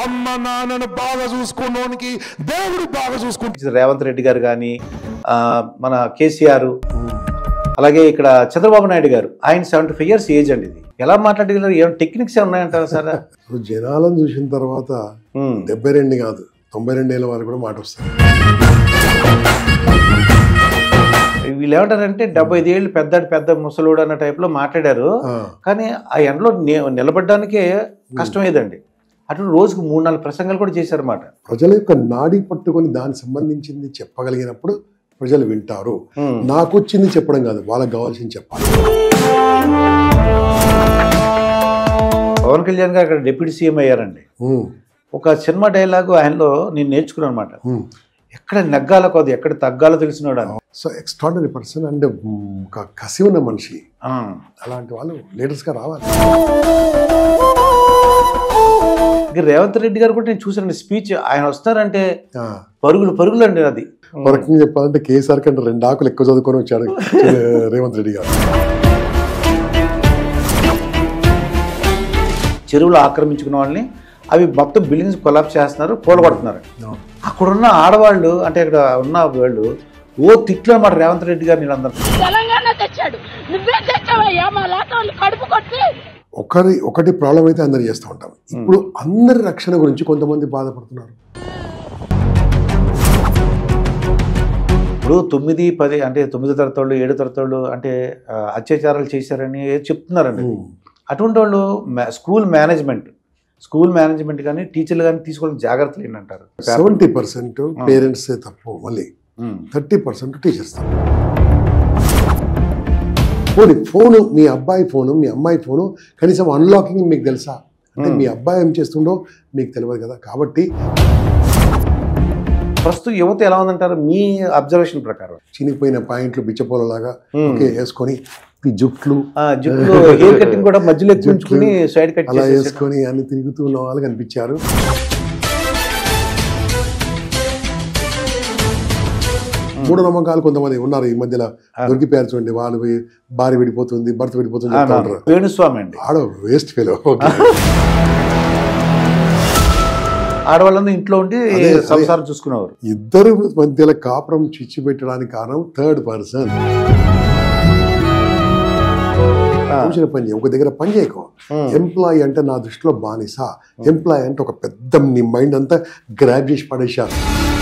అమ్మ నాన్నను బాగా చూసుకున్నోనికి దేవుడు బాగా చూసుకుంటాడు రేవంత్ రెడ్డి గారు కానీ మన కేసీఆర్ అలాగే ఇక్కడ చంద్రబాబు నాయుడు గారు ఆయన సెవెంటీ ఫైవ్ ఇయర్స్ ఏజ్ అండి ఇది ఎలా మాట్లాడగలరు ఏమైనా టెక్నిక్స్ ఉన్నాయంటారా సార్ ఇప్పుడు జనాలను చూసిన తర్వాత డెబ్బై రెండు కాదు తొంభై రెండు ఏళ్ళ వారు కూడా మాట వస్తారు వీళ్ళు ఏమంటారంటే డెబ్బై ఐదు ఏళ్ళు పెద్ద పెద్ద ముసలోడు అన్న టైప్లో మాట్లాడారు ఆ, కానీ ఆ ఎండలో ని- నిలబడడానికే కష్టమేదండి అటు రోజుకు మూడు నాలుగు ప్రసంగాలు కూడా చేశారన్నమాట ప్రజల యొక్క నాడి పట్టుకొని దానికి సంబంధించింది చెప్పగలిగినప్పుడు ప్రజలు వింటారు నాకు వచ్చింది చెప్పడం కాదు వాళ్ళకి కావాల్సింది చెప్పాలి పవన్ కళ్యాణ్ గారు అక్కడ డిప్యూటీ సీఎం అయ్యారండి ఉమ్, ఒక సినిమా డైలాగు ఆయనలో నేను నేర్చుకున్నాను అనమాట ఉమ్. ఎక్కడ నెగ్గాలో కాదు ఎక్కడ తగ్గాలో తెలిసినాడు అని so extraordinary person and um, ఒక కసి ఉన్న మనిషి ఆ. అలాంటి వాళ్ళు లీడర్స్గా రావాలి ఇక రేవంత్ రెడ్డి గారు కూడా నేను చూసాను స్పీచ్ ఆయన వస్తారంటే ఆ, పరుగులు పరుగులు అండి అది ఒక రకంగా చెప్పాలంటే కేసీఆర్ కంటే రెండు ఆకులు ఎక్కువ చదువుకొని వచ్చాడు రేవంత్ రెడ్డి గారు చెరువులు ఆక్రమించుకున్న వాళ్ళని అవి మొత్తం బిల్డింగ్స్ కొలాప్స్ చేస్తున్నారు కూలగొడుతున్నారు అక్కడున్న ఆడవాళ్ళు అంటే ఇక్కడ ఉన్న వాళ్ళు ఓ తిట్లు అన్నమాట రేవంత్ రెడ్డి గారు వీళ్ళందరూ తెలంగాణ తెచ్చాడు నువ్వే తెచ్చావయ్యా మా లాంటి వాళ్ళు కడుపు కొట్టి ఒకరి ఒకటి ప్రాబ్లం అయితే అందరు చేస్తూ ఉంటాం ఇప్పుడు అందరి రక్షణ గురించి కొంతమంది బాధపడుతున్నారు ఇప్పుడు తొమ్మిది పది అంటే తొమ్మిది తరగతి ఏడు తరగతి అంటే ఆ, అత్యాచారాలు చేశారని చెప్తున్నారండి ఉమ్. అటువంటి వాళ్ళు మా- స్కూల్ మేనేజ్మెంట్ స్కూల్ మేనేజ్మెంట్ కానీ టీచర్లు కానీ తీసుకోవడం జాగ్రత్తలు ఏంటంటారు సెవెంటీ పర్సెంట్ పేరెంట్స్ తప్పు మళ్ళీ ఉమ్. థర్టీ పర్సెంట్ టీచర్స్ తప్పు పోనీ ఫోను మీ అబ్బాయి ఫోను మీ అమ్మాయి ఫోను కనీసం అన్లాకింగ్ మీకు తెలుసా అంటే మీ అబ్బాయి ఏం చేస్తుండో మీకు తెలియదు కదా కాబట్టి ప్రస్తుతం యువత ఎలా ఉందంటారు మీ అబ్జర్వేషన్ ప్రకారం చినిగిపోయిన పాయింట్లు బిచ్చపోలలాగా ఓకే వేసుకొని ఈ జుట్లు ఆ, జుట్టులో హెయిర్ కటింగ్ కూడా మధ్యలో ఎక్కించుకుని సైడ్ కట్ అలా చేసేసి వేసుకొని అన్ని తిరుగుతూ ఉన్న వాళ్ళు కనిపించారు మూఢనమ్మకాలు కొంతమంది ఉన్నారు ఈ మధ్యలో దొరికిపోయారు చూడండి వాళ్ళు పోయి భార్య విడిపోతుంది భర్త విడిపోతుంది చెప్తా ఉంటారు వేణుస్వామి అండి ఆడ వేస్ట్ ఫెలో ఆడవాళ్ళందరూ ఇంట్లో ఉండి అదే. సంసారం చూసుకునేవారు ఇద్దరు మధ్యలో కాపురం చిచ్చి పెట్టడానికి కారణం థర్డ్ పర్సన్ చూసిన పని చేయి. ఒక దగ్గర పని చేయకు ఎంప్లాయీ అంటే నా దృష్టిలో బానిస ఎంప్లాయీ అంటే ఒక పెద్ద నీ మైండ్ అంతా గ్రాప్ చేసి పడేశారు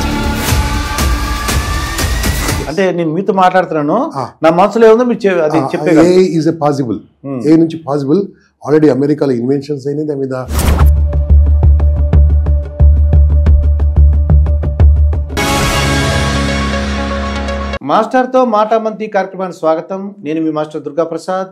అంటే నేను మీతో మాట్లాడుతున్నాను ఆ. నా మనసులో ఏముందో మీరు చె- అది చెప్పే ఏ ఈజ్ ఎ పాసిబుల్ ఏ నుంచి పాసిబుల్ ఆల్రెడీ అమెరికాలో ఇన్వెన్షన్స్ అయినాయి దాని మీద మాస్టర్తో మాటామంతి కార్యక్రమానికి స్వాగతం నేను మీ మాస్టర్ దుర్గా ప్రసాద్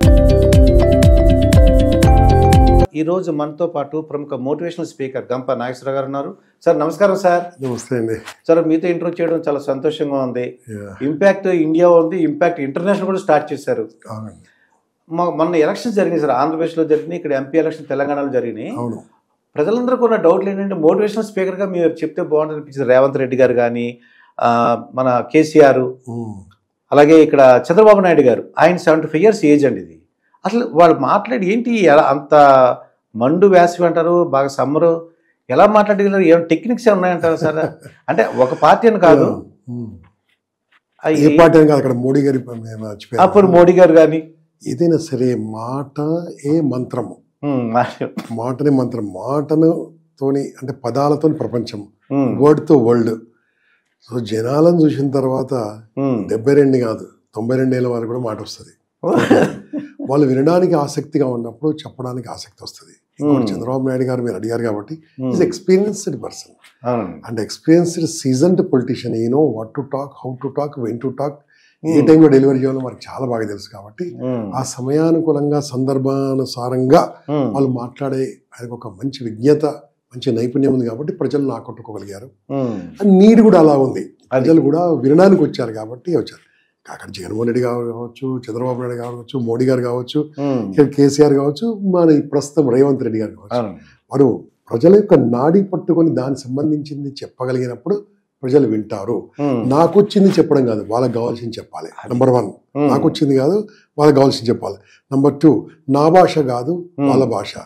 ఈ రోజు మనతో పాటు ప్రముఖ మోటివేషనల్ స్పీకర్ గంప నాగేశ్వర గారు ఉన్నారు సార్ నమస్కారం సార్ నమస్తే అండి సార్ మీతో ఇంట్రో చేయడం చాలా సంతోషంగా ఉంది Yeah. ఇంపాక్ట్ ఇండియా ఉంది ఇంపాక్ట్ ఇంటర్నేషనల్ కూడా స్టార్ట్ చేశారు అవునండి మా- మొన్న ఎలక్షన్స్ జరిగినాయి సార్ ఆంధ్రప్రదేశ్లో జరిగినాయి ఇక్కడ ఎంపీ ఎలక్షన్ తెలంగాణలో జరిగినాయి అవును ప్రజలందరికీ ఉన్న డౌట్లు ఏంటంటే మోటివేషనల్ స్పీకర్గా మీరు చెప్తే బాగుంటుంది అనిపించింది రేవంత్ రెడ్డి గారు కానీ మన కేసీఆర్ ఉమ్. అలాగే ఇక్కడ చంద్రబాబు నాయుడు గారు ఆయన సెవెంటీ ఫైవ్ ఇయర్స్ ఏజ్ అండి ఇది అసలు వాళ్ళు మాట్లాడి ఏంటి ఎలా అంత మండు వేసవి అంటారు బాగా సమ్మరు ఎలా మాట్లాడగలరు ఏమైనా టెక్నిక్స్ ఏమైనా ఉన్నాయంటారు సార్ అంటే ఒక పార్టీ అని కాదు ఉమ్. అయి- ఏ పార్టీ అని కాదు అక్కడ మోడీ గారి మేము మర్చిపోయాం. అప్పుడు మోడీ గారు కానీ ఏదైనా సరే మాట ఏ మంత్రము ఉమ్, మా- మాటనే మంత్రం మాటను తోని అంటే పదాలతో ప్రపంచం ఉమ్, వర్డ్తో వరల్డ్ సో జనాలను చూసిన తర్వాత ఉమ్. డెబ్బై రెండు కాదు తొంభై రెండు ఏళ్ళ వారు కూడా మాట వస్తుంది వాళ్ళు వినడానికి ఆసక్తిగా ఉన్నప్పుడు చెప్పడానికి ఆసక్తి వస్తుంది ఇంకోటి చంద్రబాబు నాయుడు గారు మీరు అడిగారు కాబట్టి ఈజ్ ఎక్స్పీరియన్స్డ్ పర్సన్ అవునండి అండ్ ఎక్స్పీరియన్స్డ్ సీజన్డ్ పొలిటీషియన్ ఈ know what to talk how to talk when to talk a టైంలో డెలివరీ చేయాలో మనకు చాలా బాగా తెలుసు కాబట్టి ఉమ్, ఆ సమయానుకూలంగా సందర్భానుసారంగా ఉమ్, వాళ్ళు మాట్లాడే ఆయనకు ఒక మంచి విజ్ఞత మంచి నైపుణ్యం ఉంది కాబట్టి ప్రజలు ఆకట్టుకోగలిగారు ఉమ్, అండ్ నీడ్ కూడా అలా ఉంది ప్రజలు కూడా వినడానికి వచ్చారు కాబట్టి వచ్చారు అక్కడ జగన్మోహన్ రెడ్డి గారు కావచ్చు చంద్రబాబు నాయుడు కావచ్చు మోడీ గారు కావచ్చు ఉమ్, ఇక్కడ కేసీఆర్ కావచ్చు మన ఈ ప్రస్తుతం రేవంత్ రెడ్డి గారు కావచ్చు అవునండి వారు ప్రజల యొక్క నాడి పట్టుకొని దానికి సంబంధించింది చెప్పగలిగినప్పుడు ప్రజలు వింటారు ఉమ్, నాకు వచ్చింది చెప్పడం కాదు వాళ్ళకి కావాల్సింది చెప్పాలి నంబర్ వన్ ఉమ్. నాకు వచ్చింది కాదు వాళ్ళకి కావాల్సింది చెప్పాలి నంబర్ టూ నా భాష కాదు వాళ్ళ భాష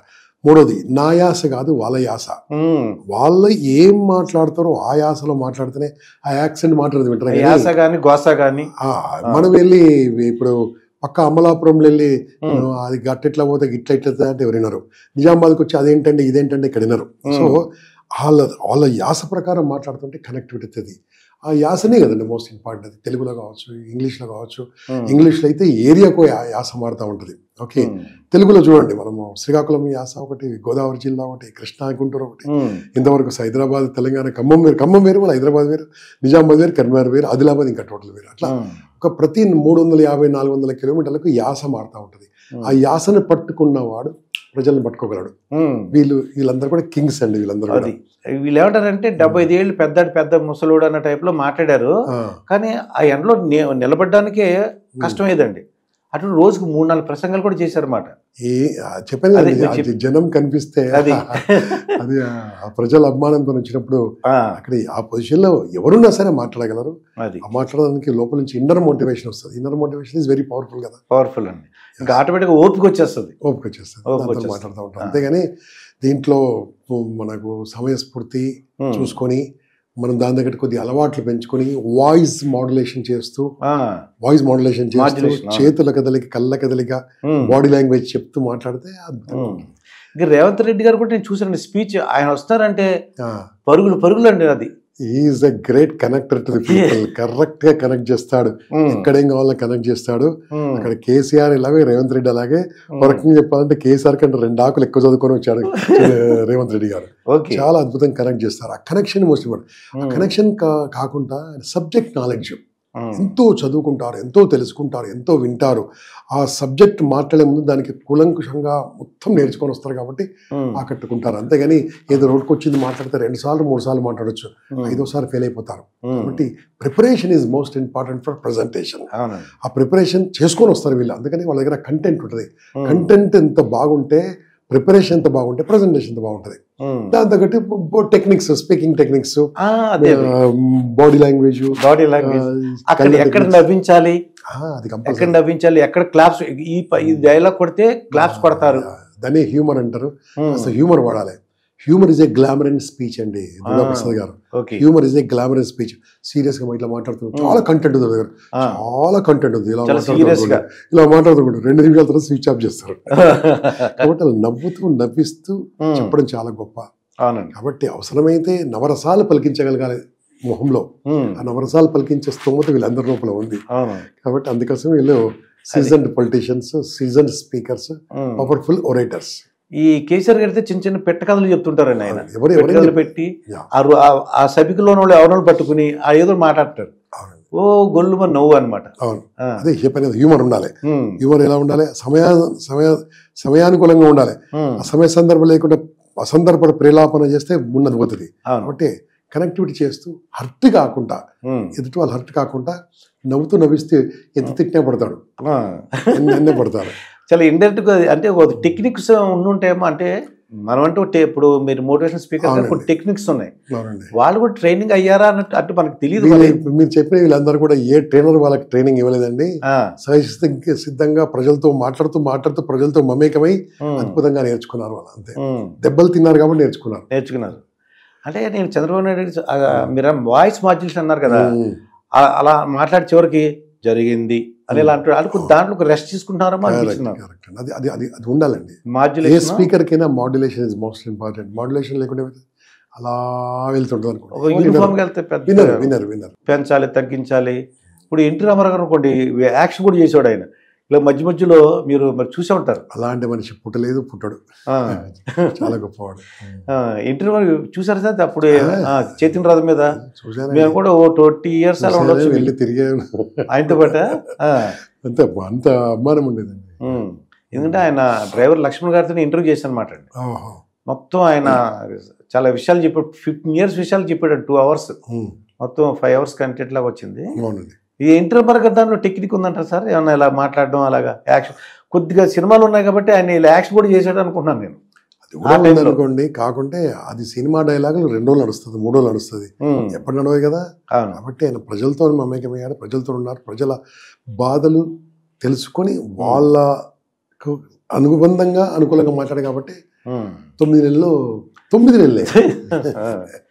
మూడోది నా యాస కాదు వాళ్ళ యాస ఉమ్. వాళ్ళు ఏం మాట్లాడతారో ఆ యాసలో మాట్లాడితేనే ఆ యాక్సెంట్ మాట్లాడదు వింటారు యాస కానీ, గాని గోస గాని ఆ, మనం వెళ్ళి ఇప్పుడు పక్క అమలాపురంలో వెళ్ళి ఉమ్. అది గట్టెట్లా పోతే గిట్ల ఇట్లా అంటే ఎవరు వినరు నిజామాబాద్కి వచ్చి అదేంటంటే ఇదేంటంటే ఇక్కడ వినరు సో వాళ్ళ వాళ్ళ యాస ప్రకారం మాట్లాడుతుంటే కనెక్టివిటీ అవుతుంది ఆ యాసనే కదండి మోస్ట్ ఇంపార్టెంట్ అది తెలుగులో కావచ్చు ఇంగ్లీష్లో కావచ్చు ఉమ్. ఇంగ్లీష్లో అయితే ఏరియాకు ఆ యాస మారుతూ ఉంటుంది ఓకే ఉమ్. తెలుగులో చూడండి మనము శ్రీకాకుళం యాస ఒకటి గోదావరి జిల్లా ఒకటి కృష్ణా గుంటూరు ఒకటి ఉమ్. ఇంతవరకు హైదరాబాద్ తెలంగాణ ఖమ్మం వేరు ఖమ్మం వేరు మళ్ళీ హైదరాబాద్ వేరు నిజామాబాద్ వేరు కరీంనగర్ వేరు ఆదిలాబాద్ ఇంకా టోటల్ వేరు అట్లా ఉమ్. ఒక ప్రతి మూడు వందల యాభై నాలుగు వందల కిలోమీటర్లకు యాస మారుతూ ఉంటుంది ఆ యాసను పట్టుకున్నవాడు ప్రజలను పట్టుకోగలడు ఉమ్. వీళ్ళు వీళ్ళందరూ కూడా కింగ్స్ అండి వీళ్ళందరూ కూడా. అది వీళ్ళు ఏమంటారంటే డెబ్బై ఐదు ఏళ్ళు పెద్ద పెద్ద ముసలోడు అన్న టైప్ లో మాట్లాడారు ఆ, కానీ ఆ ఎండలో ని- నిలబడడానికే కష్టమేదండి అటు రోజుకు మూడు నాలుగు ప్రసంగాలు కూడా చేశారన్నమాట ఏ ఆ, చెప్పాను అదే కదండి, మీరు అది జనం కనిపిస్తే అది. అది ఆ ప్రజల అభిమానంతో వచ్చినప్పుడు ఆ, అక్కడ ఆ పొజిషన్ లో ఎవరున్నా సరే మాట్లాడగలరు అది ఆ మాట్లాడడానికి లోపల నుంచి ఇన్నర్ మోటివేషన్ వస్తుంది inner motivation is very powerful కదా పవర్ఫుల్ అండి ఇంకా ఆటోమేటిక్గా ఓపిక వచ్చేస్తుంది ఓపిక వచ్చేస్తుంది ఓపిక దాంతో వచ్చేస్తుంది. మాట్లాడుతూ ఉంటాం ఆ. అంతేగాని దీంట్లో మనకు సమయస్ఫూర్తి ఉమ్. చూసుకొని మనం దాని దగ్గర కొద్ది అలవాట్లు పెంచుకొని వాయిస్ మాడ్యులేషన్ చేస్తూ ఆ, వాయిస్ మాడ్యులేషన్ చేస్తూ Modulation, ఆ. చేతుల కదలిక కళ్ళ కదలిక ఉమ్. బాడీ లాంగ్వేజ్ చెప్తూ మాట్లాడితే అద్భుతంగా ఉమ్. ఉంటుంది. ఇంకా రేవంత్ రెడ్డి గారు కూడా నేను చూసాను స్పీచ్ ఆయన వస్తారంటే ఆ, పరుగులు పరుగులు అండి అది is a great connector to the people correct గా కనెక్ట్ చేస్తాడు ఉమ్. ఎక్కడేం కావాలో కనెక్ట్ చేస్తాడు ఉమ్. అక్కడ కేసీఆర్ ఇలాగే రేవంత్ రెడ్డి అలాగే ఒక రకంగా చెప్పాలంటే కేసీఆర్ కంటే రెండు ఆకులు ఎక్కువ చదువుకొని వచ్చాడు రేవంత్ రెడ్డి గారు ఓకే చాలా అద్భుతంగా కనెక్ట్ చేస్తారు ఆ connection most important um. Connection కాకుండా సబ్జెక్ట్ నాలెడ్జ్ ఉమ్. ఎంతో చదువుకుంటారు ఎంతో తెలుసుకుంటారు ఎంతో వింటారు ఆ సబ్జెక్ట్ మాట్లాడే ముందు దానికి కూలంకుషంగా మొత్తం నేర్చుకొని వస్తారు కాబట్టి ఉమ్. ఆకట్టుకుంటారు అంతేగాని ఏదో రోడ్కి వచ్చింది మాట్లాడితే రెండు సార్లు మూడు సార్లు మాట్లాడొచ్చు ఉమ్. ఐదోసారి ఫెయిల్ అయిపోతారు ఉమ్. కాబట్టి preparation is most important for presentation అవునండి ఆ ప్రిపరేషన్ చేసుకొని వస్తారు వీళ్ళు అందుకని వాళ్ళ దగ్గర కంటెంట్ ఉంటుంది ఉమ్. కంటెంట్ ఎంత బాగుంటే ప్రిపరేషన్ ఎంత బాగుంటే ప్రజెంటేషన్ ఎంత బాగుంటుంది ఉమ్. దాని తగ్గట్టు టెక్నిక్స్ స్పీకింగ్ టెక్నిక్స్ ఆ, అదే అదే. బాడీ లాంగ్వేజ్ బాడీ లాంగ్వేజ్ అక్కడ ఎక్కడ నవ్వించాలి అది ఎక్కడ కంపల్సరీ నవ్వించాలి ఎక్కడ క్లాప్స్ ఈ ప- ఈ డైలాగ్ కొడితే క్లాప్స్ కొడతారు దాన్ని హ్యూమర్ అంటారు ఉమ్. అసలు హ్యూమర్ వాడాలి humour is a glamour and speech అండి దుర్గా ఆ. ప్రసాద్ గారు okay humour is a glamour and speech serious గా ఇట్లా మాట్లాడుతున్నాం చాలా కంటెంట్ ఉంది దగ్గర ఆ. చాలా కంటెంట్ ఉంది ఇలా చాలా serious గా. మాట్లాడుతుంటారు ఇలా మాట్లాడుతుంటారు రెండు నిమిషాల తర్వాత స్విచ్ ఆఫ్ చేస్తారు కాబట్టి అలా నవ్వుతూ నవ్విస్తూ ఉమ్. చెప్పడం చాలా గొప్ప అవునండి కాబట్టి అవసరమైతే నవరసాలు పలికించగలగాలి మొహంలో ఉమ్. ఆ నవరసాలు పలికించే స్తోమత వీళ్ళందరి లోపల ఉంది అవును కాబట్టి అందుకోసం వీళ్ళు seasoned politicians seasoned speakers um. Powerful orators ఈ కేసీఆర్ గారితే చిన్న చిన్న పెట్ట కథలు చెప్తుంటారండి ఆయన ఎవరు పెట్ట ఎవరైనా కథలు పెట్టి Yeah. ఆ రు- ఆ- ఆ సభికలో వాళ్ళు ఎవరినో పట్టుకుని ఆ ఏదో మాట్లాడతారు అవునండి ఓ గొల్లు మన నవ్వు అనమాట అవును అదే చెప్పిన హ్యూమర్ ఉండాలి ఉమ్. హ్యూమర్ ఎలా ఉండాలి సమయా సమయ సమయానుకూలంగా ఉండాలి ఉమ్. ఆ సమయ సందర్భం లేకుండా అసందర్భ ప్రేలాపన చేస్తే ఉన్నది పోతుంది అవును కాబట్టి కనెక్టివిటీ చేస్తూ హర్ట్ కాకుండా ఉమ్. ఎదుటి వాళ్ళు హర్ట్ కాకుండా నవ్వుతూ నవ్విస్తే ఎంత తిట్టినా పడతాడు ఆ. ఎన్ని- అన్నే పడతారు చాలా ఇండైరెక్ట్ గా అంటే ఒక టెక్నిక్స్ ఉండుంటాయేమో అంటే మనం అంటే ఒక టే- ఇప్పుడు మీరు మోటివేషన్ స్పీకర్ అవునండి. కొన్ని టెక్నిక్స్ ఉన్నాయి అవునండి వాళ్ళు కూడా ట్రైనింగ్ అయ్యారా అన్నట్టు అటు మనకు తెలియదు వీళ్ళు- మీరు చెప్పిన వీళ్ళందరూ కూడా ఏ ట్రైనర్ వాళ్ళకి ట్రైనింగ్ ఇవ్వలేదండి ఆ, సహజ సిద్ధంగా ప్రజలతో మాట్లాడుతూ మాట్లాడుతూ ప్రజలతో మమేకమై ఉమ్, అద్భుతంగా నేర్చుకున్నారు వాళ్ళు అంతే ఉమ్, దెబ్బలు తిన్నారు కాబట్టి నేర్చుకున్నారు నేర్చుకున్నారు అంటే నేను చంద్రబాబు నాయుడు గారి- ఆ, మీరు వాయిస్ మాడ్యులేషన్ అన్నారు కదా ఉమ్. ఆ- అలా మాట్లాడి చివరికి జరిగింది అని ఇలా అంటారు అది కొంచెం దాంట్లో ఒక రెస్ట్ తీసుకుంటున్నారో Correct, అనిపించింది correct. అది అది అది అది ఉండాలండి ఏ మాడ్యులేషన్ స్పీకర్ కైనా modulation is most important modulation లేకుండా అలా వెళ్తుంటుంది ఒక యూనిఫామ్ గా వెళ్తే వినర్ పెద్ద వినర్ వినర్ పెంచాలి తగ్గించాలి ఇప్పుడు ఎన్టీ రామారావు గారు అనుకోండి యాక్షన్ కూడా చేసాడు ఆయన ఇలా మధ్య మధ్యలో మీరు మరి చూసే ఉంటారు అలాంటి మనిషి పుట్టలేదు పుట్టడు ఆ, చాలా గొప్పవాడు ఆ, ఎన్టీ రామారావు చూసారు సార్ అప్పుడు ఆ, చేతిన రథం మీద చూసాను మేము కూడా ఓ ట్వంటీ ఇయర్స్ అలా ఉండొచ్చు వెళ్ళి తిరిగాను ఆయనతో పాట ఆ, అంత అంత అభిమానం ఉండేదండి ఉమ్. ఎందుకంటే ఆయన డ్రైవర్ లక్ష్మణ్ గారితో ఇంటర్వ్యూ చేశాను అనమాట అండి ఓహో మొత్తం ఆయన చాలా విషయాలు చెప్పాడు ఫిఫ్టీన్ ఇయర్స్ విషయాలు చెప్పాడు టూ అవర్స్ ఉమ్. మొత్తం ఫైవ్ అవర్స్ కంటెంట్ లాగా వచ్చింది అవునండి ఈ ఇంటర్ గారు దాంట్లో టెక్నిక్ ఉందంటారు సార్ ఏమన్నా ఇలా మాట్లాడడం అలాగా యాక్షన్ కొద్దిగా సినిమాలు ఉన్నాయి కాబట్టి ఆయన ఇలా యాక్షన్ కూడా చేశాడు అనుకుంటున్నాను నేను అది కూడా ఆ time లో. ఉందనుకోండి కాకుంటే అది సినిమా డైలాగులు రెండు రోజులు నడుస్తుంది మూడు రోజులు నడుస్తుంది ఉమ్, ఎప్పుడు నడవదు కదా అవును కాబట్టి ఆయన ప్రజలతో మమేకమయ్యాడు ప్రజలతో ఉన్నారు ప్రజల బాధలు తెలుసుకొని వాళ్ళకు అనుబంధంగా అనుకూలంగా మాట్లాడు కాబట్టి ఉమ్. తొమ్మిది నెలలు తొమ్మిది నెలలే ఆ.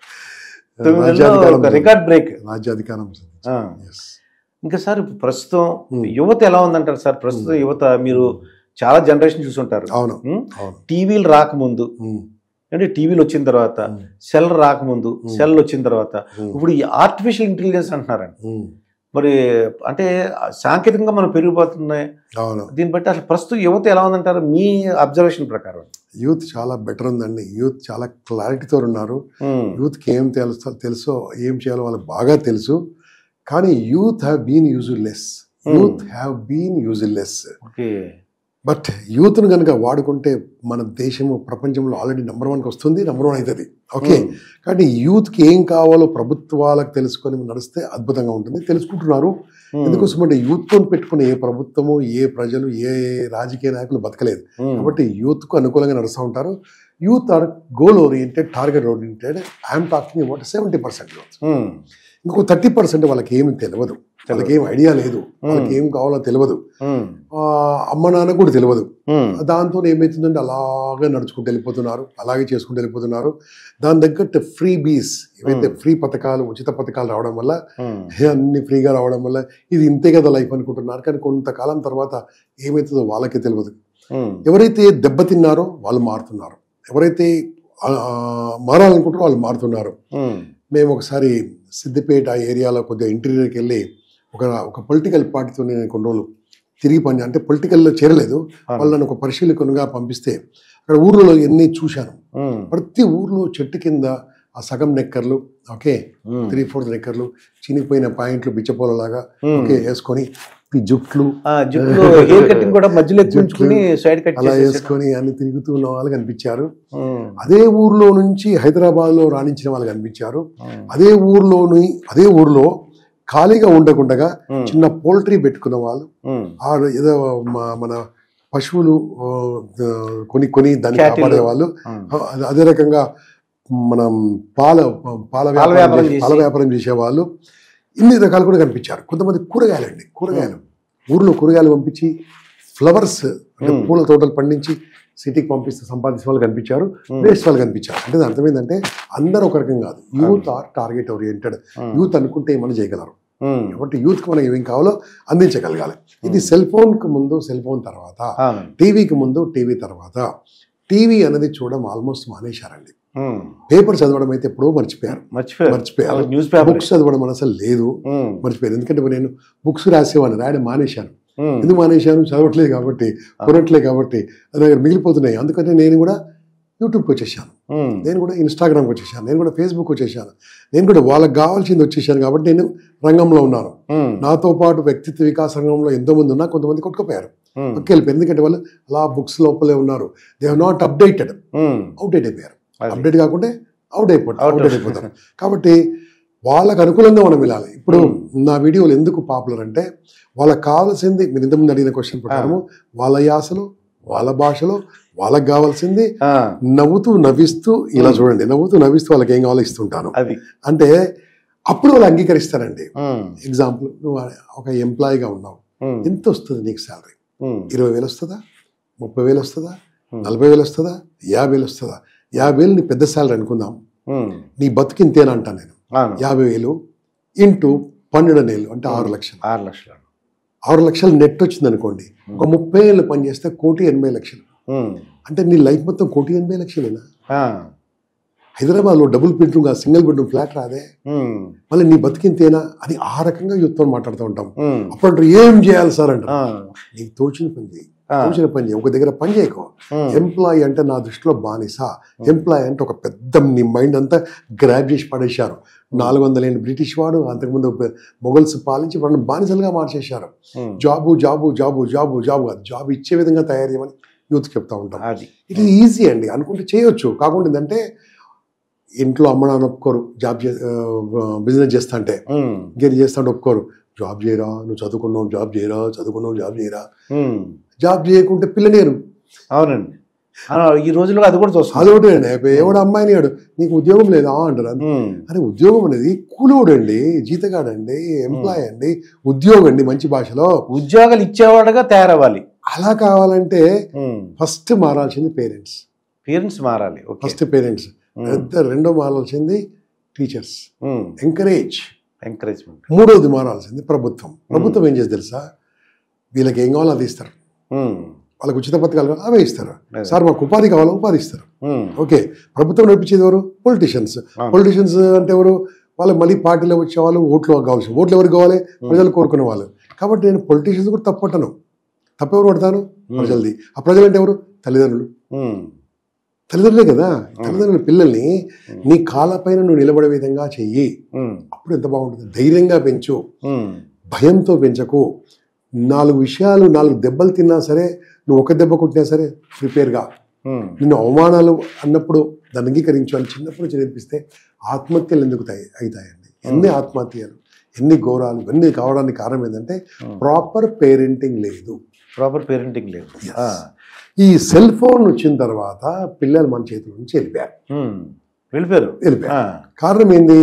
తొమ్మిది నెలల్లో ఒక రికార్డ్ బ్రేక్ రాజ్యాధికారం ఆ. Yes. ఇంకా సార్ ఇప్పుడు ప్రస్తుతం ఉమ్. యువత ఎలా ఉందంటారు సార్ ప్రస్తుతం యువత మీరు చాలా జనరేషన్ చూసుంటారు అవును ఉమ్? అవును టీవీలు రాకముందు ఉమ్, అంటే టీవీలు వచ్చిన తర్వాత ఉమ్, సెల్ రాకముందు ఉమ్. సెల్ వచ్చిన తర్వాత ఉమ్, ఇప్పుడు ఈ ఆర్టిఫిషియల్ ఇంటెలిజెన్స్ అంటున్నారండి ఉమ్, మరి అంటే సాంకేతికంగా మనం పెరిగిపోతున్నాయి అవును దీన్ని బట్టి అసలు ప్రస్తుతం యువత ఎలా ఉందంటారు మీ అబ్జర్వేషన్ ప్రకారం యూత్ చాలా బెటర్ ఉందండి యూత్ చాలా క్లారిటీతో ఉన్నారు ఉమ్. యూత్కి ఏం తెలుసో తెలుసో ఏం చేయాలో వాళ్ళకి బాగా తెలుసు కానీ youth have been useless Hmm. Youth have been useless okay but యూత్ను కనుక వాడుకుంటే మన దేశము ప్రపంచంలో ఆల్రెడీ నెంబర్ వన్కి వస్తుంది నెంబర్ వన్ అవుతుంది ఓకే ఉమ్. కానీ యూత్కి ఏం కావాలో ప్రభుత్వాలకు తెలుసుకొని నడిస్తే అద్భుతంగా ఉంటుంది తెలుసుకుంటున్నారు ఉమ్. ఎందుకోసం అంటే యూత్తో పెట్టుకుని ఏ ప్రభుత్వము ఏ ప్రజలు ఏ రాజకీయ నాయకులు బతకలేదు ఉమ్. కాబట్టి యూత్కు అనుకూలంగా నడుస్తూ ఉంటారు youth are goal oriented target oriented I'm talking about seventy percent youth um. ఇంకో థర్టీ పర్సెంట్ వాళ్ళకి ఏమి తెలియదు వాళ్ళకి ఏం ఐడియా లేదు వాళ్ళకి ఏం కావాలో తెలియదు ఉమ్. ఆ, అమ్మ నాన్న కూడా తెలియదు ఉమ్. దాంతో ఏమవుతుందంటే అలాగే నడుచుకుంటూ వెళ్ళిపోతున్నారు అలాగే చేసుకుంటూ వెళ్ళిపోతున్నారు దాని తగ్గట్టు ఫ్రీ బీస్ ఏవైతే ఫ్రీ పథకాలు ఉచిత పథకాలు రావడం వల్ల ఉమ్. అన్ని ఫ్రీగా రావడం వల్ల ఇది ఇంతే కదా లైఫ్ అనుకుంటున్నారు కానీ కొంతకాలం తర్వాత ఏమవుతుందో వాళ్ళకే తెలియదు ఉమ్. ఎవరైతే దెబ్బతిన్నారో వాళ్ళు మారుతున్నారు ఎవరైతే ఆ, ఆ, మారాలనుకుంటారో వాళ్ళు మారుతున్నారు ఉమ్. మేము ఒకసారి సిద్దిపేట ఆ ఏరియాలో కొద్దిగా ఇంటీరియర్కి వెళ్ళి ఒక ఒక పొలిటికల్ పార్టీతో నేను కొన్ని రోజులు తిరిగి పని అంటే పొలిటికల్లో చేరలేదు వాళ్ళు నన్ను ఒక పరిశీలకునిగా పంపిస్తే అక్కడ ఊర్లలో ఎన్ని చూశాను ఉమ్. ప్రతి ఊర్లో చెట్టు కింద ఆ సగం నెక్కర్లు ఓకే ఉమ్. త్రీ ఫోర్త్ నెక్కర్లు చినిగిపోయిన పాయింట్లు బిచ్చపోలలాగా ఉమ్. ఓకే వేసుకొని ఈ జుట్లు ఆ, జుట్టులో హెయిర్ కటింగ్ కూడా మధ్యలో ఎక్కించుకుని సైడ్ కట్ అలా చేసేసి వేసుకొని అన్ని తిరుగుతూ ఉన్న వాళ్ళు కనిపించారు ఉమ్. అదే ఊర్లో నుంచి హైదరాబాద్ లో రాణించిన వాళ్ళు కనిపించారు ఉమ్. అదే ఊర్లోని అదే ఊర్లో ఖాళీగా ఉండకుండా ఉమ్. చిన్న పోల్ట్రీ పెట్టుకున్న వాళ్ళు ఉమ్. ఆ ఏదో మ- మన పశువులు ఆ, కొని కొని దాన్ని Cattle. కాపాడే వాళ్ళు ఉమ్. అదే- అదే రకంగా మనం పాల పాల వ్యాపారం వ్యాపారం చేసే- చేసి. పాల వ్యాపారం చేసేవాళ్ళు ఇన్ని రకాలు కూడా కనిపించారు కొంతమంది కూరగాయలండి కూరగాయలు ఊర్లో కూరగాయలు పంపించి ఫ్లవర్స్ అంటే Hmm. పూల తోటలు పండించి సిటీకి పంపిస్తే సంపాదించే వాళ్ళు కనిపించారు Hmm. వేస్ట్ వాళ్ళు కనిపించారు అంటే దాని అర్థం ఏంటంటే అందరూ ఒక రకం కాదు youth are target oriented Hmm. Youth అనుకుంటే ఏమైనా చేయగలరు ఉమ్. కాబట్టి యూత్కి మనకి ఏం కావాలో అందించగలగాలి ఇది సెల్ ఫోన్కి ముందు సెల్ ఫోన్ తర్వాత అవునండి. టీవీకి ముందు టీవీ తర్వాత టీవీ అనేది చూడడం ఆల్మోస్ట్ మానేశారండి ఉమ్. పేపర్ చదవడం అయితే ఎప్పుడో మర్చిపోయారు మర్చిపోయారు మర్చిపోయారు న్యూస్ పేపర్ బుక్స్ చదవడం అని అసలు లేదు ఉమ్. మర్చిపోయారు ఎందుకంటే ఇప్పుడు నేను బుక్స్ రాసేవాడిని రాయడం మానేశాను ఉమ్. ఎందుకు మానేశాను చదవట్లేదు కాబట్టి కొనట్లేదు కాబట్టి అది దగ్గర మిగిలిపోతున్నాయి అందుకని నేను కూడా యూట్యూబ్కి వచ్చేసాను ఉమ్. నేను కూడా ఇన్స్టాగ్రామ్కి వచ్చేసాను నేను కూడా ఫేస్బుక్ వచ్చేసాను నేను కూడా వాళ్ళకి కావాల్సింది వచ్చేసాను కాబట్టి నేను రంగంలో ఉన్నాను ఉమ్. నాతో పాటు వ్యక్తిత్వ వికాస రంగంలో ఎంతో మంది ఉన్నా కొంతమంది కొట్టుకుపోయారు ఉమ్. పక్కకి వెళ్ళిపోయారు ఎందుకంటే వాళ్ళు అలా బుక్స్ లోపలే ఉన్నారు they have not updated um. Outdate అయిపోయారు అది. అప్డేట్ కాకుంటే అవుట్ అయిపోతాం Out. అవుట్ అయిపోతాం కాబట్టి వాళ్ళకు అనుకూలంగా మనం వెళ్ళాలి ఇప్పుడు నా వీడియోలు ఎందుకు పాపులర్ అంటే వాళ్ళకి కావాల్సింది మీరు ఇంతకుముందు అడిగిన క్వశ్చన్ ప్రకారము వాళ్ళ యాసలో వాళ్ళ భాషలో వాళ్ళకి కావాల్సింది ఆ, నవ్వుతూ నవ్విస్తూ ఇలా చూడండి నవ్వుతూ నవ్విస్తూ వాళ్ళకి ఏం కావాలో ఇస్తుంటాను అది అంటే అప్పుడు వాళ్ళు అంగీకరిస్తారండి ఉమ్. ఎగ్జాంపుల్ నువ్వు ఒక ఎంప్లాయీగా ఉన్నావు ఉమ్. ఎంత వస్తుంది నీకు శాలరీ ఉమ్. ఇరవై వేలు వస్తుందా ముప్పై వేలు వస్తుందా Hmm. నలభై వేలు వస్తుందా యాభై వేలు వస్తుందా యాభై వేలు నీ పెద్ద శాలరీ అనుకుందాం ఉమ్. నీ బతికింతేనా అంటాను నేను అవును యాభై వేలు ఇంటూ పన్నెండు నెలలు అంటే ఆరు లక్షలు ఆరు లక్షలు ఆరు లక్షలు నెట్ వచ్చింది అనుకోండి ఒక ముప్పై ఏళ్ళు పనిచేస్తే కోటి ఎనభై లక్షలు ఉమ్. అంటే నీ లైఫ్ మొత్తం కోటి ఎనభై లక్షలేనా ఆ. హైదరాబాద్లో డబుల్ బెడ్రూమ్ కాదు సింగిల్ బెడ్రూమ్ ఫ్లాట్ రాదే ఉమ్. మళ్ళీ నీ బతికింతేనా అని ఆ రకంగా యుద్ధం మాట్లాడుతూ ఉంటాం ఉమ్. అప్పుడు అంటారు, ఏం చేయాలి సార్ అంటారు ఆ. నీకు తోచిన పని చేయి ఆ. తోచిన పని చేయి ఒక దగ్గర పని చేయకు ఉమ్. ఎంప్లాయీ అంటే నా దృష్టిలో బానిస ఎంప్లాయీ అంటే ఒక పెద్ద నీ మైండ్ అంతా గ్రాప్ చేసి పడేశారు నాలుగు వందల ఏళ్ళు బ్రిటిష్ వాడు అంతకుముందు పె- మొఘల్స్ పాలించి వాళ్ళని బానిసలుగా మార్చేశారు ఉమ్. Job job job job job కాదు జాబ్ ఇచ్చే విధంగా తయారు చేయమని యూత్ చెప్తా ఉంటాం అది ఇట్ ఈస్ ఈజీ అండి అనుకుంటే చేయొచ్చు కాకుండా ఏంటంటే ఇంట్లో అమ్మ నాన్న ఒప్పుకోరు జాబ్ చే బిజినెస్ చేస్తా అంటే ఉమ్. ఇంకేం చేస్తా అంటే ఒప్పుకోరు జాబ్ చేయరా నువ్వు చదువుకున్నావు జాబ్ చేయరా చదువుకున్నావు జాబ్ చేయరా ఉమ్. జాబ్ చేయకుంటే పిల్లనేరు అవునండి ఆ, ఈ రోజుల్లో అది కూడా చూస్తాం అది ఒకటి ఎవడు అమ్మాయిని ఆడు నీకు ఉద్యోగం లేదా అంటారు ఉమ్. అరే ఉద్యోగం అనేది కూలోడు అండి జీతగాడండి ఎంప్లాయ్ అండి ఉద్యోగం అండి మంచి భాషలో ఉద్యోగాలు ఇచ్చేవాడుగా తయారవ్వాలి అలా కావాలంటే ఉమ్. ఫస్ట్ మారాల్సింది పేరెంట్స్ పేరెంట్స్ మారాలి ఓకే ఫస్ట్ పేరెంట్స్ రెండో మారాల్సింది టీచర్స్ ఉమ్. ఎంకరేజ్ ఎంకరేజ్మెంట్ మూడోది మారాల్సింది ప్రభుత్వం ప్రభుత్వం ఏం చేసి తెలుసా వీళ్ళకి ఏం కావాలో అది ఇస్తారు ఉమ్. వాళ్ళకి ఉచిత పథకాలు కావాలో అవే ఇస్తారు అదే. సార్ మాకు ఉపాధి కావాలో ఉపాధి ఇస్తారు ఉమ్. ఓకే ప్రభుత్వం నడిపించేది ఎవరు పొలిటీషియన్స్ అవును. పొలిటీషియన్స్ అంటే ఎవరు వాళ్ళు మళ్ళీ పార్టీలో వచ్చే వాళ్ళు ఓట్లు కావాల్సి ఓట్లు ఎవరికి కావాలి ప్రజలు కోరుకునే వాళ్ళు కాబట్టి నేను పొలిటీషియన్స్ కూడా తప్పట్టను తప్పెవరు పడతాను ప్రజలది ఆ ప్రజలు అంటే ఎవరు తల్లిదండ్రులు ఉమ్. తల్లిదండ్రులే కదా తల్లిదండ్రుల పిల్లల్ని నీ కాళ్ళపైన నువ్వు నిలబడే విధంగా చెయ్యి ఉమ్. అప్పుడు ఎంత బాగుంటుంది ధైర్యంగా పెంచు ఉమ్. భయంతో పెంచకు నాలుగు విషయాలు నాలుగు దెబ్బలు తిన్నా సరే నువ్వు ఒక దెబ్బ కొట్టినా సరే ప్రిపేర్గా ఉమ్. నిన్ను అవమానాలు అన్నప్పుడు దాన్ని అంగీకరించు అని చిన్నప్పుడు నుంచి నేర్పిస్తే ఆత్మహత్యలు ఎందుకు తాయి అవుతాయండి ఎన్ని ఆత్మహత్యలు ఎన్ని ఘోరాలు ఇవన్నీ కావడానికి కారణం ఏంటంటే ప్రాపర్ పేరెంటింగ్ లేదు ప్రాపర్ పేరెంటింగ్ లేదు ఆ. ఈ సెల్ ఫోన్ వచ్చిన తర్వాత పిల్లలు మన చేతుల నుంచి వెళ్ళిపోయారు ఉమ్. వెళ్ళిపోయారు వెళ్ళిపోయారు ఆ. కారణం ఏంది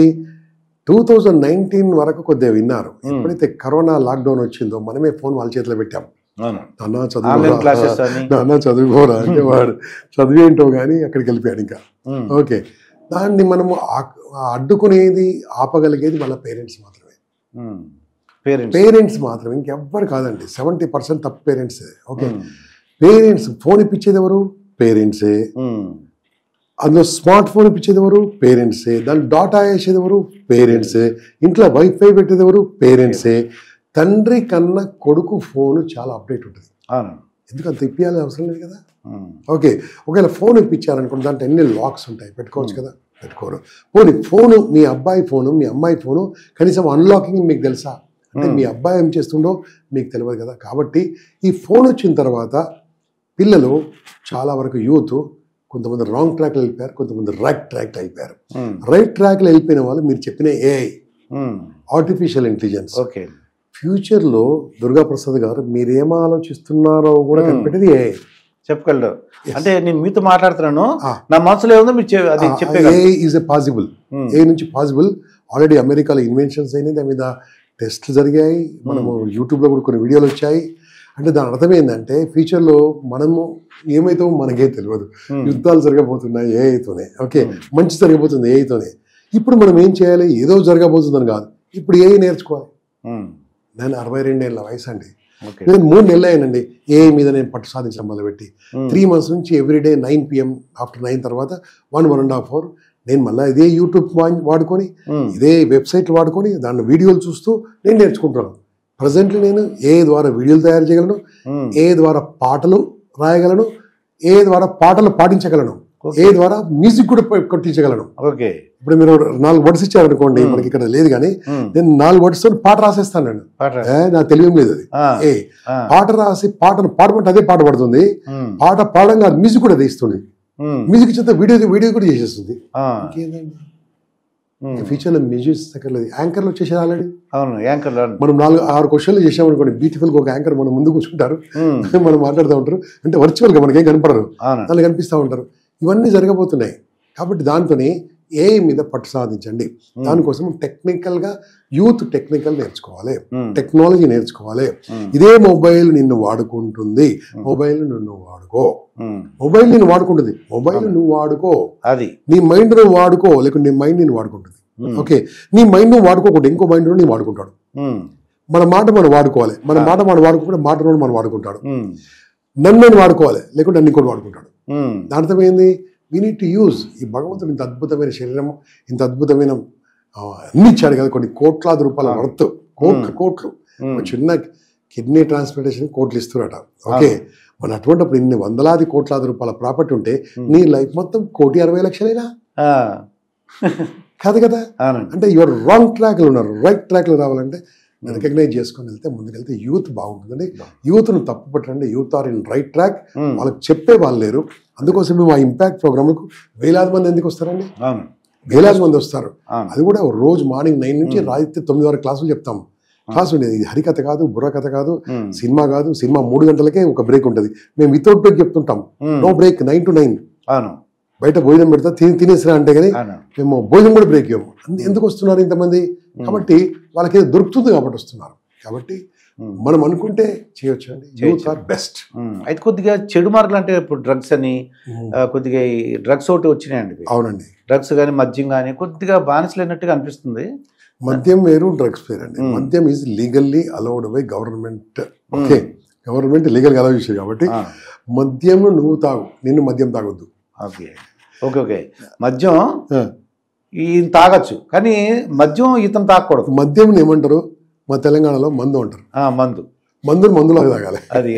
టూ థౌజండ్ నైన్టీన్ వరకు కొద్దిగా విన్నారు ఎప్పుడైతే కరోనా లాక్డౌన్ వచ్చిందో మనమే ఫోన్ వాళ్ళ చేతిలో పెట్టాం అవును నాన్న ఆన్లైన్ క్లాసెస్ చదువు అని నాన్న చదువుకోరా అంటే వాడు చదివేంటో కానీ అక్కడికి వెళ్ళిపోయాడు ఇంకా ఉమ్. ఓకే దాన్ని మనము ఆ- అడ్డుకునేది ఆపగలిగేది మన పేరెంట్స్ మాత్రమే ఉమ్. పేరెంట్స్ పేరెంట్స్ మాత్రమే ఇంకెవ్వరు కాదండి సెవెంటీ పర్సెంట్ తప్పు పేరెంట్స్ ఓకే పేరెంట్స్ ఫోన్ ఇప్పించేది ఎవరు పేరెంట్సే ఉమ్. అందులో స్మార్ట్ ఫోన్ ఇప్పించేది ఎవరు పేరెంట్సే దాని డాటా వేసేది ఎవరు పేరెంట్సే ఇంట్లో వైఫై పెట్టేది ఎవరు పేరెంట్సే తండ్రి కన్నా కొడుకు ఫోన్ చాలా అప్డేట్ ఉంటుంది అవును ఎందుకు అంత ఇప్పించాలి అవసరం లేదు కదా ఉమ్. ఓకే ఒకవేళ ఫోన్ ఇప్పించారనుకోండి దాంట్లో ఎన్ని లాక్స్ ఉంటాయి పెట్టుకోవచ్చు కదా పెట్టుకోరు పోనీ ఫోను మీ అబ్బాయి ఫోను మీ అమ్మాయి ఫోను కనీసం అన్లాకింగ్ మీకు తెలుసా అంటే మీ అబ్బాయి ఏం చేస్తుండో మీకు తెలియదు కదా కాబట్టి ఈ ఫోన్ వచ్చిన తర్వాత పిల్లలు చాలా వరకు యూత్ కొంతమంది రాంగ్ ట్రాక్లో వెళ్ళిపోయారు కొంతమంది రైట్ ట్రాక్ అయిపోయారు ఉమ్. రైట్ ట్రాక్లో వెళ్ళిపోయిన వాళ్ళు మీరు చెప్పిన AI um. Artificial intelligence okay ఫ్యూచర్లో దుర్గాప్రసాద్ గారు మీరు ఏం ఆలోచిస్తున్నారో కూడా కనిపెట్టేది ఏఐ చెప్పగలరు అంటే నేను మీతో మాట్లాడుతున్నాను ఆ. నా మనసులో ఏముందో మీరు చె- అది చెప్పగలరు ఏ ఈజ్ ఎ పాసిబుల్ ఏ నుంచి పాసిబుల్ ఆల్రెడీ అమెరికాలో ఇన్వెన్షన్స్ అయినాయి దాని మీద టెస్ట్లు జరిగాయి మనము యూట్యూబ్లో కూడా కొన్ని వీడియోలు వచ్చాయి అంటే దాని అర్థం ఏంటంటే ఫ్యూచర్లో మనము ఏమైతామో మనకే తెలియదు యుద్ధాలు జరగబోతున్నాయి ఏఐతోనే ఓకే మంచి జరగబోతుంది ఏఐతోనే ఇప్పుడు మనం ఏం చేయాలి ఏదో జరగబోతుందని కాదు ఇప్పుడు ఏ నేర్చుకోవాలి ఉమ్. నేను అరవై రెండేళ్ల వయసు అండి ఓకే నేను మూడు నెలలు అయ్యానండి ఏ మీద నేను పట్టు సాధించడం మొదలుపెట్టి త్రీ మంత్స్ నుంచి everyday nine PM after nine తర్వాత one one and half hour నేను మళ్ళీ ఇదే యూట్యూబ్ వా- వాడుకొని ఇదే వెబ్సైట్ వాడుకొని దాని వీడియోలు చూస్తూ నేను నేర్చుకుంటున్నాను ప్రజెంట్లీ నేను ఏ ద్వారా వీడియోలు తయారు చేయగలను ఏ ద్వారా పాటలు రాయగలను ఏ ద్వారా పాటలు పాటించగలను ఏ ద్వారా మ్యూజిక్ కూడా ప- కొట్టించగలను ఓకే ఇప్పుడు మీరు నాలుగు వర్డ్స్ ఇచ్చారనుకోండి మనకి ఇక్కడ లేదు కానీ Hmm. నేను నాలుగు వర్డ్స్ తో పాట రాసేస్తాను నేను పాట ఏ, నాకు తెలియడం లేదు అది ఆ. ఏ ఆ. పాట రాసి పాటను పాడమంటే అదే పాట పడుతుంది ఉమ్. పాట పాడంగా మ్యూజిక్ కూడా తీస్తుంది ఉమ్. మ్యూజిక్ చేత వీడియో వీడియో కూడా చేసేస్తుంది ఆ. ఇంకేందండి ఉమ్. ఫ్యూచర్ లో మ్యూజిక్ దగ్గరలేదు యాంకర్లు వచ్చేసారు ఆల్రెడీ అవును యాంకర్ మనం నాలుగు ఆరు క్వశ్చన్లు చేసామనుకోండి బ్యూటిఫుల్ గా ఒక యాంకర్ మనం ముందు కూర్చుంటారు మనం మాట్లాడుతూ ఉంటారు అంటే వర్చువల్ గా మనకేం కనపడరు అవును వాళ్ళు కనిపిస్తూ ఉంటారు ఇవన్నీ జరగబోతున్నాయి కాబట్టి దాంతోనే ఏ మీద పట్టు సాధించండి దానికోసం టెక్నికల్ గా యూత్ టెక్నికల్ నేర్చుకోవాలి Hmm. టెక్నాలజీ నేర్చుకోవాలి ఇదే మొబైల్ నిన్ను వాడుకుంటుంది మొబైల్ నిన్ను వాడుకో ఉమ్. మొబైల్ నేను వాడుకుంటుంది మొబైల్ నువ్వు వాడుకో అది నీ మైండ్ నువ్వు వాడుకో లేకుంటే నీ మైండ్ నేను వాడుకుంటుంది ఓకే నీ మైండ్ నువ్వు వాడుకోకుండా ఇంకో మైండ్ నేను వాడుకుంటాడు ఉమ్. మన మాట మనం వాడుకోవాలి మన మాట మనం వాడుకుంటే మాట నుండి మనం వాడుకుంటాడు ఉమ్. నన్ను నేను వాడుకోవాలి లేకుంటే నన్ను ఇంకోటి వాడుకుంటాడు ఉమ్. దాని అర్థం ఏంది వీ నీడ్ టు యూజ్ ఈ భగవంతుడు ఇంత అద్భుతమైన శరీరం ఇంత అద్భుతమైన ఆ, అన్ని ఇచ్చాడు కదా కొన్ని కోట్లాది రూపాయల వర్త్ కోట్లు కోట్లు ఒక చిన్న కిడ్నీ ట్రాన్స్ప్లాంటేషన్ కోట్లు ఇస్తున్నారట ఓకే మన అటువంటిప్పుడు ఇన్ని వందలాది కోట్లాది రూపాయల ప్రాపర్టీ ఉంటే నీ లైఫ్ మొత్తం కోటి అరవై లక్షలేనా ఆ. కాదు కదా అవునండి అంటే యువర్ రాంగ్ ట్రాక్లో ఉన్నారు రైట్ ట్రాక్లో రావాలంటే రికగ్నైజ్ చేసుకొని వెళ్తే ముందుకెళ్తే యూత్ బాగుంటుందండి యూత్ను తప్పు పట్టండి youth are in right track వాళ్ళకి చెప్పే వాళ్ళు లేరు అందుకోసం మేము ఆ ఇంపాక్ట్ ప్రోగ్రామ్లకు వేలాది మంది ఎందుకు వస్తారండి అవును వేలాది మంది వస్తారు అవును. అది కూడా రోజు మార్నింగ్ నైన్ నుంచి రాత్రి తొమ్మిది వరకు క్లాసులు చెప్తాం క్లాస్ ఉండేది ఇది హరికథ కాదు బుర్రకథ కాదు సినిమా కాదు సినిమా మూడు గంటలకే ఒక బ్రేక్ ఉంటుంది మేము వితౌట్ బ్రేక్ చెప్తుంటాం no break nine to nine అవును బయట భోజనం పెడతా తిని తినేసిరా అంటే కానీ అవును మేము భోజనం కూడా బ్రేక్ ఇవ్వము అందు- ఎందుకు వస్తున్నారు ఇంతమంది కాబట్టి వాళ్ళకి ఏదో దొరుకుతుంది కాబట్టి వస్తున్నారు కాబట్టి ఉమ్. మనం అనుకుంటే చేయొచ్చు అండి యూత్ చేయొచ్చు. ఆర్ బెస్ట్ ఉమ్. అయితే కొద్దిగా చెడు మార్కులు అంటే ఇప్పుడు డ్రగ్స్ అని ఆ, కొద్దిగా ఈ డ్రగ్స్ ఒకటి వచ్చినాయండి ఇవి. అవునండి డ్రగ్స్ కానీ మద్యం కానీ కొద్దిగా బానిసలైనట్టుగా అనిపిస్తుంది మద్యం వేరు డ్రగ్స్ వేరు అండి Hmm. మద్యం is legally allowed by government okay government legal allow చేసేది కాబట్టి ఆ, మద్యం నువ్వు తాగు నిన్ను మద్యం తాగొద్దు ఓకే ఓకే ఓకే మద్యం ఆ, ఈయన తాగొచ్చు కానీ మద్యం ఇతను తాగకూడదు మద్యం ఏమంటారు మా తెలంగాణలో మందు అంటారు ఆ, మందు మందుని మందులాగా తాగాలి అది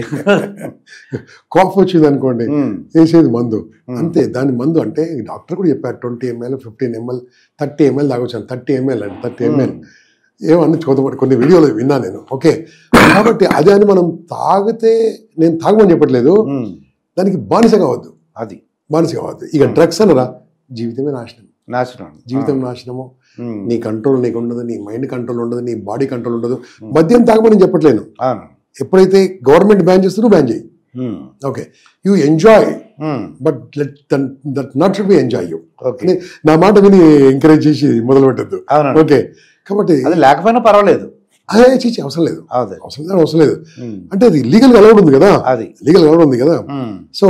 కాఫ్ వచ్చింది అనుకోండి ఉమ్, వేసేది మందు Hmm. అంతే దాని మందు అంటే డాక్టర్ కూడా చెప్పారు twenty ML fifteen ML thirty ML తాగొచ్చాను థర్టీ ఎంఎల్ అండి థర్టీ ఎంఎల్ ఏమన్నా చూద్దాం కొన్ని వీడియోలు విన్నా నేను ఓకే కాబట్టి అదే అని మనం తాగితే నేను తాగమని చెప్పట్లేదు ఉమ్, దానికి బానిస కావద్దు అది బానిస కావద్దు ఇక డ్రగ్స్ అనరా జీవితమే నాశనం నాశనం జీవితం నాశనము ఉమ్, నీ కంట్రోల్ నీకు ఉండదు నీ మైండ్ కంట్రోల్ ఉండదు నీ బాడీ కంట్రోల్ ఉండదు మద్యం తాగమని నేను చెప్పట్లేను అవును ఎప్పుడైతే గవర్నమెంట్ బ్యాన్ చేస్తుందో బ్యాన్ చేయి um, okay you enjoy um, but let that not should be enjoy you okay నా మాట విని ఎంకరేజ్ చేసి మొదలు పెట్టద్దు అవునండి ఓకే కాబట్టి అది లేకపోయినా పర్వాలేదు అదే చేసి అవసరం లేదు అదే అవసరం లేదు అవసరం లేదు ఉమ్, అంటే అది లీగల్ అలౌడ్ ఉంది కదా అది లీగల్ అలౌడ్ ఉంది కదా ఉమ్, సో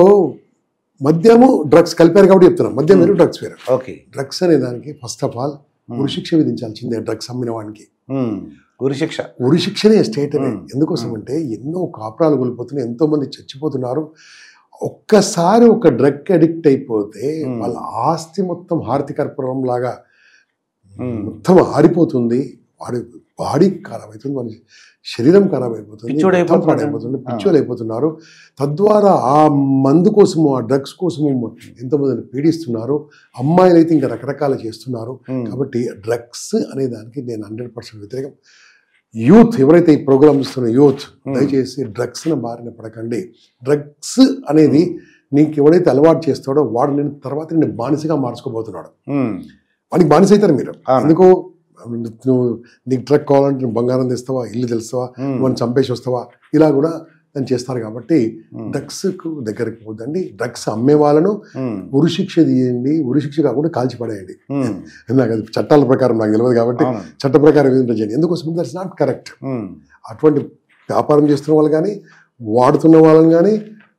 మద్యము డ్రగ్స్ కలిపారు కాబట్టి చెప్తున్నాం మద్యం వేరు డ్రగ్స్ వేరు ఓకే డ్రగ్స్ అనే దానికి ఫస్ట్ ఆఫ్ ఆల్ ఉరిశిక్ష విధించాల్సిందే డ్రగ్స్ అమ్మిన వాడికి ఉమ్, ఉరి శిక్ష ఉరిశిక్షనే స్టేట్ Hmm. ఎందుకోసం అంటే ఎన్నో కాపురాలు కోల్పోతున్నాయి ఎంతో మంది చచ్చిపోతున్నారు ఒక్కసారి ఒక డ్రగ్ అడిక్ట్ అయిపోతే Hmm. వాళ్ళ ఆస్తి మొత్తం హారతి కర్పూరం లాగా Hmm. మొత్తం ఆరిపోతుంది వాడి బాడీ ఖరాబ్ అవుతుంది వాడి శరీరం ఖరాబ్ అయిపోతుంది పిచ్చోడు మొత్తం అయిపోతున్నాడు. పాడైపోతుంది పిచ్చోలు అయిపోతున్నారు తద్వారా ఆ మందు కోసము ఆ డ్రగ్స్ కోసము ఎంతోమందిని పీడిస్తున్నారు అమ్మాయిలు అయితే ఇంకా రకరకాలు చేస్తున్నారు ఉమ్, కాబట్టి డ్రగ్స్ అనే దానికి నేను హండ్రెడ్ పర్సెంట్ వ్యతిరేకం యూత్ ఎవరైతే ఈ ప్రోగ్రామ్ ఇస్తున్న యూత్ Hmm. దయచేసి డ్రగ్స్ బారిన పడకండి డ్రగ్స్ అనేది నీకు ఎవడైతే అలవాటు చేస్తాడో వాడు నేను తర్వాత నేను బానిసగా మార్చుకోబోతున్నాడు ఉమ్, వానికి బానిస అవుతారు మీరు అవును. ఎందుకు నువ్వు నీకు డ్రగ్ కావాలంటే నువ్వు బంగారం తెస్తావా ఇల్లు తెలుస్తావా ఉమ్, మనం చంపేసి వస్తావా ఇలా కూడా దాన్ని చేస్తారు కాబట్టి ఉమ్, డ్రగ్స్కు దగ్గరికి పోద్దండి డ్రగ్స్ అమ్మే వాళ్ళను ఉమ్, ఉరిశిక్ష తీయండి ఉరిశిక్ష కాకుండా కాల్చి పడేయండి ఉమ్, నాకు అది చట్టాల ప్రకారం నాకు తెలియదు కాబట్టి అవును. చట్ట ప్రకారం ఏం చేయండి ఎందుకోసం దట్స్ నాట్ కరెక్ట్ ఉమ్, అటువంటి వ్యాపారం చేస్తున్న వాళ్ళు కానీ వాడుతున్న వాళ్ళని కానీ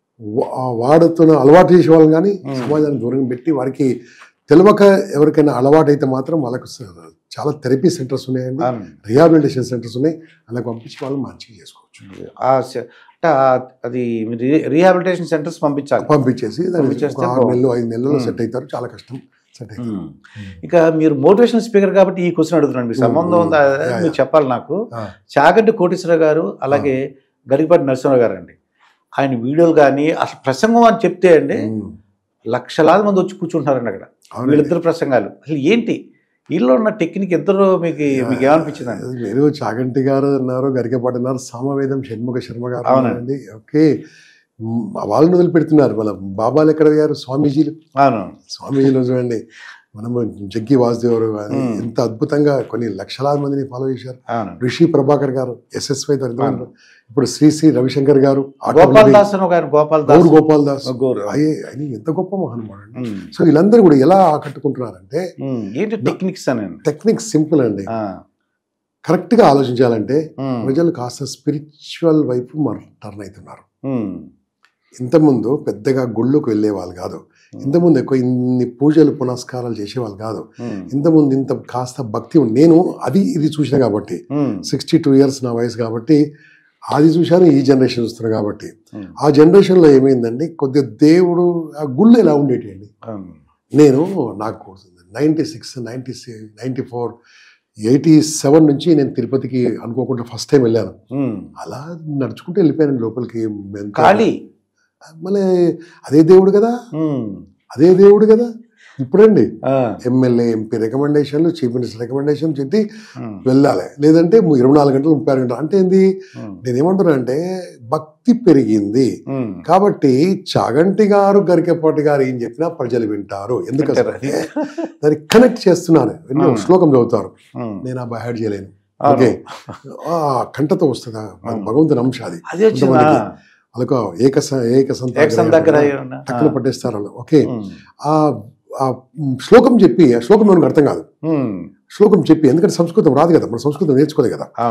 వాడుతున్న అలవాటు చేసే వాళ్ళని కానీ Hmm. సమాజాన్ని దూరం పెట్టి వారికి తెలియక ఎవరికైనా అలవాటు అయితే మాత్రం వాళ్ళకు స- చాలా థెరపీ సెంటర్స్ ఉన్నాయండి అవును. రిహాబిలిటేషన్ సెంటర్స్ ఉన్నాయి అలా పంపించి వాళ్ళు మంచిగా చేసుకోవచ్చు ఆ స- అంటే ఆ- అది రీ- రీహాబిలిటేషన్ సెంటర్స్ పంపించాలి పంపించేసి దాన్ని పంపించేస్తే ఒక ఆరు బాగుంది. నెలలు ఐదు నెలల్లో Hmm. సెట్ అవుతారు చాలా కష్టం సెట్ అవుతారు ఉమ్. ఇక మీరు మోటివేషనల్ స్పీకర్ కాబట్టి ఈ క్వశ్చన్ అడుగుతున్నాను మీకు ఉమ్, సంబంధం ఉమ్. ఉందా యా, మీరు యా. చెప్పాలి నాకు ఆ, చాగంటి కోటేశ్వర గారు అలాగే గరికపాటి నరసింహరావు గారు అండి ఆయన వీడియోలు కానీ అసలు ప్రసంగం అని చెప్తే అండి ఉమ్. లక్షలాది మంది వచ్చి కూర్చుంటున్నారండి అక్కడ అవునండి. వీళ్ళిద్దరు ప్రసంగాలు అసలు ఏంటి వీళ్ళలో ఉన్న టెక్నిక్ ఇద్దరు మీకు మీకు ఏమనిపించిందండి మీరు చాగంటి గారు అన్నారు గరికపాటి అన్నారు సామవేదం షణ్ముఖ శర్మ గారు అవునండి. అన్నారండి ఓకే మ్, వాళ్ళని వదిలిపెడుతున్నారు మన బాబాలు ఎక్కడ గారు స్వామీజీలు అవును స్వామీజీలు చూడండి మనము జగ్గి వాసుదేవరు గారు మ్. ఎంత అద్భుతంగా కొన్ని లక్షలాది మందిని ఫాలో చేశారు అవును ఋషి ప్రభాకర్ గారు ఎస్ఎస్వై దరిద్రులు ఇప్పుడు శ్రీ శ్రీ రవిశంకర్ గారు గోపాల్ దాస్ అని ఒక ఆయన గోపాల్ దాస్ గౌర్ గోపాల్ దాస్ గౌరు. అయ్యే ఆయన ఎంత గొప్ప మహానుభావుడు అండి ఉమ్, సో వీళ్ళందరూ కూడా ఎలా ఆకట్టుకుంటున్నారంటే ఉమ్, ఏంటి టెక్నిక్స్ అని టెక్నిక్ సింపుల్ అండి ఆ, కరెక్ట్ గా ఆలోచించాలంటే ఉమ్, ప్రజలు కాస్త స్పిరిచువల్ వైపు మర్- టర్న్ అవుతున్నారు ఉమ్, ఇంతకుముందు పెద్దగా గుళ్ళకు వెళ్ళేవాళ్ళు కాదు ఇంతకుముందు ఎక్కువ ఇన్ని పూజలు పునస్కారాలు చేసేవాళ్ళు కాదు ఉమ్, ఇంతకుముందు ఇంత కాస్త భక్తి ఉంది. నేను అది ఇది చూసిన కాబట్టి ఉమ్, సిక్స్టీ టూ ఇయర్స్ నా వయసు కాబట్టి అది చూశాను ఈ జనరేషన్ చూస్తున్నాను కాబట్టి ఉమ్, ఆ జనరేషన్లో ఏమైందండి కొద్దిగా దేవుడు ఆ గుళ్ళు ఎలా ఉండేటివండి అవును. నేను నాకు ninety six ninety ninety four eighty seven నుంచి నేను తిరుపతికి అనుకోకుండా ఫస్ట్ టైం వెళ్ళాను ఉమ్, అలా నడుచుకుంటూ వెళ్ళిపోయాను లోపలికి ఎంత- ఖాళీ మళ్ళీ అదే దేవుడు కదా ఉమ్, అదే దేవుడు కదా ఇప్పుడండి ఆ, ఎమ్మెల్యే ఎంపీ రికమెండేషన్లు చీఫ్ మినిస్టర్ రికమెండేషన్ చెప్పి ఉమ్, వెళ్ళాలి లేదంటే ఇరవై నాలుగు గంటలు ముప్పై ఆరు గంటలు అంటే ఏంది ఉమ్, నేనేమంటున్నా అంటే భక్తి పెరిగింది ఉమ్, కాబట్టి చాగంటి గారు గరికెపాటి గారు ఏం చెప్పినా ప్రజలు వింటారు ఎందుకంటే దాన్ని కనెక్ట్ చేస్తున్నారు ఎన్నో అవును. శ్లోకం చదువుతారు ఉమ్, నేను ఆ బై చేయలేను అవును. ఓకే ఆ కంఠతో వస్తుందా అవును. భగవంతుని అంశ అది అది వచ్చిందా కొంతమందికి వాళ్ళకు ఏక స- ఏక సంత ఎక్సన్ దగ్గర ఉన్న- టక్కున పట్టేస్తారు వాళ్ళు ఓకే ఉమ్, ఆ ఆ శ్లోకం చెప్పి ఆ శ్లోకం మనకు అర్థం కాదు ఉమ్, శ్లోకం చెప్పి ఎందుకంటే సంస్కృతం రాదు కదా మన సంస్కృతం నేర్చుకోలేదు కదా అవును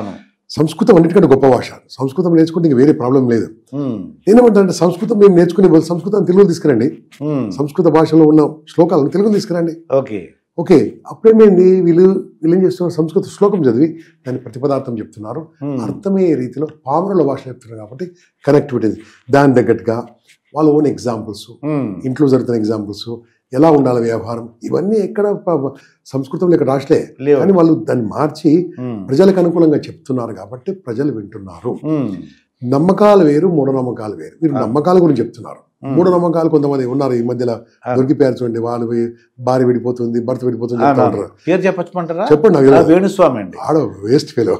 సంస్కృతం అన్నిటికంటే గొప్ప భాష సంస్కృతం నేర్చుకుంటే ఇంక వేరే ప్రాబ్లం లేదు ఉమ్, నేనేమంటానంటే సంస్కృతం మేము నేర్చుకునే బదులు సంస్కృతం తెలుగు తీసుకురండి ఉమ్, సంస్కృత భాషలో ఉన్న శ్లోకాలను తెలుగు తీసుకురండి ఓకే ఓకే అప్పుడేమైంది వీళ్ళు వీళ్ళు ఏం చేస్తున్నారు సంస్కృత శ్లోకం చదివి దాని ప్రతిపదార్థం చెప్తున్నారు ఉమ్, అర్థమయ్యే రీతిలో పామరుల భాష చెప్తున్నారు కాబట్టి కనెక్టివిటీ ఉంది. దాని తగ్గట్టుగా వాళ్ళ ఓన్ ఎగ్జాంపుల్స్ ఉమ్, ఇంట్లో జరుగుతున్న ఎగ్జాంపుల్స్ ఎలా ఉండాలి వ్యవహారం ఇవన్నీ ఎక్కడ ప- సంస్కృతంలో ఇక్కడ రాష్ట్రే లేవు. కానీ వాళ్ళు దాన్ని మార్చి ఉమ్, ప్రజలకు అనుకూలంగా చెప్తున్నారు కాబట్టి ప్రజలు వింటున్నారు ఉమ్, నమ్మకాలు వేరు మూఢనమ్మకాలు వేరు మీరు నమ్మకాల గురించి చెప్తున్నారు మూఢనమ్మకాలు కొంతమంది ఉన్నారు ఈ మధ్యలో దొరికిపోయారు చూడండి వాళ్ళు పోయి భార్య విడిపోతుంది భర్త విడిపోతుంది చెప్తా అవును. ఉంటారు పేరు చెప్పమంటారా చెప్పండి నాకు తెలియదు. వేణుస్వామి అండి ఆడ వేస్ట్ ఫెలో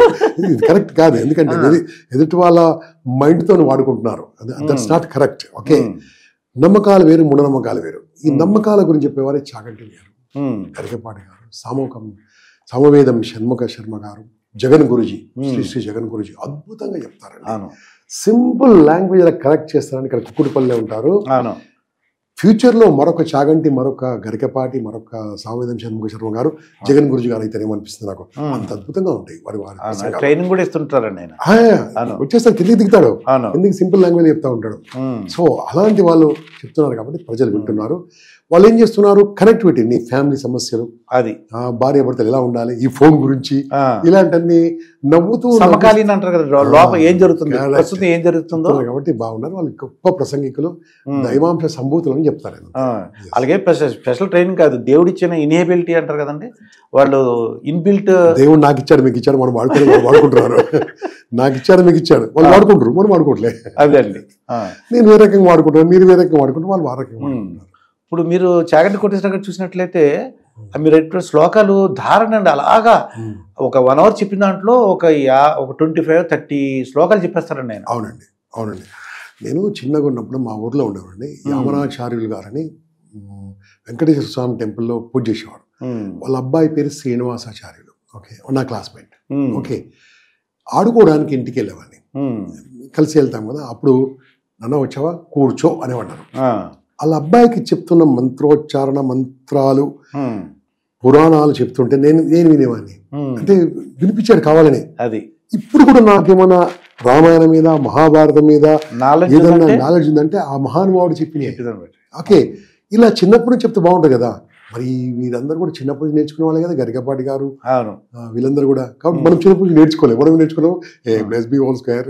ఇది కరెక్ట్ కాదు ఎందుకంటే ఎదుటి- ఎదుటి వాళ్ళ మైండ్ తో వాడుకుంటున్నారు దట్స్ నాట్ కరెక్ట్ ఓకే ఉమ్, నమ్మకాలు వేరు మూఢనమ్మకాలు వేరు ఈ నమ్మకాల గురించి చెప్పేవారే చాగంటి గారు ఉమ్, గరికపాటి గారు సామూకం సమవేదం షణ్ముఖ శర్మ గారు జగన్ గురుజీ శ్రీ శ్రీ జగన్ గురుజీ అద్భుతంగా చెప్తారండి అవును సింపుల్ లాంగ్వేజ్ అలా కరెక్ట్ చేస్తారని ఇక్కడ కుక్కుడుపల్లిలో ఉంటారు అవును ఫ్యూచర్ లో మరొక చాగంటి మరొక గరికపాటి మరొక సామవేదం షణ్ముఖ శర్మ గారు జగన్ గురుజీ గారు అయితే ఏమనిపిస్తుంది నాకు Hmm. అంత అద్భుతంగా ఉంటాయి వారి వారి అవును ప్రసంగాలు. ట్రైనింగ్ కూడా ఇస్తుంటారండి ఆయన ఆ, అవును. వచ్చేస్తారు కిందికి దిగుతాడు అవును కిందికి సింపుల్ లాంగ్వేజ్ చెప్తా ఉంటాడు ఉమ్, సో అలాంటి వాళ్ళు చెప్తున్నారు కాబట్టి ప్రజలు వింటున్నారు వాళ్ళు ఏం చేస్తున్నారు కనెక్టివిటీ నీ ఫ్యామిలీ సమస్యలు అది ఆ, భార్య భర్తలు ఎలా ఉండాలి ఈ ఫోన్ గురించి ఆ, ఇలాంటివన్నీ నవ్వుతూ సమకాలీన అంటారు కదా లో- లోపల ఏం జరుగుతుంది Correct. ప్రస్తుతం ఏం జరుగుతుందో నవ్వుతున్నారు కాబట్టి బాగున్నారు వాళ్ళు గొప్ప ప్రసంగికులు ఉమ్. దైవాంశ సంభూతులు అని చెప్తారు ఆయన. ఆ, అలాగే స్పెషల్ స్పెషల్ ట్రైనింగ్ కాదు దేవుడిచ్చిన ఇనేబిలిటీ అంటారు కదండి వాళ్ళు ఇన్బిల్ట్ దేవుడు నాకు ఇచ్చాడు మీకు ఇచ్చాడు మనం వాడుకొని వాళ్ళు వాడుకుంటున్నారు నాకు ఇచ్చాడు మీకు ఇచ్చాడు వాళ్ళు వాడుకుంటారు మనం వాడుకోవట్లే అదండి ఆ, నేను వేరే రకంగా వాడుకుంటాను మీరు వేరే రకంగా వాడుకుంటారు వాళ్ళు ఆ రకంగా వాడుకుంటారు ఇప్పుడు మీరు చాగంటి కొట్టేసిన చూసినట్లయితే ఆ మీరు ఎటువంటి శ్లోకాలు ధారణ అండి అలాగా ఉమ్. ఒక వన్ అవర్ చెప్పిన దాంట్లో ఒక యా ఒక ట్వంటీ ఫైవ్ థర్టీ శ్లోకాలు చెప్పేస్తారండి ఆయన అవునండి అవునండి నేను చిన్నగా ఉన్నప్పుడు మా ఊర్లో ఉండేవాడిని యామనాచార్యులు గారని ఉమ్, వెంకటేశ్వర స్వామి టెంపుల్లో పూజ చేసేవాడు ఉమ్, వాళ్ళ అబ్బాయి పేరు శ్రీనివాసాచార్యులు ఓకే నా క్లాస్మేట్ ఉమ్, ఓకే ఆడుకోవడానికి ఇంటికి వెళ్ళేవాడిని ఉమ్, కలిసి వెళ్తాం కదా అప్పుడు నన్న వచ్చావా కూర్చో అనేవాడు ఆ, వాళ్ళ అబ్బాయికి చెప్తున్న మంత్రోచ్చారణ మంత్రాలు ఉమ్, పురాణాలు చెప్తుంటే నేను నేను వినేవాడిని ఉమ్, అంటే వినిపించాడు కావాలని అది ఇప్పుడు కూడా నాకేమన్నా రామాయణం మీద మహాభారతం మీద నాలెడ్జ్ ఏదన్నా నాలెడ్జ్ ఉందంటే ఆ మహానుభావుడు చెప్పిన చెప్పేదాన్ని ఓకే ఇలా చిన్నప్పుడు నుంచి చెప్తే బాగుంటుంది కదా మరి వీరందరూ కూడా చిన్నప్పటి నుంచి నేర్చుకునే వాళ్ళే కదా గరికపాటి గారు అవును ఆ, వీళ్ళందరూ కూడా కాబట్టి మనం చిన్నప్పటి నుంచి నేర్చుకోలేము మనం నేర్చుకున్నాం a plus b whole square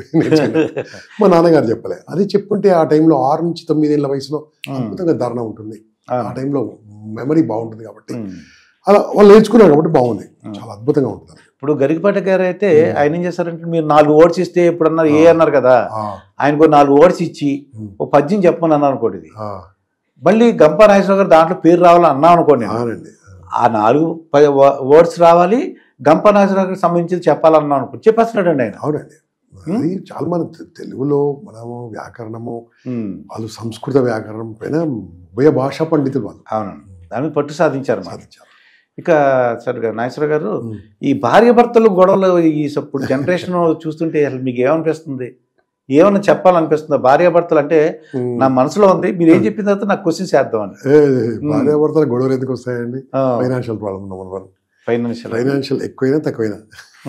మా నాన్నగారు చెప్పలే అది చెప్పుంటే ఆ టైంలో ఆరు నుంచి తొమ్మిదేళ్ల వయసులో అద్భుతంగా ధారణ ఉంటుంది ఆ అవును. టైంలో మెమరీ బాగుంటుంది కాబట్టి ఉమ్. అలా వాళ్ళు నేర్చుకున్నారు కాబట్టి బాగుంది చాలా అద్భుతంగా ఉంటుంది ఇప్పుడు గరికపాటి గారు అయితే ఆయన ఏం చేస్తారంటే మీరు నాలుగు ఓట్స్ ఇస్తే ఇప్పుడు అన్నారు ఏ అన్నారు కదా ఆ, ఆయనకు నాలుగు ఓట్స్ ఇచ్చి ఉమ్, ఓ పద్యం చెప్పమని అన్నారు అనుకోండి ఇది. ఆ, మళ్ళీ గంప నాగేశ్వర గారు దాంట్లో పేరు రావాలని అన్నాం అనుకోండి నేను. అవునండి ఆ నాలుగు వర్డ్స్ రావాలి గంప నాగేశ్వర గారికి సంబంధించి చెప్పాలన్నాం అనుకో చెప్పేస్తున్నాడండి ఆయన అవునండి అది చాలా మన తె- తెలుగులో మనము వ్యాకరణము ఉమ్, వాళ్ళు సంస్కృత వ్యాకరణం పైన ఉభయ భాషా పండితులు వాళ్ళు అవునండి దాని మీద పట్టు సాధించారు మరి సాధించారు ఇక సార్ గారు నాగేశ్వర గారు ఉమ్. ఈ భార్య భర్తలు గొడవలు ఈ ఇప్పుడు జనరేషన్ చూస్తుంటే అసలు మీకు ఏమనిపిస్తుంది ఏమన్నా చెప్పాలనిపిస్తుందా భార్య భర్తలు అంటే ఉమ్. నా మనసులో ఉంది మీరు ఏం చెప్పిన తర్వాత నాకు క్వశ్చన్స్ చేద్దామని ఏ, భార్యాభర్తల గొడవలు ఎందుకు వస్తాయండి financial problem number one financial financial ఎక్కువైనా తక్కువైనా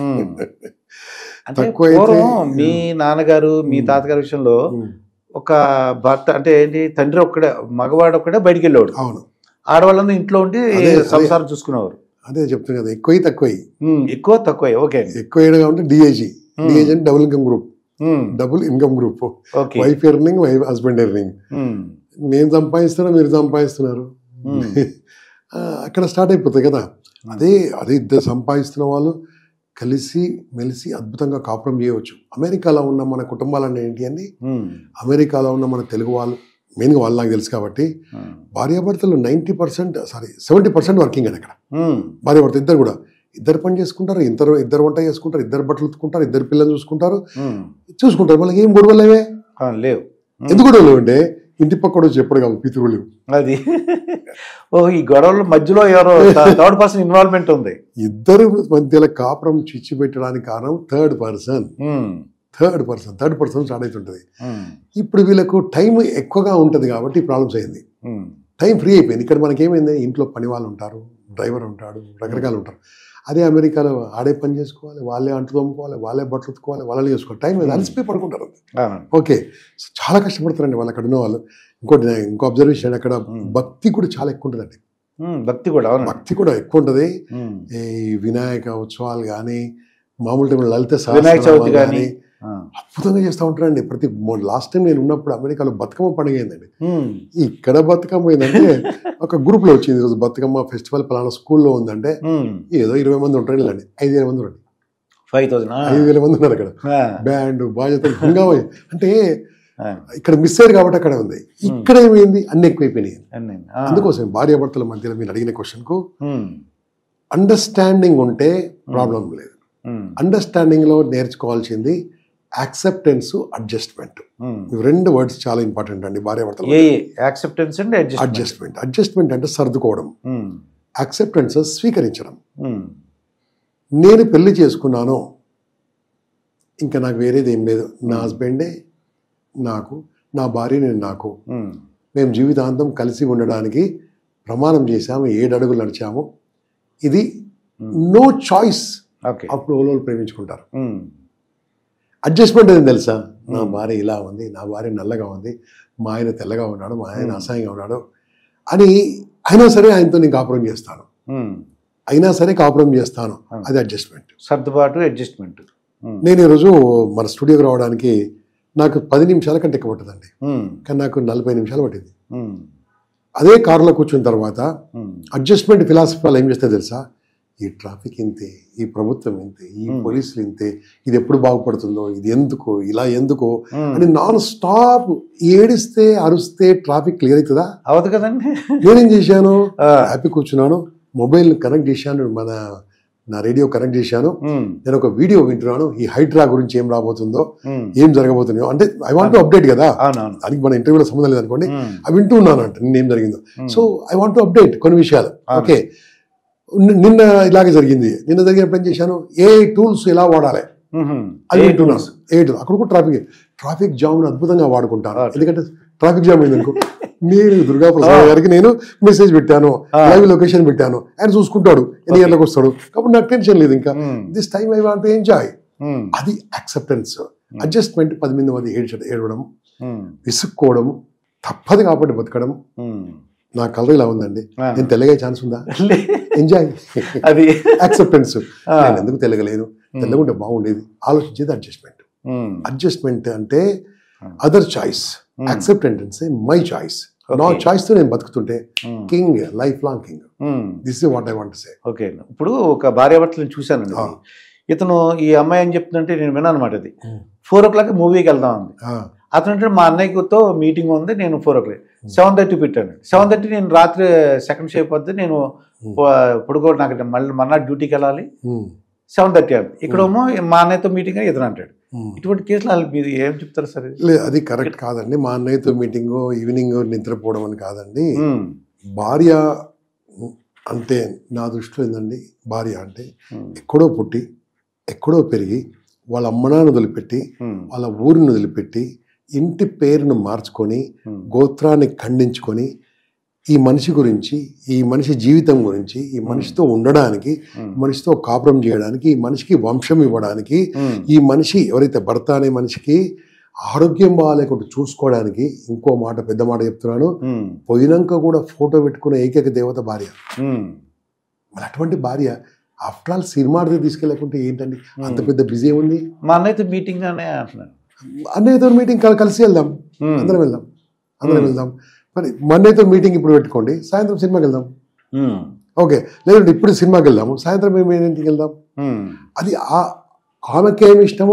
అంటే తక్కువ అయితే- పూర్వం మీ నాన్నగారు మీ తాతగారి విషయంలో ఉమ్. ఒక భర్త అంటే ఏంటి తండ్రి ఒక్కడే మగవాడు ఒక్కడే బయటికి వెళ్ళేవాడు అవును ఆడవాళ్ళందరూ ఇంట్లో ఉండి అదే, అదే. సంసారం చూసుకునేవారు అదే చెప్తాను కదా ఎక్కువ తక్కువ ఉమ్, ఎక్కువ తక్కువ ఓకే అండి ఎక్కువ వేయడం కాబట్టి డిఏజీ ఉమ్. డిఏజీ అంటే double income group um, double income group okay wife earning wife husband earning um, నేను సంపాదిస్తున్నా మీరు సంపాదిస్తున్నారు ఉమ్, ఆ, అక్కడ స్టార్ట్ అయిపోతాయి కదా అదే అదే ఇద్దరు సంపాదిస్తున్న వాళ్ళు కలిసి మెలిసి అద్భుతంగా కాపురం చేయవచ్చు అమెరికాలో ఉన్న మన కుటుంబాలన్నీ ఏంటి అని ఉమ్, అమెరికాలో ఉన్న మన తెలుగు వాళ్ళు మెయిన్గా వాళ్ళు నాకు తెలుసు కాబట్టి ఉమ్, భార్యాభర్తలు ninety percent sorry seventy percent working అని అక్కడ ఉమ్, భార్యాభర్త ఇద్దరు కూడా ఇద్దరు పని చేసుకుంటారు ఇద్దరు ఇద్దరు వంట చేసుకుంటారు ఇద్దరు బట్టలు ఉతుకుంటారు ఇద్దరు పిల్లలు చూసుకుంటారు ఉమ్. చూసుకుంటారు వాళ్ళకి ఏం గొడవలు లేవే ఆ, లేవు ఉమ్, ఎందుకు గొడవలు అంటే ఇంటి పక్కడు చెప్పడు కాదు పితృలు అది ఓ ఈ గొడవల మధ్యలో ఎవరో థర్డ్ పర్సన్ ఇన్వాల్వ్మెంట్ ఉంది ఇద్దరు మధ్యలో కాపురం చిచ్చి పెట్టడానికి కారణం third person um, third person third person start అవుతుంటుంది ఉమ్, ఇప్పుడు వీళ్ళకు టైం ఎక్కువగా ఉంటుంది కాబట్టి ప్రాబ్లమ్స్ అయింది ఉమ్, టైం ఫ్రీ అయిపోయింది ఇక్కడ మనకి ఏమైంది ఇంట్లో పని వాళ్ళు ఉంటారు డ్రైవర్ ఉంటాడు రకరకాలు ఉంటారు అదే అమెరికాలో ఆడే పని చేసుకోవాలి వాళ్ళే అంటు తోముకోవాలి వాళ్ళే బట్టలు ఉతుకోవాలి వాళ్ళే చేసుకోవాలి టైం లేదు అలసిపోయి పడుకుంటారు అంతే. అవునండి. ఓకే సో చాలా కష్టపడతారండి వాళ్ళు అక్కడ ఉన్న వాళ్ళు ఇంకోటి నేను ఇంకో అబ్జర్వేషన్ అక్కడ Hmm. భక్తి కూడా చాలా ఎక్కువ ఉంటుందండి ఉమ్, భక్తి కూడా అవునండి భక్తి కూడా ఎక్కువ ఉంటుంది ఉమ్, ఈ వినాయక ఉత్సవాలు కానీ మామూలు టైం లలిత వినాయక చవితి సహస్రనామాలు కానీ కానీ అద్భుతంగా చేస్తూ ఉంటారండి ప్రతి లాస్ట్ టైం నేను ఉన్నప్పుడు అమెరికాలో బతుకమ్మ పండుగ అయిందండి ఇక్కడ బతుకమ్మ ఏంటంటే ఒక గ్రూప్ లో వచ్చింది ఈరోజు బతుకమ్మ ఫెస్టివల్ పలానా స్కూల్లో ఉందంటే ఏదో ఇరవై మంది ఉంటారు వెళ్ళండి ఐదు వేల మంది ఉండండి ఫైవ్ థౌసండ్ ఐదు వేల మంది ఉన్నారు అక్కడ బ్యాండ్ బాధ్యత హంగామా అంటే ఇక్కడ మిస్ అయ్యారు కాబట్టి అక్కడ ఉంది ఇక్కడ ఏమైంది అన్ని ఎక్కువైపోయినాయి అందుకోసం భార్యాభర్తల మధ్యలో మీరు అడిగిన క్వశ్చన్ కు అండర్స్టాండింగ్ ఉంటే ప్రాబ్లం లేదు అండర్స్టాండింగ్ లో నేర్చుకోవాల్సింది యాక్సెప్టెన్స్ అడ్జస్ట్మెంట్ ఇవి రెండు వర్డ్స్ చాలా ఇంపార్టెంట్ అండి భార్యాభర్తలు a acceptance and adjust adjustment adjustment అంటే సర్దుకోవడం యాక్సెప్టెన్స్ స్వీకరించడం నేను పెళ్లి చేసుకున్నాను ఇంకా నాకు వేరేది ఏం లేదు నా హస్బెండే నాకు నా భార్య నేను నాకు మేము జీవితాంతం కలిసి ఉండడానికి ప్రమాణం చేశాము ఏడు అడుగులు నడిచాము ఇది నో చాయిస్ ఓకే అప్పుడు ఓలోలు ప్రేమించుకుంటారు అడ్జస్ట్మెంట్ ఏం తెలుసా నా భార్య ఇలా ఉంది నా భార్య నల్లగా ఉంది మా ఆయన తెల్లగా ఉన్నాడు మా ఆయన Hmm. అసహ్యంగా ఉన్నాడు అని అయినా సరే ఆయనతో నేను కాపురం చేస్తాను అయినా సరే కాపురం చేస్తాను Hmm. అది అడ్జస్ట్మెంట్ సర్దుబాటు అడ్జస్ట్మెంట్ నేను ఈరోజు మన స్టూడియోకి రావడానికి నాకు పది నిమిషాల కంటే ఎక్కువ పట్టదండి కానీ నాకు నలభై నిమిషాలు పట్టింది అదే కారులో కూర్చున్న తర్వాత అడ్జస్ట్మెంట్ ఫిలాసఫీ వాళ్ళు ఏం చేస్తే తెలుసా ఈ ట్రాఫిక్ ఇంతే ఈ ప్రభుత్వం ఇంతే ఈ Hmm. పోలీసులు ఇంతే ఇది ఎప్పుడు బాగుపడుతుందో ఇది ఎందుకు ఇలా ఎందుకు అని నాన్ స్టాప్ ఏడిస్తే అరుస్తే ట్రాఫిక్ క్లియర్ అవుతుందా అవదు కదండి నేనేం చేశాను ఆ, హ్యాపీ కూర్చున్నాను మొబైల్ కనెక్ట్ చేశాను మన నా రేడియో కనెక్ట్ చేశాను ఉమ్, నేను ఒక వీడియో వింటున్నాను ఈ హైడ్రా గురించి ఏం రాబోతుందో ఉమ్, ఏం జరగబోతుందో అంటే ఐ వాంట్ టు అప్డేట్ కదా అవునవును దానికి మన ఇంటర్వ్యూలో సంబంధం లేదనుకోండి ఉమ్, అవి వింటూ ఉన్నాను అంట నిన్న ఏం జరిగిందో um, so I want to update కొన్ని విషయాలు అవును. ఓకే ని- నిన్న ఇలాగే జరిగింది నిన్న జరిగినప్పుడు ఏం చేశాను ఏ టూల్స్ ఎలా వాడాలి ఉమ్, అది ఏ వింటున్నాను ఏ టూల్ అక్కడ కూడా ట్రాఫిక్ ట్రాఫిక్ జామ్ అద్భుతంగా వాడుకుంటాను అవును. ఎందుకంటే ట్రాఫిక్ జామ్ అయింది అనుకో నేను దుర్గా ప్రసాద్ గారికి నేను మెసేజ్ పెట్టాను ఆ. లైవ్ లొకేషన్ పెట్టాను ఆయన చూసుకుంటాడు ఎన్ని Okay. గంటలకు వస్తాడు కాబట్టి నాకు టెన్షన్ లేదు ఇంకా um, this time I want enjoy um, అది యాక్సెప్టెన్స్ అడ్జస్ట్మెంట్ పది మంది మంది ఏడ్చడం ఏడవడం ఉమ్, విసుక్కోవడం తప్పదు కాబట్టి బతకడం ఉమ్. నా కలర్ ఇలా ఉందండి ఆ. నేను తెల్లగే ఛాన్స్ ఉందా లే- ఎంజాయ్ అది యాక్సెప్టెన్స్ ఆ. నేను ఎందుకు తెల్లగలేను తెల్లగుంటే బాగుండేది ఆలోచించేది అడ్జస్ట్మెంట్ ఉమ్, అడ్జస్ట్మెంట్ అంటే Hmm. Other choice Hmm. Acceptant అంటే మై చాయిస్ నా Okay. చాయిస్ తో నేను బతుకుతుంటే um, king life long king um. This is what I want say okay అండి ఇప్పుడు ఒక భార్యాభర్తలను చూశానండి ఆ. ఇతను ఈ అమ్మాయి ఏం చెప్తుందంటే నేను విన్నాను అనమాట అది Hmm. ఫోర్ ఓ క్లాక్ మూవీకి వెళ్దాం అంది అతను అంటే మా అన్నయ్యతో మీటింగ్ ఉంది నేను four o'clock seven thirty పెట్టాను సెవెన్ థర్టీ నేను రాత్రి సెకండ్ షేప్ వద్ద నేను Hmm. పడుకో నాకు మళ్ళీ మర్నాడు డ్యూటీకి వెళ్ళాలి సెవెన్ థర్టీ అంది ఇక్కడేమో మా అన్నయ్యతో మీటింగ్ అని ఇతను అంటాడు ఇటువంటి కేసులు వాళ్ళు మీరు ఏం చెప్తారు సార్ ఇది లేదు అది కరెక్ట్ కాదండి మా అన్నయ్యతో మీటింగ్ ఈవినింగ్ నిద్రపోవడం అని కాదండి ఉమ్, భార్య అంటే నా దృష్టిలో ఏందండి భార్య అంటే ఉమ్, ఎక్కడో పుట్టి ఎక్కడో పెరిగి వాళ్ళ అమ్మనాన్ని వదిలిపెట్టి ఉమ్, వాళ్ళ ఊరిని వదిలిపెట్టి ఇంటి పేరును మార్చుకొని ఉమ్, గోత్రాన్ని ఖండించుకొని ఈ మనిషి గురించి ఈ మనిషి జీవితం గురించి ఈ మనిషితో ఉండడానికి ఉమ్, మనిషితో కాపురం చేయడానికి ఈ మనిషికి వంశం ఇవ్వడానికి ఉమ్, ఈ మనిషి ఎవరైతే భర్త అనే మనిషికి ఆరోగ్యం బాగాలేకుండా చూసుకోవడానికి ఇంకో మాట పెద్ద మాట చెప్తున్నాను ఉమ్, పోయినాక కూడా ఫోటో పెట్టుకునే ఏకైక దేవత భార్య ఉమ్, మరి అటువంటి భార్య ఆఫ్టర్ ఆల్ సినిమా తీసుకెళ్ళకుంటే ఏంటండి అంత పెద్ద బిజీ ఉంది మా అన్నయ్యతో మీటింగ్ అనే అంటున్నాను అన్నయ్యతో మీటింగ్ కలిసి వెళ్దాం ఉమ్, అందరం వెళ్దాం అందరం Hmm. వెళ్దాం మరి మన్నయ్యతో మీటింగ్ ఇప్పుడు పెట్టుకోండి సాయంత్రం సినిమాకి వెళ్దాం ఉమ్, ఓకే లేదంటే ఇప్పుడు సినిమాకి వెళ్దాము సాయంత్రం మేము ఏంటికి వెళ్దాం ఉమ్, అది ఆ- ఆమెకేమి ఇష్టమో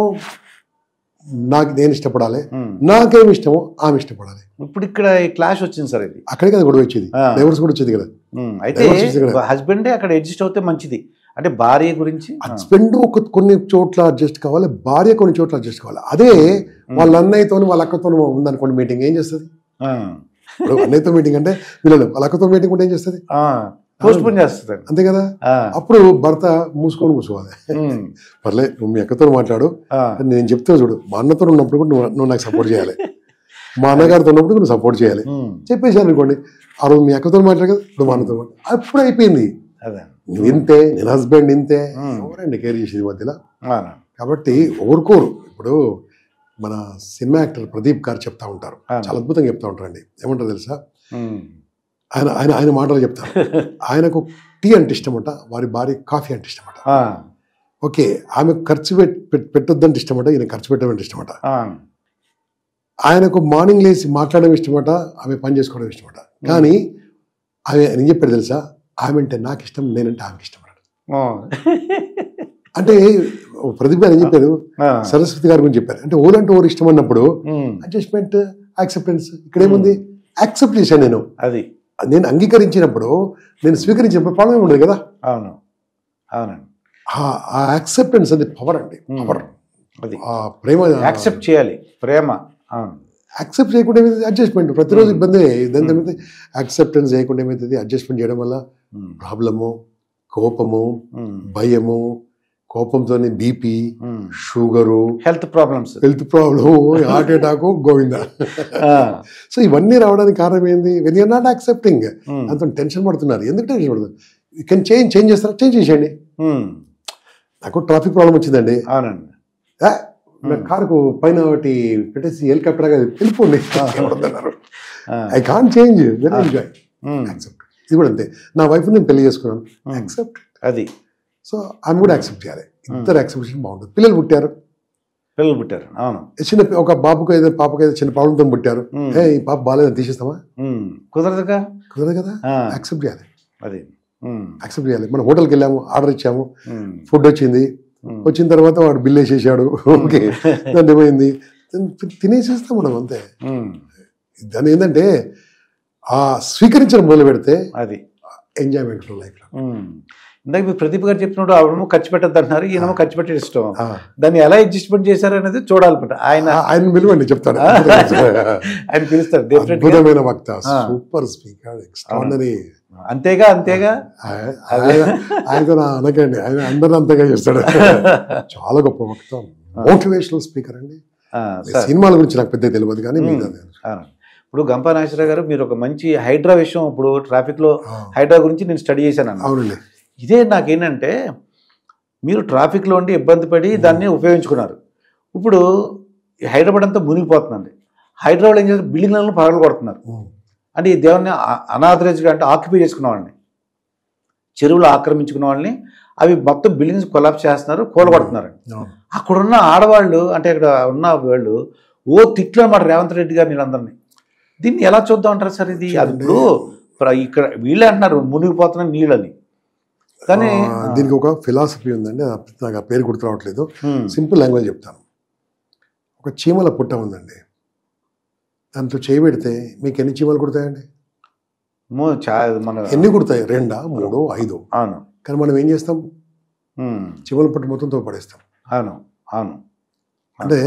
నాకు నేను ఇష్టపడాలి ఉమ్. నాకేమి ఇష్టమో ఆమె ఇష్టపడాలి ఇప్పుడు ఇక్కడ ఈ క్లాష్ వచ్చింది సార్ ఇది అక్కడే కదా గొడవ వచ్చేది ఆ. డైవర్స్ కూడా వచ్చేది కదా ఉమ్, అయితే Divorce చేసి కదా. హస్బెండే అక్కడ అడ్జస్ట్ అవుతే మంచిది అంటే భార్య గురించి ఆ, హస్బెండ్ ఒక కొన్ని చోట్ల అడ్జస్ట్ కావాలి భార్య కొన్ని చోట్ల అడ్జస్ట్ కావాలి అదే వాళ్ళ అన్నయ్యతో వాళ్ళ అక్కతో ఉందనుకోండి మీటింగ్ ఏం చేస్తుంది ఆ, ఇప్పుడు అన్నయ్యతో మీటింగ్ అంటే వీళ్ళు వాళ్ళ అక్కతో మీటింగ్ ఉంటే ఏం చేస్తుంది ఆ, పోస్ట్ పోన్ చేస్తుంది అంతే కదా ఆ, అప్పుడు భర్త మూసుకొని కూర్చోవాలి ఉమ్, పర్లే నువ్వు మీ అక్కతో మాట్లాడు ఆ, కానీ నేను చెప్తే చూడు మా అన్నతో ఉన్నప్పుడు కూడా నువ్వు నువ్వు నాకు సపోర్ట్ చేయాలి మా అన్నగారితో ఉన్నప్పుడు నువ్వు సపోర్ట్ చేయాలి ఉమ్, చెప్పేశాను అనుకోండి ఆ రోజు మీ అక్కతో మాట్లాడు కదా ఇప్పుడు మా అన్నతో మాట్లాడు అప్పుడు అయిపోయింది అదే నువ్వు ఇంతే నేను హస్బెండ్ ఇంతే Hmm. ఎవరండి కేర్ చేసేది ఈ మధ్యలో అవును కాబట్టి ఊరుకోరు ఇప్పుడు మన సినిమా యాక్టర్ ప్రదీప్ గారు చెప్తా ఉంటారు అవును. చాలా అద్భుతంగా చెప్తా ఉంటారండి ఏమంటారు తెలుసా ఉమ్. ఆయన ఆయన ఆయన మాటలు చెప్తారు ఆయనకు టీ అంటే ఇష్టమట వారి భార్య కాఫీ అంటే ఇష్టమట ఆ, ఓకే ఆమె ఖర్చు పెట్ పెట్- పెట్టొద్దంటే ఇష్టమట ఈయన ఖర్చు పెట్టడం ఇష్టమట అవును. ఆయనకు మార్నింగ్ లేచి మాట్లాడడం ఇష్టమట ఆమె పని చేసుకోవడం ఇష్టమట కానీ ఆమె నేను చెప్పాడు తెలుసా ఆమె అంటే నాకు ఇష్టం నేనంటే ఆమెకి ఇష్టం అన్నాడు. ఓ. అంటే ఓ ప్రదీప్ గారు ఏం చెప్పారు ఆ. సరస్వతి గారి గురించి చెప్పారు అంటే ఓలంటే ఓరు ఇష్టం అన్నప్పుడు ఉమ్. అడ్జస్ట్మెంట్ యాక్సెప్టెన్స్ ఇక్కడ ఏముంది యాక్సెప్ట్ చేశాను నేను అది నేను అంగీకరించినప్పుడు నేను స్వీకరించినప్పుడు ప్రాబ్లం ఉండదు కదా అవును అవునండి ఆ- ఆ యాక్సెప్టెన్స్ అనేది పవర్ అండి Hmm. పవర్ అది ఆ ప్రేమ యాక్సెప్ట్ చేయాలి ప్రేమ అవును యాక్సెప్ట్ చేయకుండా ఏమైతుంది అడ్జస్ట్మెంట్ ప్రతిరోజు ఇబ్బంది దాని ఏమైతే యాక్సెప్టెన్స్ చేయకుండా ఏమవుతుంది అడ్జస్ట్మెంట్ చేయడం వల్ల ఉమ్. ప్రాబ్లము కోపము ఉమ్. భయము కోపంతోనే BP um. Sugar health problems health problem heart attack Govinda so ఇవన్నీ రావడానికి కారణం ఏంది వెన్ యూర్ నాట్ యాక్సెప్టింగ్ అంత టెన్షన్ పడుతున్నారు ఎందుకు టెన్షన్ పడుతున్నారు యూ కెన్ చేంజ్ చేంజ్ చేస్తారా చేంజ్ చేసేయండి నాకు ట్రాఫిక్ ప్రాబ్లం వచ్చిందండి అవునండి ఏ, నా కారుకు పైన ఒకటి పెట్టేసి హెలికాప్టర్ గా వెళ్ళిపోండి ఎవరొద్దన్నారు I can't change very enjoy um. Accept ఇది కూడా అంతే నా వైఫ్ నేను పెళ్లి చేసుకున్నాను యాక్సెప్ట్ అది సో ఆమె కూడా యాక్సెప్ట్ చేయాలి ఇద్దరు యాక్సెప్టేషన్ బాగుంటుంది పిల్లలు పుట్టారు పిల్లలు పుట్టారు అవును చిన్న పి- ఒక బాబుకు ఏదో పాపకు ఏదో చిన్న ప్రాబ్లంతో పుట్టారు Hmm. ఏ ఈ పాప బాగాలేదని తీసేస్తామా ఉమ్. కుదరదుగా కుదరదు కదా ఆ. యాక్సెప్ట్ చేయాలి అది ఉమ్. యాక్సెప్ట్ చేయాలి మనం హోటల్కి వెళ్ళాము ఆర్డర్ ఇచ్చాము ఉమ్. ఫుడ్ వచ్చింది ఉమ్. వచ్చిన తర్వాత వాడు బిల్ వేసేసాడు ఓకే దాన్ని ఏమైంది తిన్- తినేసేస్తాం మనం అంతే ఉమ్. దాని ఏంటంటే ఆ స్వీకరించడం మొదలు పెడితే అది ఎంజాయ్మెంట్ లైఫ్ లో ఉమ్. ఇందాక మీరు ప్రదీప్ గారు చెప్పినప్పుడు ఆవిడమో ఖర్చు పెట్టద్దు అంటున్నారు ఈయనమో ఖర్చు పెట్టే ఇష్టం ఆ. దాన్ని ఎలా అడ్జస్ట్మెంట్ చేశారు అనేది చూడాలన్నమాట ఆయన ఆ- ఆయన విలువండి చెప్తాడు ఆయన పిలుస్తారు డెఫినెట్ గా అద్భుతమైన వక్త ఆ. సూపర్ స్పీకర్ ఎక్స్ట్రాడనరీ అంతేగా అంతేగా ఆయనతో నా అనకండి ఆయన అందరిని అంతగా చేస్తాడు చాలా గొప్ప వక్త మోటివేషనల్ స్పీకర్ అండి ఆ, సార్ సినిమాల గురించి నాకు పెద్ద తెలియదు కానీ ఉమ్. మిగతా తెలుసు. అవును. ఇప్పుడు గంపా నాగేశ్వరరావు గారు మీరు ఒక మంచి హైడ్రా విషయం ఇప్పుడు ట్రాఫిక్ లో ఆ. హైడ్రా గురించి నేను స్టడీ చేశాను అన్న. అవునండి ఇదే నాకేంటంటే మీరు ట్రాఫిక్లో ఉండి ఇబ్బంది పడి దాన్ని ఉపయోగించుకున్నారు ఇప్పుడు ఈ హైదరాబాద్ అంతా మునిగిపోతుందండి హైదరాబాద్ ఏం చేస్తారు బిల్డింగ్లను పగలు కొడుతున్నారు ఉమ్. అంటే ఈ దేవుని అనాథరైజ్గా అంటే ఆక్యుపై చేసుకున్న వాళ్ళని చెరువులు ఆక్రమించుకున్న వాళ్ళని అవి మొత్తం బిల్డింగ్స్ కొలాప్స్ చేస్తున్నారు కూలగొడుతున్నారు అవును. అక్కడున్న ఆడవాళ్ళు అంటే ఇక్కడ ఉన్న వాళ్ళు ఓ తిట్లు అన్నమాట రేవంత్ రెడ్డి గారు వీళ్ళందరినీ దీన్ని ఎలా చూద్దాం అంటారు సార్ ఇది అది ఇప్పుడు ప్ర- ఇక్కడ వీళ్ళే అంటున్నారు మునిగిపోతున్న నీళ్ళని కానీ ఆ, దీనికి ఒక ఫిలాసఫీ ఉందండి ఆ- నాకు ఆ పేరు గుర్తు రావట్లేదు ఉమ్, సింపుల్ లాంగ్వేజ్ చెప్తాను ఒక చీమల పుట్ట ఉందండి దాంతో చేయబెడితే మీకు ఎన్ని చీమలు కుడతాయండి ము- చా- మన ఎన్ని కుడతాయి రెండా మూడు ఐదు అవును కానీ మనం ఏం చేస్తాం ఉమ్, చీమల పుట్ట మొత్తం తో పడేస్తాం అవును అవును అంటే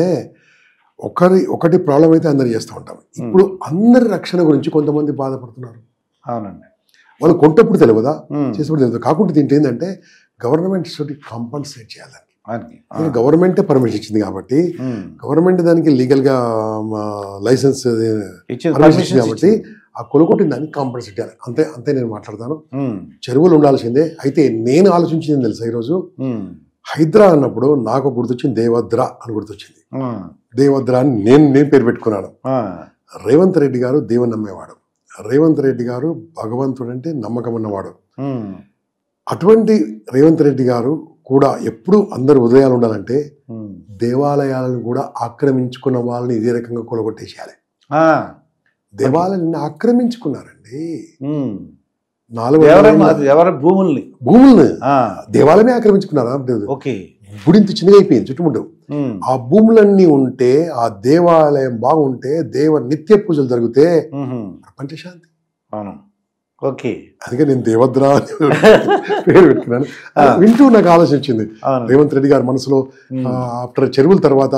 ఒకరి ఒకటి ప్రాబ్లం అయితే అందరు చేస్తూ ఉంటాం ఇప్పుడు అందరి రక్షణ గురించి కొంతమంది బాధపడుతున్నారు అవునండి వాళ్ళు కొంటప్పుడు తెలియదా ఉమ్, చేసినప్పుడు తెలియదు కాకుంటే దీంట్లో ఏంటంటే గవర్నమెంట్ తోటి కాంపన్సేట్ చేయాలని అవునండి. ఆ, ఇది గవర్నమెంటే పర్మిషన్ ఇచ్చింది కాబట్టి ఉమ్, గవర్నమెంట్ దానికి లీగల్గా లైసెన్స్ ఇచ్చింది పర్మిషన్ permissions ఇచ్చింది కాబట్టి ఇచ్చింది. ఆ కొనుక్కొట్టిన దాన్ని కాంపన్సేట్ చేయాలి అంతే అంతే నేను మాట్లాడతాను ఉమ్, చెరువులు ఉండాల్సిందే అయితే నేను ఆలోచించింది తెలుసా ఈరోజు ఉమ్, హైద్రా అన్నప్పుడు నాకు గుర్తొచ్చింది దేవద్ర అని గుర్తొచ్చింది ఆ, దేవద్ర అని నేను నేను పేరు పెట్టుకున్నాను ఆ, రేవంత్ రెడ్డి గారు దేవుని నమ్మేవాడు రేవంత్ రెడ్డి గారు భగవంతుడు అంటే నమ్మకం ఉన్నవాడు ఉమ్, అటువంటి రేవంత్ రెడ్డి గారు కూడా ఎప్పుడు అందరు ఉదయాలు ఉండాలంటే ఉమ్, దేవాలయాలను కూడా ఆక్రమించుకున్న వాళ్ళని ఇదే రకంగా కొలగొట్టేసేయాలి ఆ, దేవాలయాన్ని ఆక్రమించుకున్నారండి ఉమ్. నాలుగు ఎవరై వందల అది ఎవరి భూముల్ని భూముల్ని ఆ, దేవాలయమే ఆక్రమించుకున్నారా ఓకే గుడి ఇంత చిన్నగా అయిపోయింది చుట్టుముట్టు ఉమ్, ఆ భూములన్నీ ఉంటే ఆ దేవాలయం బాగుంటే దేవ నిత్య పూజలు జరిగితే ఉహుం, ప్రపంచ శాంతి అవును ఓకే అందుకే నేను దేవద్ర అని పేరు పెట్టుకున్నాను ఆ. వింటూ నాకు ఆలోచన వచ్చింది అవును రేవంత్ రెడ్డి గారి మనసులో ఉమ్, ఆఫ్టర్ చెరువుల తర్వాత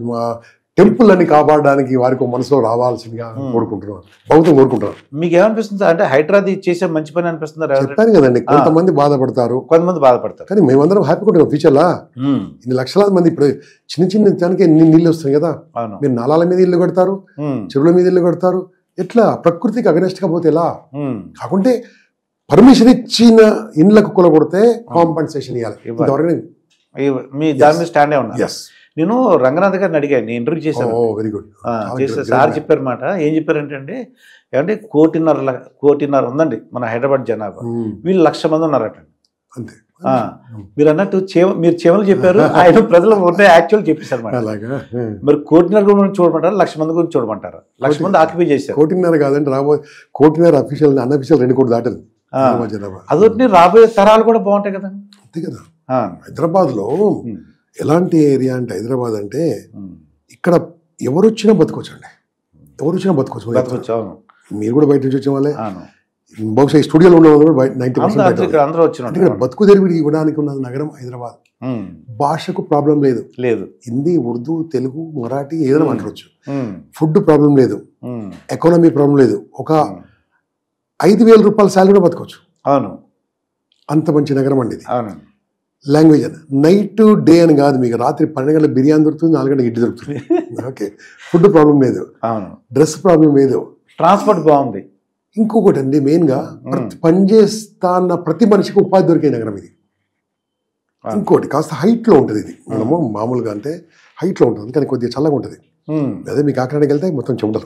టెంపుల్ అన్ని కాపాడడానికి వారికి ఒక మనసులో రావాల్సిందిగా కోరుకుంటున్నాను భౌతం కోరుకుంటున్నాను మీకు ఏమనిపిస్తుంది అంటే హైడ్రాది చేసే మంచి పని అనిపిస్తుందా రేవంత్ రెడ్డి? చెప్పాను కదండి కొంతమంది బాధపడతారు కొంతమంది బాధపడతారు కానీ మేమందరం హ్యాపీగా ఉంటాం ఫ్యూచర్లా ఉమ్, ఇన్ని లక్షలాది మంది ఇప్పుడు చిన్న చిన్న దానికి ఎన్ని నీళ్ళు వస్తాయి కదా అవును మీరు నాలాల మీద ఇల్లు కడతారు ఉమ్, చెరువుల మీద ఇల్లు కడతారు ఎట్లా ప్రకృతికి అగనెస్ట్ గా పోతే ఎలా ఉమ్, కాకుంటే పర్మిషన్ ఇచ్చిన ఇండ్లకు కొలగొడితే కాంపన్సేషన్ ఇవ్వాలి ఇవ్వాలి. ఇంతవరకు ఈ- మీ దాని మీద స్టాండే ఉన్నా ఎస్ నేను రంగనాథ్ గారిని అడిగాను నేను ఇంటర్వ్యూ చేశాను ఓ వెరీ గుడ్ ఆ, చేస్తే సార్ చెప్పారు మాట ఏం చెప్పారంటే అండి ఏమంటే కోటిన్నర ల- కోటిన్నర ఉందండి మన హైదరాబాద్ జనాభా వీళ్ళు లక్ష మంది ఉన్నారట అంతే ఆ, మీరు అన్నట్టు చేవ మీరు చెమలు చెప్పారు ఆయన ప్రజలు ఉంటే యాక్చువల్ చెప్పేశారు మాట అలాగా మరి కోటిన్నర గురించి చూడమంటారు లక్ష మంది గురించి చూడమంటారు లక్ష మంది ఆక్యుపై చేశారు కోటిన్నర కాదండి రాబోయే కోటిన్నర అఫీషియల్ అన్అఫీషియల్ రెండు కోటి దాటదు ఆ. హైదరాబాద్ జనాభా అదొకటి రాబోయే తరాలు కూడా బాగుంటాయి కదా అంతే కదా ఆ, హైదరాబాద్ లో ఉమ్, ఎలాంటి ఏరియా అంటే హైదరాబాద్ అంటే ఉమ్. ఇక్కడ ఎవరు వచ్చినా బతకొచ్చు అండి ఎవరు వచ్చినా బతకొచ్చు బతకొచ్చు అవును మీరు కూడా బయట నుంచి వచ్చిన వాళ్ళే అవును బహుశా ఈ స్టూడియోలో ఉన్న వాళ్ళు కూడా నైన్టీ అందరూ అందరూ ఇక్కడ అందరూ అంటే ఇక్కడ వచ్చిన బతుకు తెరివిడి ఇవ్వడానికి ఉన్నది నగరం హైదరాబాద్ భాషకు ప్రాబ్లం లేదు లేదు హిందీ ఉర్దూ తెలుగు మరాఠీ ఏదైనా మాట్లాడచ్చు ఉమ్, ఫుడ్ ప్రాబ్లం లేదు ఉమ్, ఎకానమీ ప్రాబ్లం లేదు ఒక ఉమ్. ఐదు వేల రూపాయల శాలరీ కూడా బతకొచ్చు అవును అంత మంచి నగరం అండి ఇది అవును లాంగ్వేజ్ అని నైట్ డే అని కాదు మీకు రాత్రి పన్నెండు గంటల బిర్యానీ దొరుకుతుంది నాలుగు గంటల ఇడ్లీ దొరుకుతుంది ఓకే ఫుడ్ ప్రాబ్లం లేదు అవును డ్రెస్ ప్రాబ్లం లేదు ట్రాన్స్పోర్ట్ బాగుంది ఇంకొకటి అండి మెయిన్గా ప్రతి పనిచేస్తా అన్న ప్రతి మనిషికి ఉపాధి దొరికే నగరం ఇది ఆ. ఇంకోటి కాస్త హైట్లో ఉంటుంది ఇది మనము మామూలుగా అంటే హైట్లో ఉంటుంది కానీ కొద్దిగా చల్లగా ఉంటుంది ఉమ్. అదే మీకు కాకినాడకి వెళ్తే మొత్తం చెమటలు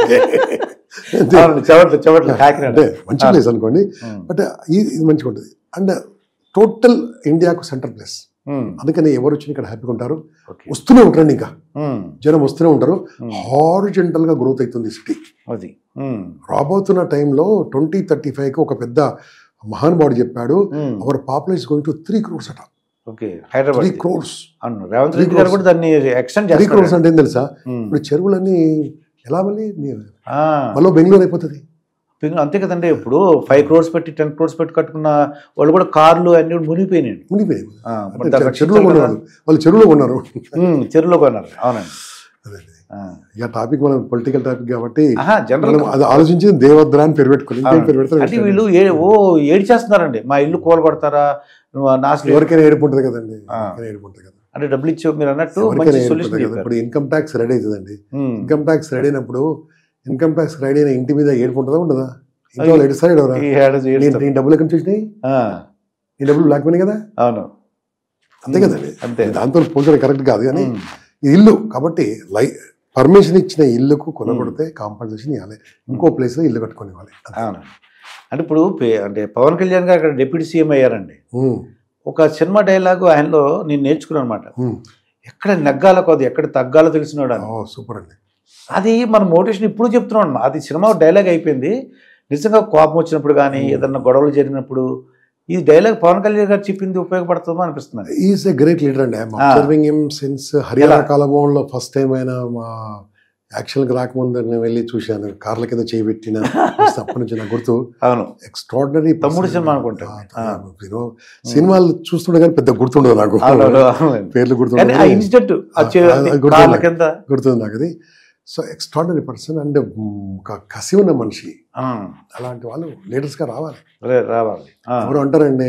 అవును, చెవట్లు చెవట్లు కాకినాడ అంటే మంచి ప్లేస్ అనుకోండి ఉమ్, బట్ ఇది ఇది మంచిగా ఉంటుంది అండ్ టోటల్ ఇండియాకు సెంటర్ ప్లేస్ ఉమ్, అందుకని ఎవరు వచ్చి ఇక్కడ హ్యాపీగా ఉంటారు ఓకే. వస్తూనే ఉంటారండి ఇంకా ఉమ్, జనం వస్తూనే ఉంటారు ఉమ్, హారిజెంటల్ గా గ్రోత్ అవుతుంది సిటీ అది ఉమ్, రాబోతున్న టైంలో ట్వంటీ థర్టీ కి ఒక పెద్ద మహానుభావుడు చెప్పాడు um, our population going to three crores అట ఓకే త్రీ హైదరాబాద్ క్రోర్స్ అవును రేవంత్ Three రెడ్డి గారు crores. కూడా దాన్ని ఎక్స్టెండ్ త్రీ క్రోర్స్ చేస్తారు అంటే ఏం తెలుసా ఉమ్, ఇప్పుడు చెరువులన్నీ ఎలా మళ్ళీ నీ- ఆ, మళ్ళీ బెంగళూరు అయిపోతుంది పింగ్ అంతే కదండి ఇప్పుడు ఫైవ్ క్రోర్స్ పెట్టి టెన్ క్రోర్స్ పెట్టి కట్టుకున్న వాళ్ళు కూడా కార్లు అన్ని కూడా మునిగిపోయినాయి మునిగిపోయాయి ఆ, అంటే మరి దాన్ని చెరువులో రక్షించాలి కొన్నారు వాళ్ళు చెరువులో కొన్నారు కదా. ఉమ్, చెరువులో కొన్నారు అవునండి అదే, అదే. ఆ. ఇక టాపిక్ మనం పొలిటికల్ టాపిక్ కాబట్టి ఆహా జనరల్ మనం అది ఆలోచించి దేవద్ర అని పేరు పెట్టుకోవాలి ఇంకేం పేరు పెడతారు అంటే వీళ్ళు ఏ- ఓ ఏడి చేస్తున్నారండి మా ఇల్లు కూలగొడతారా నువ్వు నాశనం ఎవరికైనా ఏడుపు ఉంటుంది కదండి ఆ. ఎవరికైనా ఏడుపు ఉంటుంది కదా అంటే డబ్బులు ఇచ్చావు మీరు అన్నట్టు ఎవరికైనా మంచి ఏడుపు సొల్యూషన్ ఉంటుంది కదా చెప్పారు ఇప్పుడు ఇన్కమ్ ట్యాక్స్ రెడీ అవుతుందండి ఉమ్, ఇన్కమ్ ట్యాక్స్ రెడీ అయినప్పుడు ఇన్కమ్ ట్యాక్స్ రెడీ అయిన ఇంటి మీద ఏడుపు ఉంటుందా ఉండదా ఇంట్లో వాళ్ళు ఏడుస్తారు ఏడవరా ఈ ఏడాది నీ ఏడుస్తారు. నీ డబ్బులు ఎక్కడి నుంచి వచ్చినాయి ఆ, నీ డబ్బులు బ్లాక్ మనీ కదా అవును అంతే కదండి అంతే దాంతో పోల్చడం కరెక్ట్ కాదు కానీ ఉమ్, ఇది ఇల్లు కాబట్టి లై పర్మిషన్ ఇచ్చిన ఇల్లుకు కొనగొడితే కాంపన్సేషన్ ఇవ్వాలి ఇంకో ప్లేస్ లో ఇల్లు కట్టుకొని ఇవ్వాలి అవును అంటే ఇప్పుడు పే- అంటే పవన్ కళ్యాణ్ గారు అక్కడ డిప్యూటీ సీఎం అయ్యారండి ఉమ్, ఒక సినిమా డైలాగ్ ఆయనలో నేను నేర్చుకున్నాను అనమాట ఉమ్. ఎక్కడ నెగ్గాలో కాదు ఎక్కడ తగ్గాలో తెలిసినాడు అని ఓ సూపర్ అండి అది మన మోటివేషన్ ఇప్పుడు చెప్తున్నాం అన్నమాట. అది సినిమా డైలాగ్ అయిపోయింది నిజంగా కోపం వచ్చినప్పుడు కానీ ఏదన్నా గొడవలు జరిగినప్పుడు ఈ డైలాగ్ పవన్ కళ్యాణ్ గారు చెప్పింది ఉపయోగపడుతుందో అనిపిస్తుంది ఈజ్ ఎ గ్రేట్ లీడర్ అండి I'm ah. Observing him since Haryana ఎలా? కాలంలో ఫస్ట్ టైం ఆయన మా యాక్షన్కి రాకముందు నేను వెళ్ళి చూశాను కార్ల కింద చేయబెట్టిన అప్పటి నుంచి నాకు గుర్తు అవును ఎక్స్ట్రాడినరీ తమ్ముడు సినిమా అనుకుంటా. ఆ. సినిమాలు చూస్తుండే కానీ పెద్ద గుర్తుండదు నాకు అవును, అవును. పేర్లు కానీ గుర్తుండదు ఆ ఇన్సిడెంట్ ఆ, అది గుర్తుంది కార్ల నాకు. కింద గుర్తుంది నాకు అది సో ఎక్స్ట్రాడినరీ పర్సన్ అండ్ ఒక కసి ఉన్న మనిషి ఆ, అలాంటి వాళ్ళు లీడర్స్ గా రావాలి రే- రావాలి ఆ, ఎవరు అంటారండి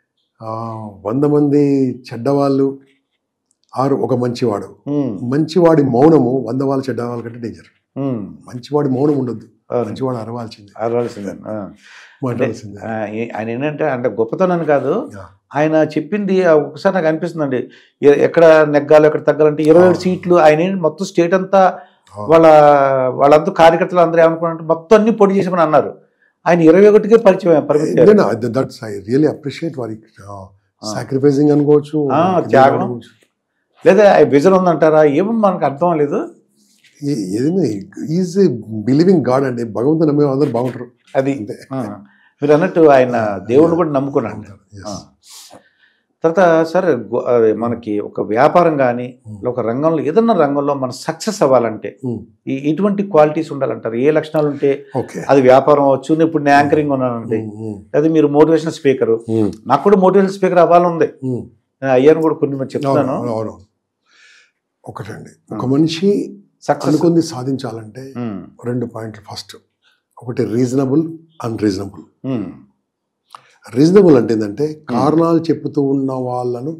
ఆ, వంద మంది చెడ్డవాళ్ళు ఆరు ఒక మంచివాడు ఉమ్, మంచివాడి మౌనము వంద వాళ్ళ చెడ్డవాళ్ళ కంటే డేంజర్ ఉమ్, మంచివాడి మౌనం ఉండొద్దు అవును. మంచివాడు అరవాల్సిందే అరవాల్సిందే ఆ. మాట్లాడాల్సిందే ఆ, ఏ- ఆయన ఏంటంటే అంటే గొప్పతనం కాదు యా. ఆయన చెప్పింది ఆ ఒకసారి నాకు అనిపిస్తుందండి ఎ- ఎక్కడ నెగ్గాలి ఎక్కడ తగ్గాలంటే ఇరవై ఏడు ఆ. సీట్లు ఆయన ఏంటి మొత్తం స్టేట్ అంతా ఆ. వాళ్ళ వాళ్ళంతా కార్యకర్తలు అందరూ ఏమనుకున్నారంటే మొత్తం అన్ని పొడి చేసామని అన్నారు ఆయన ఇరవై ఒకటికే పరిచయం పరిమితి దట్స్ ఐ రియలీ అప్రిషియేట్ వారి సాక్రిఫైసింగ్ అనుకోవచ్చు ఆ, త్యాగం. లేదా విజన్ ఉందంటారా ఏమో మనకు అర్థం లేదు ఏదైనా ఈజ్ బిలీవింగ్ గాడ్ అండి భగవంతుని నమ్మే అందరూ బాగుంటారు అది అంతే. ఆ. మీరు అన్నట్టు ఆయన దేవుడు కూడా నమ్ముకున్నాడు Yes. ఆ. తర్వాత సార్ గో- అదే మనకి ఒక వ్యాపారం కానీ ఒక రంగంలో ఏదన్నా రంగంలో మనం సక్సెస్ అవ్వాలంటే Hmm. ఈ ఇటువంటి క్వాలిటీస్ ఉండాలంటారు ఏ లక్షణాలు ఉంటే ఓకే అది వ్యాపారం అవ్వచ్చు నేను ఇప్పుడు నేను యాంకరింగ్ ఉన్నానండి Hmm. అది మీరు మోటివేషనల్ స్పీకర్ Hmm. నాకు కూడా మోటివేషనల్ స్పీకర్ అవ్వాలనుంది Hmm. నేను అయ్యాను కూడా కొన్ని మంది అవును, చెప్తాను అవును, అవును. ఒకటండి ఒక మనిషి సక్సెస్ అనుకుంది సాధించాలంటే రెండు పాయింట్లు ఫస్ట్ ఒకటి రీజనబుల్ అన్రీజనబుల్ రీజనబుల్ అంటే ఏంటంటే కారణాలు చెప్తూ ఉన్న వాళ్ళను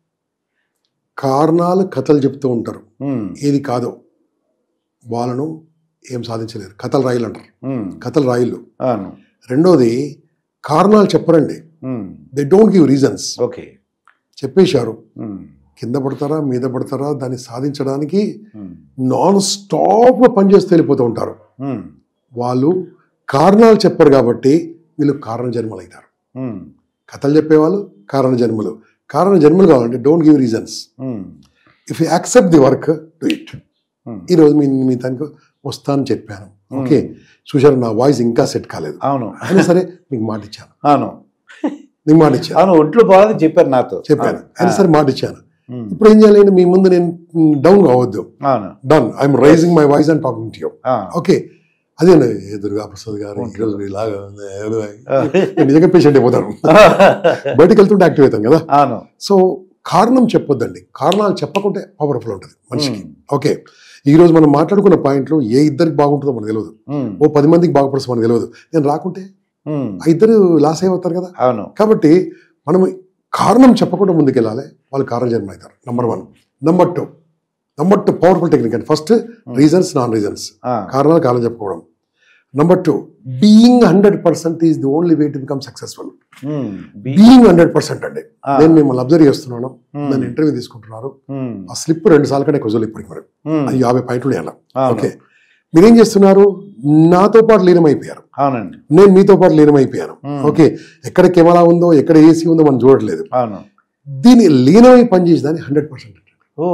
కారణాలు కథలు చెప్తూ ఉంటారు ఏది కాదో వాళ్ళను ఏం సాధించలేరు కథలు రాయిలు అంటారు కథలు రాయిలు అవును రెండోది కారణాలు చెప్పరండి um. They don't give reasons okay చెప్పేశారు ఉమ్. కింద పడతారా మీద పడతారా దాన్ని సాధించడానికి ఉమ్. నాన్ స్టాప్ పనిచేస్తూ వెళ్ళిపోతూ ఉంటారు ఉమ్. వాళ్ళు కారణాలు చెప్పరు కాబట్టి వీళ్ళు కారణ జన్మలు అవుతారు ఉమ్. కథలు చెప్పేవాళ్ళు కారణ జన్మలు కారణ జన్మలు కావాలంటే don't give reasons um. If you accept the work do it Hmm. ఈరోజు మీ మీ తనకు వస్తాను చెప్పాను ఓకే చూశారు నా వాయిస్ ఇంకా సెట్ కాలేదు అవును అయినా సరే మీకు మాట ఇచ్చాను అవును నీకు మాట ఇచ్చాను అవును ఒంట్లో బాగాలని చెప్పారు నాతో చెప్పాను అయినా సరే మాట ఇచ్చాను ఉమ్. ఇప్పుడు ఏం చేయాలి మీ ముందు నేను డౌన్ కావద్దు అవును done I'm raising my voice and talking to you ah. Okay అదే ఏ దుర్గా ప్రసాద్ గారు ఈరోజు ఇలాగా ఉంది, ఏదో నేను నిజంగా పేషెంట్ అయిపోతాను బయటకు వెళ్తుంటే యాక్టివ్ అవుతాను కదా అవును సో కారణం చెప్పొద్దండి కారణాలు చెప్పకుంటే పవర్ఫుల్ ఉంటుంది మనిషికి ఉమ్. ఓకే ఈ రోజు మనం మాట్లాడుకున్న పాయింట్లు ఏ ఇద్దరికి బాగుంటుందో మనకు తెలియదు ఉమ్. ఓ పది మందికి బాగుపడుతుంది మనకు తెలియదు నేను రాకుంటే ఉమ్. ఆ ఇద్దరు లాస్ అయిపోతారు కదా అవును కాబట్టి మనం కారణం చెప్పకుండా ముందుకెళ్ళాలి వాళ్ళు కారణం జన్మ అవుతారు number one number two number two powerful technique అండి first reasons non reasons ah. కారణాలు కారణం చెప్పుకోవడం number two being hundred percent is the only way to become successful um. B- being hundred percent అండి ఆ. నేను మిమ్మల్ని అబ్జర్వ్ చేస్తున్నాను Hmm. నన్ను ఇంటర్వ్యూ తీసుకుంటున్నారు ఉమ్. ఆ స్లిప్ రెండు సార్లు కంటే కుజలు ఇప్పటికి మరి ఉమ్. అది యాభై పాయింట్లు అలా అవును. ఓకే మీరేం చేస్తున్నారు నాతో పాటు లీనమైపోయారు అవునండి నేను మీతో పాటు లీనమైపోయాను Hmm. ఓకే ఎక్కడ కెమెరా ఉందో ఎక్కడ ఏసీ ఉందో మనం చూడట్లేదు అవును దీన్ని లీనమై పనిచేసేదాన్ని hundred percent oh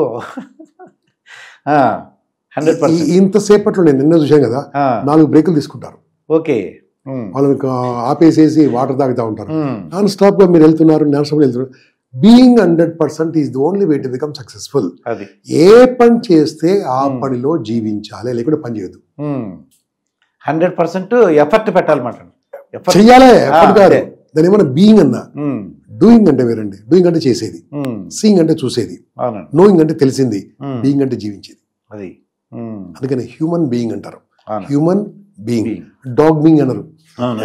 hundred percent ఇంతసేపట్లో నేను నిన్న చూశాను కదా నాలుగు బ్రేకులు తీసుకుంటారు ఓకే ఉమ్. వాళ్ళు ఇంకా ఆపేసేసి వాటర్ తాగుతూ ఉంటారు ఉమ్. నాన్ స్టాప్ గా మీరు వెళ్తున్నారు నాన్ స్టాప్ వెళ్తున్నారు being hundred percent is the only way to become successful అది ఏ పని చేస్తే ఆ పనిలో జీవించాలి లేకుంటే పని చేయదు హండ్రెడ్ పర్సెంట్ ఎఫర్ట్ పెట్టాలన్నమాట ఎఫర్ట్ చెయ్యాలే ఎప్పుడు కాదు అదే. దాని ఏమన్నా బీయింగ్ అన్నా ఉమ్. డూయింగ్ అంటే వేరండి డూయింగ్ అంటే చేసేది ఉమ్. సీయింగ్ అంటే చూసేది అవునండి నోయింగ్ అంటే తెలిసింది ఉమ్. బీయింగ్ అంటే జీవించేది అది ఉమ్. అందుకని హ్యూమన్ బీయింగ్ అంటారు అవును human being Being. Dog being అనరు అవును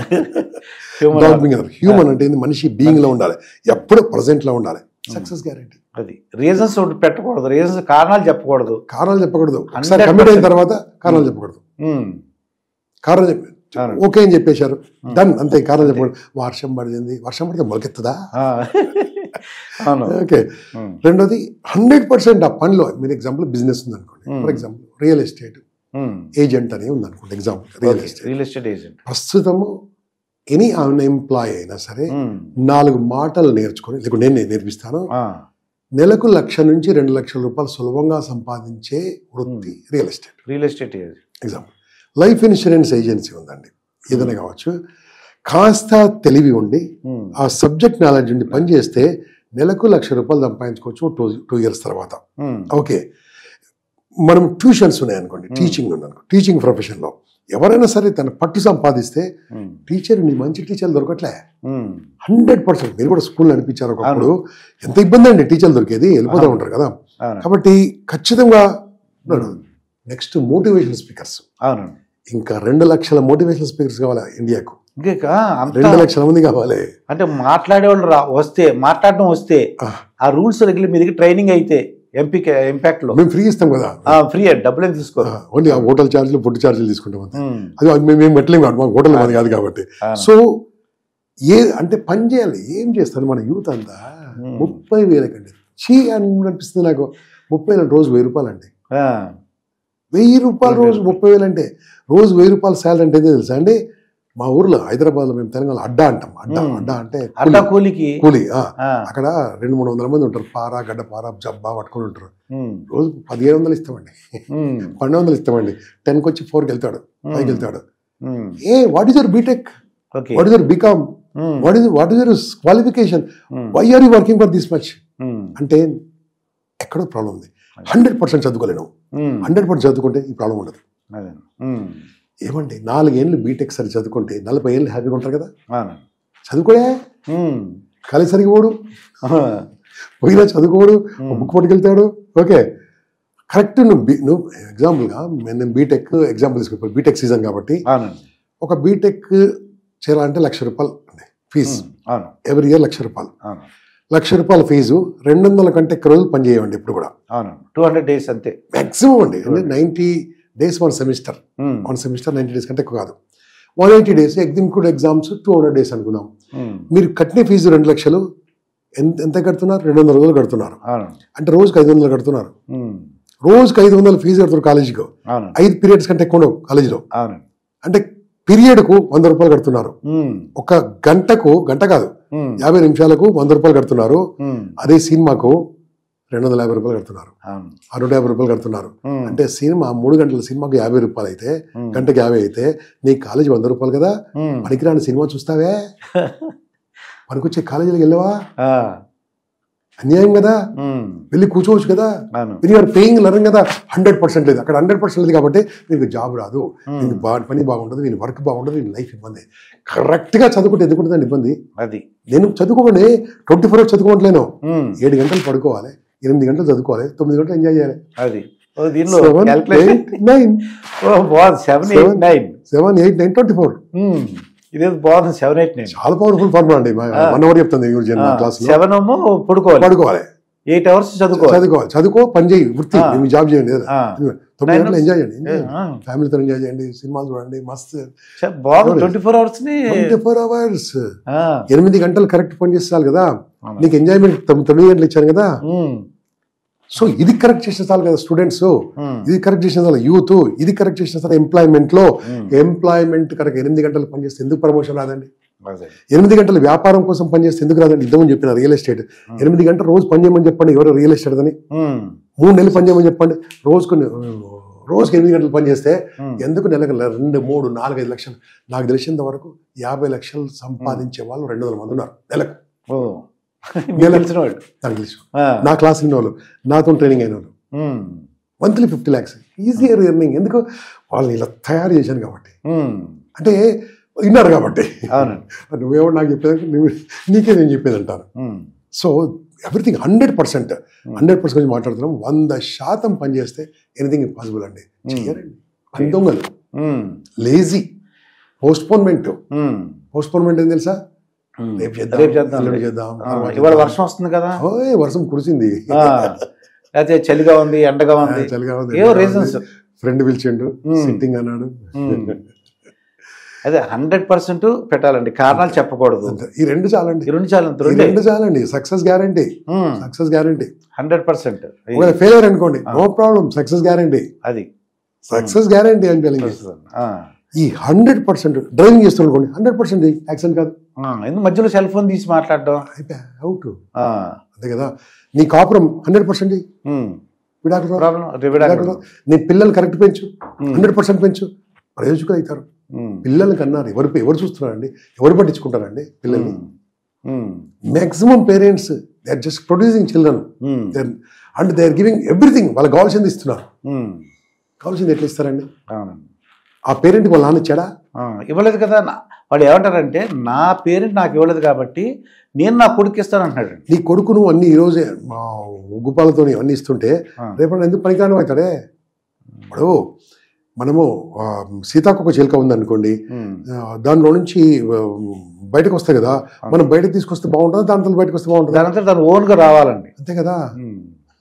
డాగ్ బీయింగ్ అనరు హ్యూమన్ అంటే ఏంది? మనిషి బీయింగ్ లో ఉండాలి ఎప్పుడు ప్రజెంట్ లో ఉండాలి సక్సెస్ గ్యారంటీ అది రీజన్స్ ఒకటి పెట్టకూడదు రీజన్స్ కారణాలు చెప్పకూడదు కారణాలు చెప్పకూడదు ఒకసారి 100% కమిట్ అయిన తర్వాత కారణాలు చెప్పకూడదు ఉమ్. కారణం చెప్పి అవును. ఓకే అని చెప్పేశారు డన్ అంతే కారణం చెప్పకూడదు వర్షం పడింది వర్షం పడితే మొలకెత్తదా ఆ. అవును ఓకే ఉమ్. రెండోది హండ్రెడ్ పర్సెంట్ ఆ పనిలో మీరు ఎగ్జాంపుల్ బిజినెస్ ఉంది అనుకోండి Hmm. For example real estate um. Agent అని ఉంది అనుకోండి example real okay. Estate real estate agent ప్రస్తుతము ఎనీ అన్ ఎంప్లాయ్ అయినా సరే ఉమ్. నాలుగు మాటలు నేర్చుకొని లేకుంటే నేను నేర్పిస్తాను ఆ. నెలకు లక్ష నుంచి రెండు లక్షల రూపాయలు సులభంగా సంపాదించే వృత్తి real estate real estate agent example life insurance agency ఉందండి ఏదైనా కావచ్చు కాస్త తెలివి ఉండి ఉమ్. ఆ సబ్జెక్ట్ నాలెడ్జ్ ఉండి పనిచేస్తే నెలకు లక్ష రూపాయలు సంపాదించుకోవచ్చు టూ టూ ఇయర్స్ తర్వాత ఉమ్. ఓకే మనం ట్యూషన్స్ ఉన్నాయనుకోండి టీచింగ్ ఉందనుకో టీచింగ్ ప్రొఫెషన్లో ఎవరైనా సరే తన పట్టు సంపాదిస్తే ఉమ్. టీచర్ నీ మంచి టీచర్లు దొరకట్లే ఉమ్. హండ్రెడ్ పర్సెంట్ మీరు కూడా స్కూల్ నడిపించారు ఒకప్పుడు ఎంత ఇబ్బంది అండి టీచర్లు దొరికేది వెళ్ళిపోతూ అవును. ఉంటారు కదా అవును కాబట్టి ఖచ్చితంగా నెక్స్ట్ మోటివేషన్ స్పీకర్స్ అవును ఇంకా రెండు లక్షల మోటివేషన్ స్పీకర్స్ కావాలి ఇండియాకు ఇంకా అంత రెండు లక్షల మంది కావాలి అంటే మాట్లాడేవాళ్ళు రా వస్తే మాట్లాడడం వస్తే ఆ, ఆ రూల్స్ రెగ్యులర్ మీ దగ్గర ట్రైనింగ్ అయితే ఎంపీ ఇంపాక్ట్ లో మేము ఫ్రీ ఇస్తాం కదా ఫ్రీ డబ్బులు ఏం తీసుకోరు ఓన్లీ ఆ హోటల్ ఛార్జీలు ఫుడ్ ఛార్జీలు తీసుకుంటాం అంతే. ఉమ్. అది అది మేము ఏం పెట్టలేము కాబట్టి మాకు హోటల్ మాది కాదు కాబట్టి అవును. సో ఏ అంటే పని చేయాలి ఏం చేస్తారు మన యూత్ అంతా Hmm. ముప్పై వేలకండి చీ అని అనిపిస్తుంది నాకు ముప్పై వేల రోజు వెయ్యి రూపాయలు అండి ఆ. వెయ్యి రూపాయలు రోజు ముప్పై వేలు అంటే రోజు వెయ్యి రూపాయలు శాలరీ అంటే ఏంటో తెలుసా అండి మా ఊర్లో హైదరాబాద్లో మేము తెలంగాణ అడ్డా అంటాం అడ్డా Hmm. అడ్డా అంటే అడ్డా కూలి. కూలికి కూలి ఆ. ఆ. అక్కడ రెండు మూడు వందల మంది ఉంటారు పార గడ్డ పార జబ్బా పట్టుకొని ఉంటారు ఉమ్. రోజు పదిహేను వందలు ఇస్తామండి ఉమ్. పన్నెండు వందలు ఇస్తామండి టెన్కి వచ్చి ఫోర్కి వెళ్తాడు ఫైవ్కి వెళ్తాడు ఉమ్. A what is your BTech okay what is your BCom um. What is what is your qualification um. Why are you working for this much um. అంటే ఎక్కడో ప్రాబ్లం ఉంది హండ్రెడ్ పర్సెంట్ చదువుకోలేను ఉమ్. హండ్రెడ్ పర్సెంట్ చదువుకుంటే ఈ problem ఉండదు అదే. ఉమ్. ఏమండి నాలుగేళ్ళు బీటెక్ సరి చదువుకుంటే నలభై ఏళ్ళు హ్యాపీగా ఉంటారు కదా అవును. చదువుకోడే ఉమ్. ఖాళీ సరిగి పోడు ఆహా. పోయినా చదువుకోడు Hmm. బుక్ పట్టుకెళ్తాడు ఓకే కరెక్ట్ నువ్వు బీ నువ్వు ఎగ్జాంపుల్గా నేను బీటెక్ ఎగ్జాంపుల్ తీసుకుంటాను బీటెక్ సీజన్ కాబట్టి అవునండి ఒక బీటెక్ చేయాలంటే లక్ష రూపాయలు అండి ఫీజు ఉమ్. అవును ఎవ్రీ ఇయర్ లక్ష రూపాయలు అవును లక్ష రూపాయల ఫీజు రెండు వందల కంటే ఎక్కువ రోజులు పనిచేయండి ఇప్పుడు కూడా అవును టూ హండ్రెడ్ డేస్ అంతే మ్యాక్సిమం అండి అంటే ninety days one semester um. One semester ninety days కంటే ఎక్కువ కాదు one eighty days executive exams two hundred days అనుకున్నాం ఉమ్. మీరు కట్టిన ఫీజు రెండు లక్షలు ఎంత ఎంత కడుతున్నారు రెండు వందల రోజులు కడుతున్నారు అవును అంటే రోజుకి ఐదు వందలు కడుతున్నారు ఉమ్. రోజుకి ఐదు వందలు ఫీజు కడుతున్నారు కాలేజీకి అవును ఐదు పీరియడ్స్ కంటే ఎక్కువ ఉండవు కాలేజీలో అవును అంటే పీరియడ్కు వంద రూపాయలు కడుతున్నారు ఉమ్. ఒక గంటకు గంట కాదు ఉమ్. యాభై నిమిషాలకు వంద రూపాయలు కడుతున్నారు ఉమ్. అదే సినిమాకు రెండు వందల యాభై రూపాయలు కడుతున్నారు అవును ఆ నూట యాభై రూపాయలు కడుతున్నారు ఉమ్. అంటే సినిమా మూడు గంటల సినిమాకు యాభై రూపాయలు అయితే ఉమ్. గంటకి యాభై అయితే నీ కాలేజీ వంద రూపాయలు కదా ఉమ్. పనికిరాని సినిమా చూస్తావే పనికొచ్చే కాలేజీలకు వెళ్ళవా ఆ. అన్యాయం కదా ఉమ్. వెళ్ళి కూర్చోవచ్చు కదా అవును మీరు యూఆర్ పేయింగ్ లెర్నింగ్ కదా హండ్రెడ్ పర్సెంట్ లేదు అక్కడ హండ్రెడ్ పర్సెంట్ లేదు కాబట్టి మీకు జాబ్ రాదు నీకు బా పని బాగుండదు నేను వర్క్ బాగుండదు నేను లైఫ్ ఇబ్బంది కరెక్ట్గా చదువుకుంటే ఎందుకు ఉంటుందండి ఇబ్బంది అది నేను చదువుకోండి ట్వంటీ ఫోర్ అవర్స్ చదువుకోవట్లేను ఉమ్. ఏడు గంటలు పడుకోవాలి ఎనిమిది గంటలు చదువుకోవాలి తొమ్మిది గంటలు ఎంజాయ్ చేయాలి అది ఓ, దీనిలో సెవెన్ calculation- ఎయిట్ నైన్ ఓ, బాగుంది seven eight Seven. Nine seven eight nine twenty four ఇదేదో బాగుంది సెవెన్ ఎయిట్ నైన్ చాలా పవర్ఫుల్ ఫార్ములా అండి వన్ అవర్ చెప్తాను గురించి క్లాస్ లో సెవెన్ ఏమో పడుకోవాలి పడుకోవాలి ఎయిట్ అవర్స్ చదువుకోవాలి చదువుకోవాలి చదువుకో పని చేయి వృత్తి ఆ. మీ జాబ్ చేయండి ఆ. తొమ్మిది Nine గంటలు ఎంజాయ్ చేయండి ఏ, ఆ. ఫ్యామిలీతో ఎంజాయ్ చేయండి సినిమాలు చూడండి మస్తు చ- బాగుంది Sorry. ట్వంటీ ఫోర్ అవర్స్ ని ట్వంటీ ఫోర్ అవర్స్ ఆ, ఎనిమిది గంటలు కరెక్ట్ పని చేస్తారు కదా అవును. నీకు ఎంజాయ్మెంట్ తొమ్మిది గంటలు ఇచ్చాను కదా ఉమ్, సో ఇది కరెక్ట్ చేసిన చాలు కదా స్టూడెంట్స్ ఉమ్, ఇది కరెక్ట్ చేసిన చాలు యూత్ ఇది కరెక్ట్ చేసిన చాలు ఎంప్లాయ్మెంట్ లో ఉమ్. ఎంప్లాయ్మెంట్ కరెక్ట్ ఎనిమిది గంటలు పనిచేస్తే ఎందుకు ప్రమోషన్ రాదండి అదే. ఎనిమిది గంటలు వ్యాపారం కోసం పనిచేస్తే ఎందుకు రాదండి ఇద్దామని చెప్పిన రియల్ ఎస్టేట్ ఎనిమిది గంటలు రోజు పని చేయమని చెప్పండి ఎవరు రియల్ ఎస్టేట్ అని ఉమ్, మూడు నెలలు పని చేయమని చెప్పండి రోజుకు రోజుకి ఎనిమిది గంటలు పని చేస్తే ఉమ్. ఎందుకు నెలకు రెండు మూడు నాలుగు ఐదు లక్షలు నాకు తెలిసినంత వరకు యాభై లక్షలు సంపాదించే వాళ్ళు రెండు వందల మంది ఉన్నారు నెలకు ఓ మీకు తెలిసిన వాడు నాకు తెలుసు ఆ, నా క్లాస్ విన్న వాళ్ళు నాతో ట్రైనింగ్ అయిన వాళ్ళు ఉమ్, monthly fifty lakhs easy earning ఎందుకు వాళ్ళని ఇలా తయారు చేశాను కాబట్టి ఉమ్, అంటే విన్నారు కాబట్టి అవునండి నువ్వేమో నాకు చెప్పేది నువ్వు నీకే నేను చెప్పేది అంటాను um, so everything hundred percent hundred percent గురించి మాట్లాడుతున్నాం వంద శాతం పని చేస్తే ఎనీథింగ్ పాసిబుల్ అండి చేయరండి అందొంగలు ఉమ్, లేజీ పోస్ట్పోన్మెంట్ ఉమ్, పోస్ట్పోన్మెంట్ ఏం తెలుసా ఉమ్. రేపు చేద్దాం రేపు చేద్దాం ఎల్లుండి చేద్దాం ఆ, తర్వాత ఇవాళ చేద్దాం. వర్షం వస్తుంది కదా ఓయ్ వర్షం కురిసింది ఆ, లేకపోతే చలిగా ఉంది ఎండగా ఉంది చలిగా ఉంది ఏవో రీజన్స్ ఫ్రెండ్ పిలిచిండు Hmm. సిట్టింగ్ అన్నాడు అదే హండ్రెడ్ పర్సెంట్ పెట్టాలండి కారణాలు చెప్పకూడదు అంతే. ఈ రెండు చాలండి ఈ రెండు చాలు ఈ రెండు చాలండి success guarantee success guarantee hundred percent ఒకవేళ ఫెయిలియర్ అనుకోండి నో ప్రాబ్లం సక్సెస్ గ్యారంటీ అది సక్సెస్ గ్యారంటీ అని తెలియదు ఆ, ఈ హండ్రెడ్ పర్సెంట్ డ్రైవింగ్ చేస్తున్నాడు అనుకోండి హండ్రెడ్ పర్సెంట్ యాక్సిడెంట్ కాదు ఆ, ఎందుకు మధ్యలో సెల్ ఫోన్ తీసి మాట్లాడడం అయిపోయా అవుట్ ఆ, అంతే కదా నీ కాపురం హండ్రెడ్ పర్సెంట్ ఉమ్, విడాకులు ప్రాబ్లం విడాకులు. నీ పిల్లలు కరెక్ట్ పెంచు హండ్రెడ్ పర్సెంట్ పెంచు ప్రయోజకులు అవుతారు ఉమ్, పిల్లలకి అన్నారు ఎవరు ఎవరు చూస్తున్నారండి ఎవరు పట్టించుకుంటారండి పిల్లల్ని ఉమ్, ఉమ్, maximum parents they are just producing children um, and they are giving everything వాళ్ళకి కావాల్సింది ఇస్తున్నారు ఉమ్, కావాల్సింది ఎట్లా ఇస్తారండి అవునండి ఆ పేరెంట్ వాళ్ళ నాన్న ఇచ్చాడా ఆ, ఇవ్వలేదు కదా నా- వాళ్ళు ఏమంటారంటే నా పేరెంట్ నాకు ఇవ్వలేదు కాబట్టి నేను నా కొడుకు ఇస్తాను అంటున్నాడు నీ కొడుకు నువ్వు అన్ని ఈ రోజే మా ఉగ్గుపాలతో అన్ని ఇస్తుంటే ఆ. రేపు ఎందుకు పనికిరాను అవుతాడే ఇప్పుడు మనము ఆ, సీతాకొక చిలుక ఉందనుకోండి ఉమ్, ఆ, దానిలో నుంచి ఆ, బయటకు వస్తాయి కదా మనం బయటకు తీసుకొస్తే బాగుంటుందా దాంట్లో బయటకు వస్తే బాగుంటుందా దానంతా దాని ఓన్గా రావాలండి అంతే కదా ఉమ్,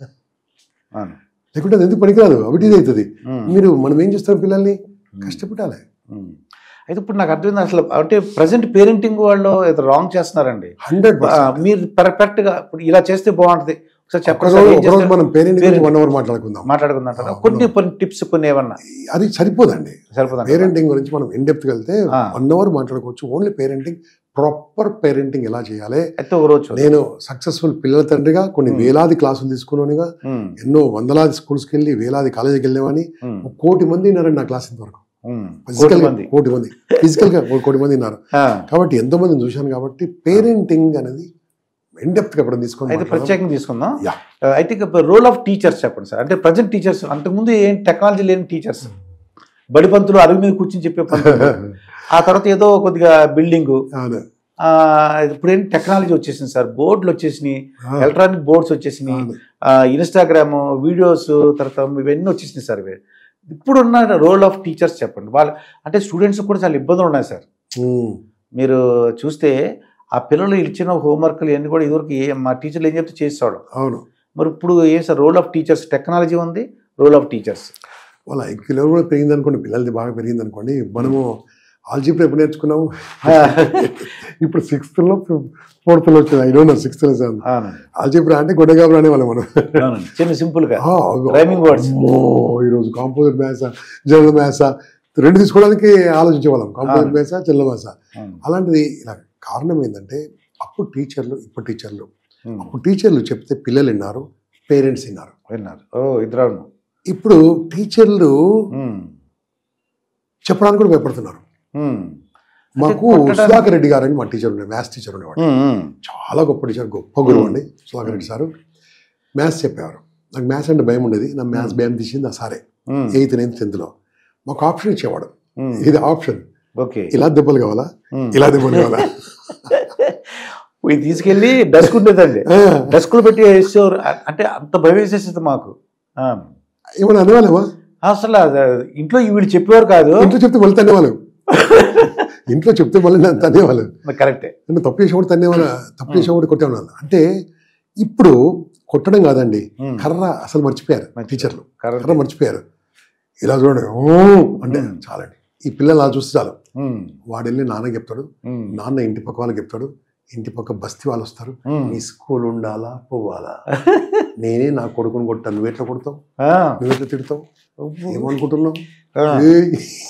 అవును లేకుంటే అది ఎందుకు పనికిరాదు అవిటిది అవుతుంది ఉమ్. మీరు మనం ఏం చేస్తాం పిల్లల్ని కష్టపెట్టాలి ఉమ్. అయితే ఇప్పుడు నాకు అర్థమైంది అసలు అంటే ప్రజెంట్ పేరెంటింగ్ వాళ్ళు ఏదో రాంగ్ చేస్తున్నారండి హండ్రెడ్ ఆ, మీరు పర్ఫెక్ట్ గా ఇప్పుడు ఇలా చేస్తే బాగుంటది ఒకసారి చెప్పండి సార్, ఒకరోజు ఏం ఒకరోజు చేస్తారు? మనం పేరెంట్ గురించి Parenting. వన్ అవర్ మాట్లాడుకుందాం మాట్లాడుకుందాం కొన్ని కొన్ని టిప్స్ కొన్ని ఏమన్నా అది సరిపోదండి సరిపోతుంది పేరెంటింగ్ గురించి మనం ఇన్ డెప్త్ వెళ్తే ఆ. వన్ అవర్ మాట్లాడుకోవచ్చు ఓన్లీ పేరెంటింగ్ ప్రాపర్ పేరెంటింగ్ ఎలా చేయాలి అయితే ఒక రోజు చూద్దాం. నేను సక్సెస్ఫుల్ పిల్లల తండ్రిగా కొన్ని వేలాది క్లాసులు తీసుకున్నానుగా ఉమ్, ఎన్నో వందలాది స్కూల్స్కి వెళ్ళి వేలాది కాలేజీకి వెళ్ళామని ఉమ్, ఒక కోటి మంది ఉన్నారండి నా క్లాస్ ఇంతవరకు ఉమ్. ఫిజికల్ కోటి గా మంది కోటి మంది ఫిజికల్ గా ఒక కోటి మంది ఉన్నారు ఆ, కాబట్టి ఎంతో మందిని చూశాను కాబట్టి పేరెంటింగ్ అనేది ఇన్ డెప్త్ గా ఎప్పుడు తీసుకొని అయితే మాట్లాడదాం. ప్రత్యేకంగా తీసుకుందాం Yeah. అయితే రోల్ ఆఫ్ టీచర్స్ చెప్పండి సార్ అంటే ప్రజెంట్ టీచర్స్ అంతకుముందు ఏం టెక్నాలజీ లేని టీచర్స్ బడి పంతులు అరుగు మీద కూర్చొని చెప్పే పంతులు ఆ తర్వాత ఏదో కొద్దిగా బిల్డింగ్ అవును. ఇప్పుడు ఏంటి టెక్నాలజీ వచ్చేసింది సార్ బోర్డులు వచ్చేసినాయి ఆ. ఎలక్ట్రానిక్ బోర్డ్స్ వచ్చేసినాయి అవును. ఇన్స్టాగ్రామ్ వీడియోస్ తర్వాత ఇవన్నీ వచ్చేసినాయి సార్ ఇవి ఇప్పుడున్న రోల్ ఆఫ్ టీచర్స్ చెప్పండి వాళ్ళు అంటే స్టూడెంట్స్ కూడా చాలా ఇబ్బందులు ఉన్నాయి సార్ ఉమ్. మీరు చూస్తే ఆ పిల్లలు ఇచ్చిన హోంవర్క్లు ఇవన్నీ కూడా ఇదివరకు ఏ మా టీచర్లు ఏం చెప్తే చేసేవాడు అవును మరి ఇప్పుడు ఏం sir role of teachers technology ఉంది రోల్ ఆఫ్ టీచర్స్ వాళ్ళ ఐక్యూ లెవెల్ కూడా పెరిగింది అనుకోండి పిల్లలది బాగా పెరిగింది అనుకోండి మనము ఆల్జీబ్రా ఎప్పుడు నేర్చుకున్నాము ఇప్పుడు సిక్స్త్లో ఫోర్త్లో వచ్చింది I don't know sixth seven అవునండి ఆల్జీబ్రా అంటే గొడ్డగాబులు అనేవాళ్ళం మనం అవునండి చిన్న సింపుల్ గా ఆ, రైమింగ్ వర్డ్స్ అమ్మో, ఈరోజు కాంపోజిట్ మ్యాథ్సా జనరల్ మ్యాథ్సా రెండు తీసుకోవడానికి ఆలోచించేవాళ్ళం కాంపోజిట్ అవును. మ్యాథ్సా జనరల్ మ్యాథ్సా అలాంటిది ఇలా కారణం ఏంటంటే అప్పుడు టీచర్లు ఇప్పుడు టీచర్లు అప్పుడు టీచర్లు చెప్తే పిల్లలు విన్నారు పేరెంట్స్ విన్నారు విన్నారు ఓ ఇద్దరు ఇప్పుడు టీచర్లు చెప్పడానికి కూడా భయపడుతున్నారు మాకు కొట్టడానికి- సుధాకర్ రెడ్డి గారు అని మా టీచర్ ఉండే మ్యాథ్స్ టీచర్ ఉండేవాడు చాలా గొప్ప టీచర్ గొప్ప గురువు అండి సుధాకర్ రెడ్డి సారు మ్యాథ్స్ చెప్పేవారు నాకు మ్యాథ్స్ అంటే భయం ఉండేది నా మ్యాథ్స్ భయం తీసింది ఆ సారే ఎయిత్ నైన్త్ టెన్త్లో మాకు ఆప్షన్ ఇచ్చేవాడు ఇది ఆప్షన్ ఓకే ఇలా దెబ్బలు కావాలా ఇలా దెబ్బలు కావాలా ఇది తీసుకెళ్ళి డస్క్ ఉండేదండి ఆ, డస్క్ లో పెట్టి వేసేవారు అ- అంటే అంత భయం వేసేసేది మాకు ఆ. ఏమన్నా అనేవాళ్ళమా అసలు అది ఇంట్లో వీళ్ళు చెప్పేవారు కాదు ఇంట్లో చెప్తే మళ్ళీ తన్నేవాళ్ళు ఇంట్లో చెప్తే మళ్ళీ నన్ను తన్నేవాళ్ళు కరెక్టే అంటే తప్పు చేసేవాడు తన్నేవాళ్ళు తప్పు చేసేవాడు కొట్టేవాళ్ళు అంటే ఇప్పుడు కొట్టడం కాదండి ఉమ్. కర్ర అసలు మర్చిపోయారు టీచర్లు కరెక్ట్ కర్ర మర్చిపోయారు ఇలా చూడండి ఓ అంటే ఉమ్. చాలండి ఈ పిల్లలు అలా చూస్తే చాలు ఉమ్, వాడు వెళ్ళి నాన్న చెప్తాడు ఉమ్, నాన్న ఇంటి పక్క వాళ్ళకి చెప్తాడు ఇంటి పక్క బస్తీ వాళ్ళు వస్తారు ఉమ్. నీ స్కూల్ ఉండాలా పోవాలా నేనే నా కొడుకుని కొట్టాను నువ్వు ఎట్లా కొడతావు ఆ, నువ్వు ఎట్లా తిడతావు ఏమనుకుంటున్నావు ఆ. ఏయ్,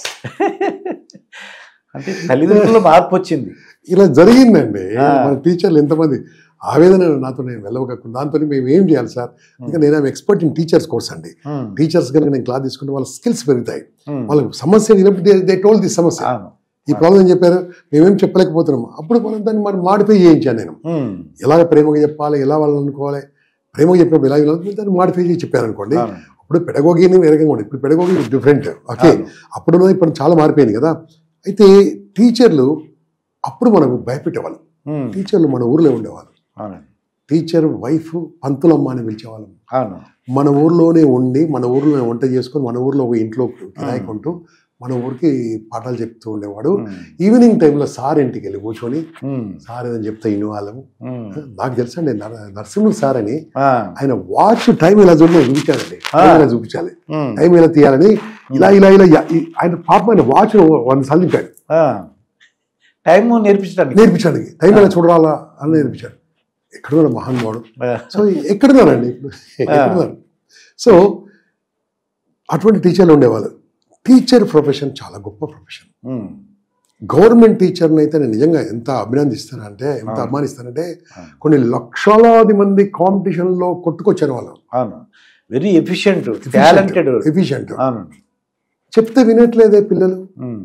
అంటే తల్లిదండ్రుల్లో మార్పు వచ్చింది ఇలా జరిగిందండి ఆ. మన టీచర్లు ఎంతమంది ఆవేదన నాతో నేను వెళ్ళవకుండా దాంతో మేము ఏం చేయాలి సార్ ఇంకా నేను ఎక్స్పర్ట్ ఇన్ టీచర్స్ కోర్స్ అండి ఉమ్, టీచర్స్ కనుక నేను క్లాస్ తీసుకుంటే వాళ్ళ స్కిల్స్ పెరుగుతాయి ఉమ్. వాళ్ళకి సమస్య దే టోల్ ది సమస్య అవును. ఈ ప్రాబ్లం ఏం చెప్పారు మేమేం చెప్పలేకపోతున్నాం అప్పుడు మనం దాన్ని మనం మాడిఫై చేయించాను నేను ఉమ్, ఎలాగ ప్రేమగా చెప్పాలి ఎలా వాళ్ళని అనుకోవాలి ప్రేమగా చెప్పినప్పుడు ఎలా వినాలి దాన్ని మాడిఫై చేసి చెప్పాను అనుకోండి అవును. అప్పుడు పెడగోగిని వేరేగా ఉంది ఇప్పుడు పెడగోగి డిఫరెంట్ ఓకే అవును. అప్పుడు ఉన్నది ఇప్పుడు చాలా మారిపోయింది కదా అయితే టీచర్లు అప్పుడు మనకు భయపెట్టేవాళ్ళు ఉమ్, టీచర్లు మన ఊర్లో ఉండేవాళ్ళు అవునండి టీచర్ వైఫ్ పంతులమ్మ అని పిలిచేవాళ్ళం అవును మన ఊర్లోనే ఉండి మన ఊర్లోనే వంట చేసుకొని మన ఊర్లో ఒక ఇంట్లో కిరాయి కొంటూ మన ఊరికి పాఠాలు చెప్తూ ఉండేవాడు ఉమ్, ఈవినింగ్ టైంలో సార్ ఇంటికి వెళ్ళి కూర్చొని ఉమ్, సార్ ఏదని చెప్తే ఇన్ని వాళ్ళము ఉమ్. నాకు తెలుసండి నర- నరసింహులు సార్ అని ఆ, ఆయన వాచ్ టైం ఇలా చూడండి చూపించాలండి టైం ఇలా చూపించాలి ఉమ్, టైం ఇలా తీయాలని ఇలా ఇలా ఇలా యా- ఈ- ఆయన పాపం ఆయన వాచ్ వంద సార్లు తింటాడు ఆ. టైం నేర్పించడానికి నేర్పించడానికి టైం ఎలా చూడాలా అని నేర్పించాడు ఎక్కడున్నాడు మహానుభావుడు ఆ, సో ఎక్కడున్నారండి ఇప్పుడు ఎక్కడున్నారు సో అటువంటి టీచర్లు ఉండేవాళ్ళు టీచర్ ప్రొఫెషన్ చాలా గొప్ప ప్రొఫెషన్ ఉమ్, గవర్నమెంట్ టీచర్ని అయితే నేను నిజంగా ఎంత అభినందిస్తానంటే ఎంత ఆ. అభిమానిస్తానంటే ఆ. కొన్ని లక్షలాది మంది కాంపిటీషన్లో కొట్టుకొచ్చారు వాళ్ళు అవును వెరీ ఎఫిషియంట్ టాలెంటెడ్ ఎఫిషియంట్ అవును చెప్తే వినట్లేదే పిల్లలు ఉమ్,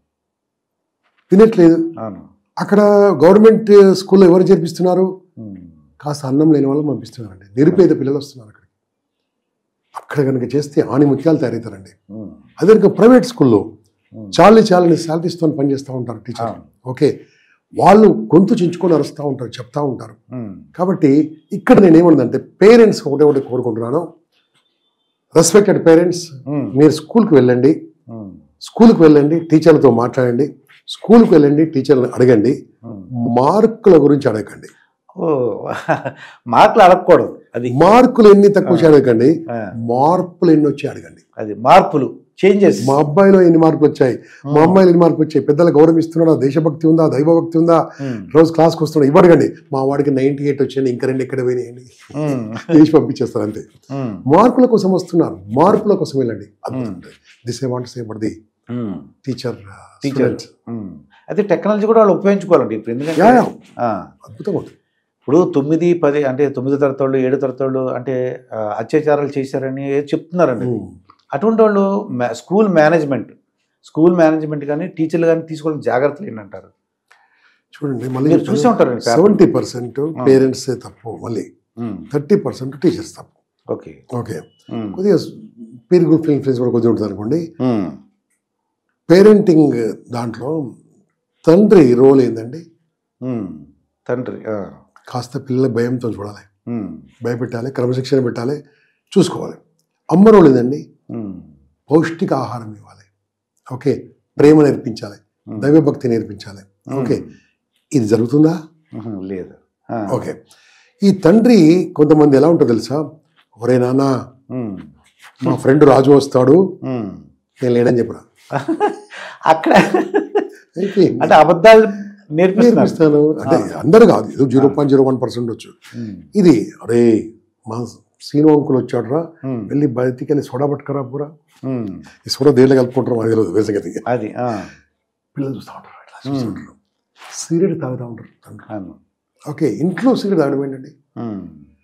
వినట్లేదు అవును అక్కడ గవర్నమెంట్ స్కూల్లో ఎవరు చేర్పిస్తున్నారు ఉమ్, కాస్త అన్నం లేని వాళ్ళు పంపిస్తున్నారండి నిరుపేద పిల్లలు వస్తున్నారు అక్కడికి అక్కడ కనుక చేస్తే ఆని ముత్యాలు తయారవుతారండి ఉమ్, అదే కనుక ప్రైవేట్ స్కూల్లో ఉమ్. చాలని చాలని శాలరీస్తో పనిచేస్తూ ఉంటారు టీచర్ అవును. ఓకే వాళ్ళు గొంతు చించుకొని అరుస్తూ ఉంటారు చెప్తా ఉంటారు ఉమ్, కాబట్టి ఇక్కడ నేను ఏమన్నదంటే పేరెంట్స్ ఒకటే ఒకటి కోరుకుంటున్నాను రెస్పెక్టెడ్ పేరెంట్స్ ఉమ్, మీరు స్కూల్కి వెళ్ళండి ఉమ్, స్కూల్కి వెళ్ళండి టీచర్లతో మాట్లాడండి స్కూల్కి వెళ్ళండి టీచర్ని అడగండి ఉమ్. మార్కుల గురించి అడగండి ఓ మార్కులు అడగకూడదు అది మార్కులు ఎన్ని తక్కువ వచ్చి అడగండి ఆ, మార్పులు ఎన్ని వచ్చి అడగండి అది మార్పులు చేంజెస్ మా అబ్బాయిలో ఎన్ని మార్కులు వచ్చాయి మా అమ్మాయిలో ఎన్ని మార్కులు వచ్చాయి పెద్దలు గౌరవిస్తున్నాడా దేశభక్తి ఉందా దైవభక్తి ఉందా రోజు క్లాస్కి వస్తున్నాడు ఇవ్వడగండి మా వాడికి నైన్టీ ఎయిట్ వచ్చాయండి ఇంకా రెండు ఎక్కడ పోయినాయండి చేసి పంపించేస్తారు అంతే మార్కుల కోసం వస్తున్నారు మార్పుల కోసం వెళ్ళండి this I want say but the teacher teacher అయితే టెక్నాలజీ కూడా వాళ్ళు ఉపయోగించుకోవాలండి ఇప్పుడు ఎందుకంటే యా, యా. ఆ, అద్భుతంగా ఉంటుంది ఇప్పుడు తొమ్మిది పది అంటే తొమ్మిది తరగతోళ్ళు ఏడు తరగతోళ్ళు అంటే ఆ, అత్యాచారాలు చేశారని ఏదో చెప్తున్నారండి ఉమ్. అటువంటి వాళ్ళు మా- స్కూల్ మేనేజ్మెంట్ స్కూల్ మేనేజ్మెంట్ కానీ టీచర్లు కానీ తీసుకోవడం జాగ్రత్తలు ఏంటంటారు చూడండి మళ్ళీ మీరు చూసే ఉంటారు ఈ పేపర్. సెవెంటీ పర్సెంట్ పేరెంట్స్ తప్పు మళ్ళీ ఉమ్, థర్టీ పర్సెంట్ టీచర్స్ తప్పు ఓకే ఓకే ఉమ్, కొద్దిగా పీర్ గ్రూప్ ఇన్ఫ్లుయెన్స్ కూడా కొద్దిగా ఉంటుంది అనుకోండి ఉమ్, పేరెంటింగ్ దాంట్లో తండ్రి రోల్ ఏంటండి ఉమ్, తండ్రి ఆ, కాస్త పిల్లల భయంతో చూడాలి ఉమ్, భయపెట్టాలి క్రమశిక్షణ పెట్టాలి చూసుకోవాలి అమ్మ రోల్ ఏందండి ఉమ్, పౌష్టిక ఆహారం ఇవ్వాలి ఓకే ప్రేమ నేర్పించాలి ఉమ్. దైవభక్తి నేర్పించాలి ఓకే ఇది జరుగుతుందా ఉహు, లేదు ఆ, ఓకే ఈ తండ్రి కొంతమంది ఎలా ఉంటుందో తెలుసా ఒరే నాన్న ఉమ్, మా ఫ్రెండ్ రాజు వస్తాడు ఉమ్. నేను లేడని చెప్పరా అక్కడ అయిపోయింది. అంటే అబద్ధాలు నేర్పిస్తున్నారు నేర్పిస్తాను అంటే అందరు కాదు ఏదో zero point zero one percent వచ్చు ఉమ్, ఇది అరే మా సీను అంకుల్ వచ్చాడు రా ఉమ్, వెళ్ళి బయటికి వెళ్ళి సోడా పట్టుకురా పూరా ఉమ్, ఈ సోడా దేళ్ళు కలుపుకుంటారు మాకు తెలియదు వేసగతి అది ఆ, పిల్లలు చూస్తూ ఉంటారు ఇట్లా చూస్తూ ఉంటారు సిగరెట్ తాగుతూ ఉంటారు తండ్రి. అవును. ఓకే ఇంట్లో సిగరెట్ తాగడం ఏంటండి ఉమ్,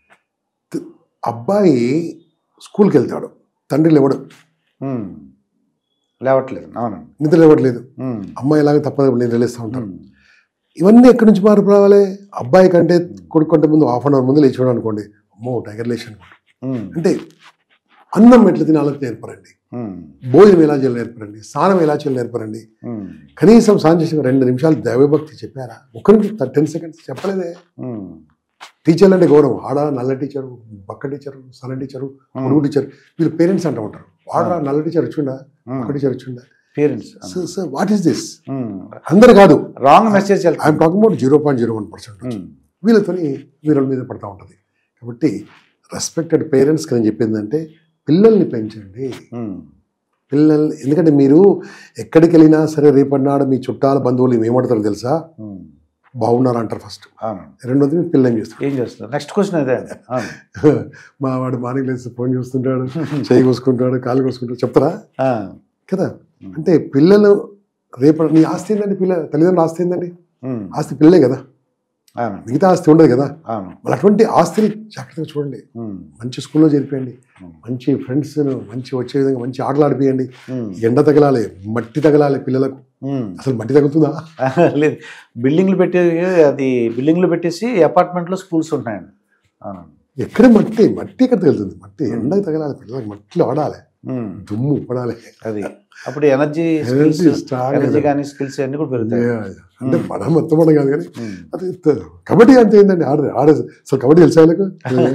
అబ్బాయి స్కూల్కి వెళ్తాడు తండ్రి లేవడు ఉమ్, లేవట్లేదు అవును నిద్ర లేవట్లేదు ఉమ్, అమ్మాయి ఇలాగే తప్పదు నిద్ర లేస్తూ ఉంటారు ఉమ్, ఇవన్నీ ఎక్కడి నుంచి మార్పు రావాలి అబ్బాయి కంటే కొడుకు కంటే ముందు హాఫ్ అన్ అవర్ ముందు లేచాడు అనుకోండి అమ్మో టైగర్ లేచి అనుకోండి ఉమ్, అంటే అన్నం ఎట్లా తినాలో నేర్పరండి ఉమ్, భోజనం ఎలా చేయాలి నేర్పరండి స్నానం ఎలా చేయాలి నేర్పరండి ఉమ్, కనీసం సాంకేతిక రెండు నిమిషాలు దైవభక్తి చెప్పారా ఒక నిమిషం టెన్ సెకండ్స్ చెప్పలేదే ఉమ్, టీచర్లు అంటే గౌరవం ఆడ నల్ల టీచరు బక్క టీచరు సన్న టీచరు పొడుగు టీచర్ వీళ్ళు పేరెంట్స్ అంటూ ఉంటారు వాడరా నల్ల టీచర్ వచ్చిండా బక్క టీచర్ వచ్చిండా parents sir sir what is this అందరు కాదు రాంగ్ మెసేజ్ వెళ్తాం I'm talking about zero point zero one percent వీళ్ళతోని వీళ్ళ మీద పడతా ఉంటుంది కాబట్టి రెస్పెక్టెడ్ పేరెంట్స్కి నేను చెప్పిందంటే పిల్లల్ని పెంచండి పిల్లల్ని ఎందుకంటే మీరు ఎక్కడికి వెళ్ళినా సరే రేపటినాడు మీ చుట్టాల బంధువులు ఏమడతారో తెలుసా బాగున్నారు అంటారు ఫస్ట్ అవును రెండోది మీ పిల్లని చేస్తారు ఏం చేస్తారు నెక్స్ట్ క్వశ్చన్ అదే అవును మా వాడు మార్నింగ్ లేచి ఫోన్ చూస్తుంటాడు చేయి కోసుకుంటాడు కాలు కోసుకుంటాడు చెప్తారా ఆ, కదా అంటే పిల్లలు రేపు నీ ఆస్తి ఏందండి పిల్ల తల్లిదండ్రుల ఆస్తి ఏందండి ఉమ్, ఆస్తి పిల్లలే కదా అవును మిగతా ఆస్తి ఉండదు కదా అవును మరి అటువంటి ఆస్తిని జాగ్రత్తగా చూడండి ఉమ్, మంచి స్కూల్లో చేరిపోయండి మంచి ఫ్రెండ్స్ మంచి వచ్చే విధంగా మంచి ఆటలు ఆడిపియండి ఉమ్, ఎండ తగలాలి మట్టి తగలాలి పిల్లలకు ఉమ్. అసలు మట్టి తగ్గుతుందా లేదు బిల్డింగ్లు పెట్టి అది బిల్డింగ్లు పెట్టేసి అపార్ట్మెంట్లో స్కూల్స్ ఉంటున్నాయండి అవును ఎక్కడ మట్టి మట్టి ఎక్కడ తగులుతుంది మట్టి ఎండకు తగలాలి పిల్లలకు మట్టిలో ఆడాలి ఉమ్, దుమ్ము పడాలి అది అప్పుడు ఎనర్జీ Energy strong ఎనర్జీ కదా. కానీ స్కిల్స్ అన్ని కూడా పెరుగుతాయి అంటే మనం మొత్తం మనం కాదు కానీ ఉమ్, అది త- కబడ్డీ అంటే ఏంటండి ఆడ ఆడే అసలు కబడ్డీ తెలుసా వాళ్ళకు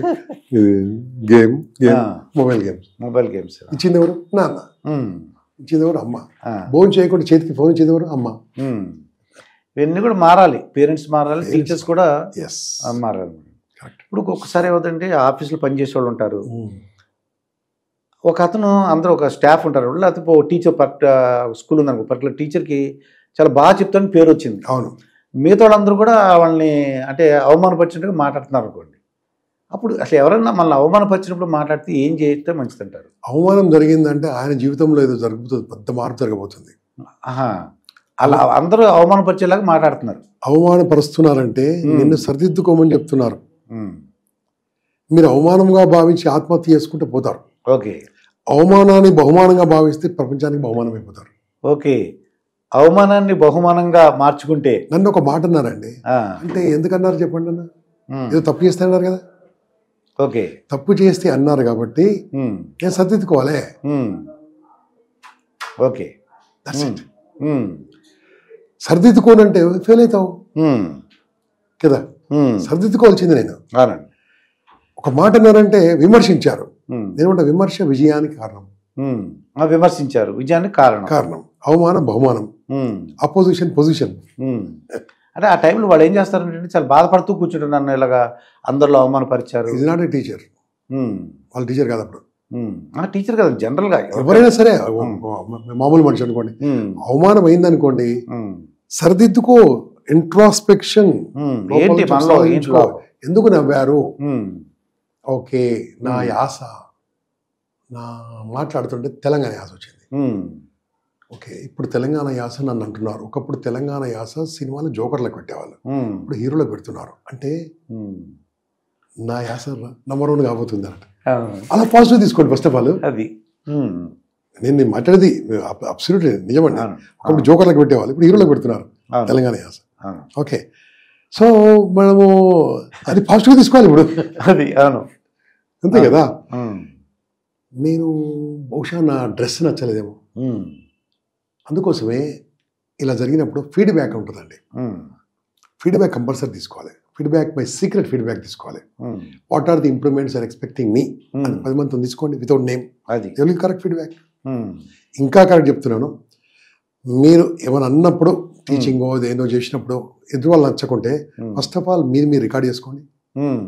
game game ah. Mobile games mobile games ఇచ్చింది ఎవరు నాన్న ఉమ్, ఇచ్చింది ఎవరు అమ్మ ఆ, ఫోన్ చేయకుండా చేతికి ఫోన్ ఇచ్చేది ఎవరు అమ్మ ఉమ్. ఇవన్నీ కూడా మారాలి పేరెంట్స్ మారాలి టీచర్స్ కూడా ఎస్ ఆ, మారాలి కరెక్ట్ ఇప్పుడు ఒక్కొక్కసారి ఏమవుతుందంటే ఆఫీస్లో పనిచేసే వాళ్ళు ఉంటారు ఒక అతను అందరూ ఒక స్టాఫ్ ఉంటారు లేకపోతే ఓ టీచర్ పర్ట్ స్కూల్ ఉందనుకో పర్టికులర్ టీచర్కి చాలా బాగా చెప్తాను పేరు వచ్చింది అవును మిగతా వాళ్ళందరూ కూడా వాళ్ళని అంటే అవమానపరిచినట్టుగా మాట్లాడుతున్నారు అనుకోండి అప్పుడు అసలు ఎవరైనా మనల్ని అవమానపరిచినప్పుడు మాట్లాడితే ఏం చేస్తే మంచిదంటారు అవమానం జరిగిందంటే ఆయన జీవితంలో ఏదో జరుగుతుంది పెద్ద మార్పు జరగబోతుంది ఆహా అలా అందరూ అవమానపరిచేలాగా మాట్లాడుతున్నారు అవమానపరుస్తున్నారంటే Hmm. నిన్ను సరిదిద్దుకోమని చెప్తున్నారు ఉమ్, మీరు అవమానంగా భావించి ఆత్మహత్య చేసుకుంటూ పోతారు ఓకే అవమానాన్ని బహుమానంగా భావిస్తే ప్రపంచానికి బహుమానం అయిపోతారు ఓకే అవమానాన్ని బహుమానంగా మార్చుకుంటే నన్ను ఒక మాట అన్నారండి ఆ, అంటే ఎందుకన్నారు చెప్పండి అన్న ఉమ్, ఏదో తప్పు చేస్తే అన్నారు కదా ఓకే తప్పు చేస్తే అన్నారు కాబట్టి ఉమ్, నేను సర్దిద్దుకోవాలి ఉమ్, ఓకే That's it. ఉమ్, సర్దిద్దుకోనంటే ఫెయిల్ అవుతావు ఉమ్, కదా ఉమ్, సర్దిద్దుకోవాల్సింది నేను అవునండి ఒక మాట అన్నారంటే విమర్శించారు ఉమ్, నేను విమర్శ విజయానికి కారణం ఉమ్, ఆ, విమర్శించారు విజయానికి కారణం కారణం అవమానం బహుమానం ఉమ్, అపోజిషన్ పొజిషన్ ఉమ్. అంటే ఆ టైంలో వాళ్ళు ఏం చేస్తారంటే చాలా బాధపడుతూ కూర్చుంటారు నన్ను ఇలాగా అందరిలో అవమానపరిచారు ఇది నాట్ ఏ టీచర్ ఉమ్, వాళ్ళ టీచర్ కాదు అప్పుడు ఉమ్. ఆ టీచర్ కదా జనరల్గా ఎవరైనా సరే మామూలు మనిషి అనుకోండి ఉమ్, అవమానం అయిందనుకోండి ఉమ్, సర్దిద్దుకో ఇంట్రాస్పెక్షన్ ఉమ్. ఏంటి మనలో ఏంటి లోపం? ఎందుకు నవ్వారు ఉమ్, ఓకే నా Hmm. యాస నా మాట్లాడుతుంటే తెలంగాణ యాస వచ్చింది ఉమ్, ఓకే ఇప్పుడు తెలంగాణ యాస నన్ను అంటున్నారు ఒకప్పుడు తెలంగాణ యాస సినిమాలు జోకర్లకు పెట్టేవాళ్ళు ఉమ్, ఇప్పుడు హీరోలకు పెడుతున్నారు అంటే ఉమ్. నా యాస నంబర్ వన్ కాబోతుంది అన్నట్టు ఆ, అలా పాజిటివ్ తీసుకోండి ఫస్ట్ ఆఫ్ ఆల్ అది ఉమ్, నేను నేను మాట్లాడేది అబ్సల్యూట్ నిజమండి అవును, ఒకప్పుడు జోకర్లకు పెట్టేవాళ్ళు ఇప్పుడు హీరోలకు పెడుతున్నారు అవును, తెలంగాణ యాస అవును. ఓకే సో మనము అది పాజిటివ్గా తీసుకోవాలి ఇప్పుడు అది అవును అంతే కదా ఉమ్, నేను బహుశా నా డ్రెస్ నచ్చలేదేమో ఉమ్, అందుకోసమే ఇలా జరిగినప్పుడు ఫీడ్బ్యాక్ ఉంటుందండి ఉమ్, ఫీడ్బ్యాక్ కంపల్సరీ తీసుకోవాలి ఫీడ్బ్యాక్ బై సీక్రెట్ ఫీడ్బ్యాక్ తీసుకోవాలి um, what are the improvements are expecting me um. అని పది మందితో తీసుకోండి వితౌట్ నేమ్ అది ఎవరి కరెక్ట్ ఫీడ్బ్యాక్ ఉమ్, ఇంకా కరెక్ట్ చెప్తున్నాను మీరు ఏమైనా అన్నప్పుడు టీచింగ్ ఏదో చేసినప్పుడు ఎదురు వాళ్ళు నచ్చకుంటే ఉమ్, ఫస్ట్ ఆఫ్ ఆల్ మీరు మీరు రికార్డ్ చేసుకోండి ఉమ్,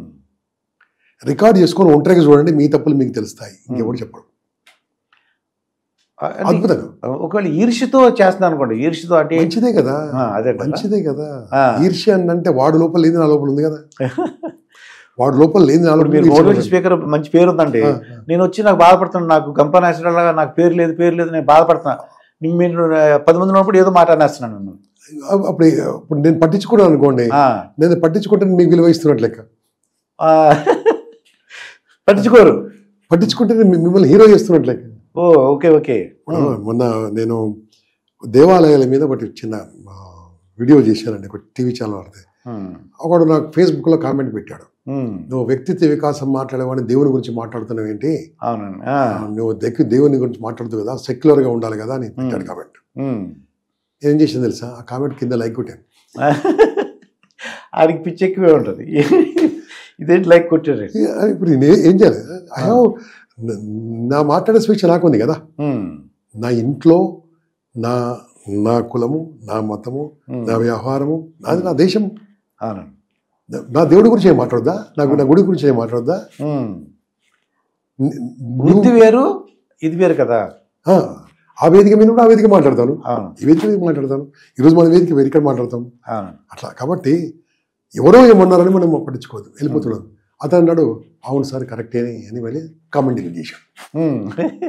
రికార్డ్ చేసుకొని ఒంటరిగా చూడండి మీ తప్పులు మీకు తెలుస్తాయి ఇంకెవరు చెప్పడు అంటే అద్భుతంగా ఒకవేళ ఈర్ష్యతో చేస్తున్నాను అనుకోండి ఈర్ష్యతో అంటే మంచిదే కదా ఆ, అదే కదా. మంచిదే కదా ఆ. ఈర్ష్య అని అంటే వాడు లోపల లేని నా లోపల ఉంది కదా వాడు లోపల లేని నా ఇప్పుడు లోపల మీరు ఈర్ష్య మోటివేషన్ ఉంది. స్పీకర్ మంచి పేరు ఉందండి ఆ, నేను వచ్చి నాకు బాధపడుతున్నాను నాకు గంప నేషనల్ లాగా నాకు పేరు లేదు పేరు లేదు నేను బాధపడుతున్నా నేను మీరు ఆ, పది మంది ఉన్నప్పుడు ఏదో మాట అనేస్తున్నాను నన్ను ఆ, అప్పుడు ఇప్పుడు నేను పట్టించుకున్నాను అనుకోండి ఆ, నేను పట్టించుకుంటే మీకు విలువ ఇస్తున్నట్లు లెక్క ఆ, పట్టించుకోరు పట్టించుకుంటే నేను మీ- మిమ్మల్ని హీరో చేస్తున్నట్లు లెక్క ఓ ఓకే ఓకే ఇప్పుడు మొన్న నేను దేవాలయాల మీద ఒకటి చిన్న ఆ, వీడియో చేశానండి ఒక టీవీ ఛానల్ వాడితే ఉమ్, ఒకడు నాకు ఫేస్బుక్లో కామెంట్ పెట్టాడు ఉమ్, నువ్వు వ్యక్తిత్వ వికాసం మాట్లాడేవాడిని దేవుని గురించి మాట్లాడుతున్నావు ఏంటి అవునండి ఆ, నువ్వు దగ్గర దేవుని గురించి మాట్లాడుతావు కదా సెక్యులర్గా ఉండాలి కదా అని పెట్టాడు కామెంట్ ఉమ్. ఏం చేసింది తెలుసా ఆ కామెంట్ కింద లైక్ కొట్టాను ఆడికి పిచ్చి ఎక్కువే ఉంటుంది ఇదేంటి లైక్ కొట్టారు ఏ- ఇప్పుడు నేను ఏం చేయాలి ఐ హావ్ నా మాట్లాడే స్వేచ్ఛ నాకు ఉంది కదా ఉమ్, నా ఇంట్లో నా నా కులము నా మతము ఉమ్, నా వ్యవహారము నాది నా దేశం అవునండి నా- నా దేవుడి గురించి ఏం మాట్లాడదా నాకు నా గుడి గురించి ఏం మాట్లాడదా ఉమ్. ని- వృత్తి వేరు ఇది వేరు కదా ఆ, ఆ వేదిక మీద కూడా ఆ వేదిక మాట్లాడతాను అవును ఈ వేదిక మీద మాట్లాడతాను ఈరోజు మన వేదిక వేరు ఇక్కడ మాట్లాడతాం అవును అట్లా కాబట్టి ఎవరో ఏమన్నారని మనం పట్టించుకోవద్దు వెళ్ళిపోతున్నాం అతను అన్నాడు అవును సార్ కరెక్టే అని వెళ్ళి కామెంట్ చేశాం ఉమ్.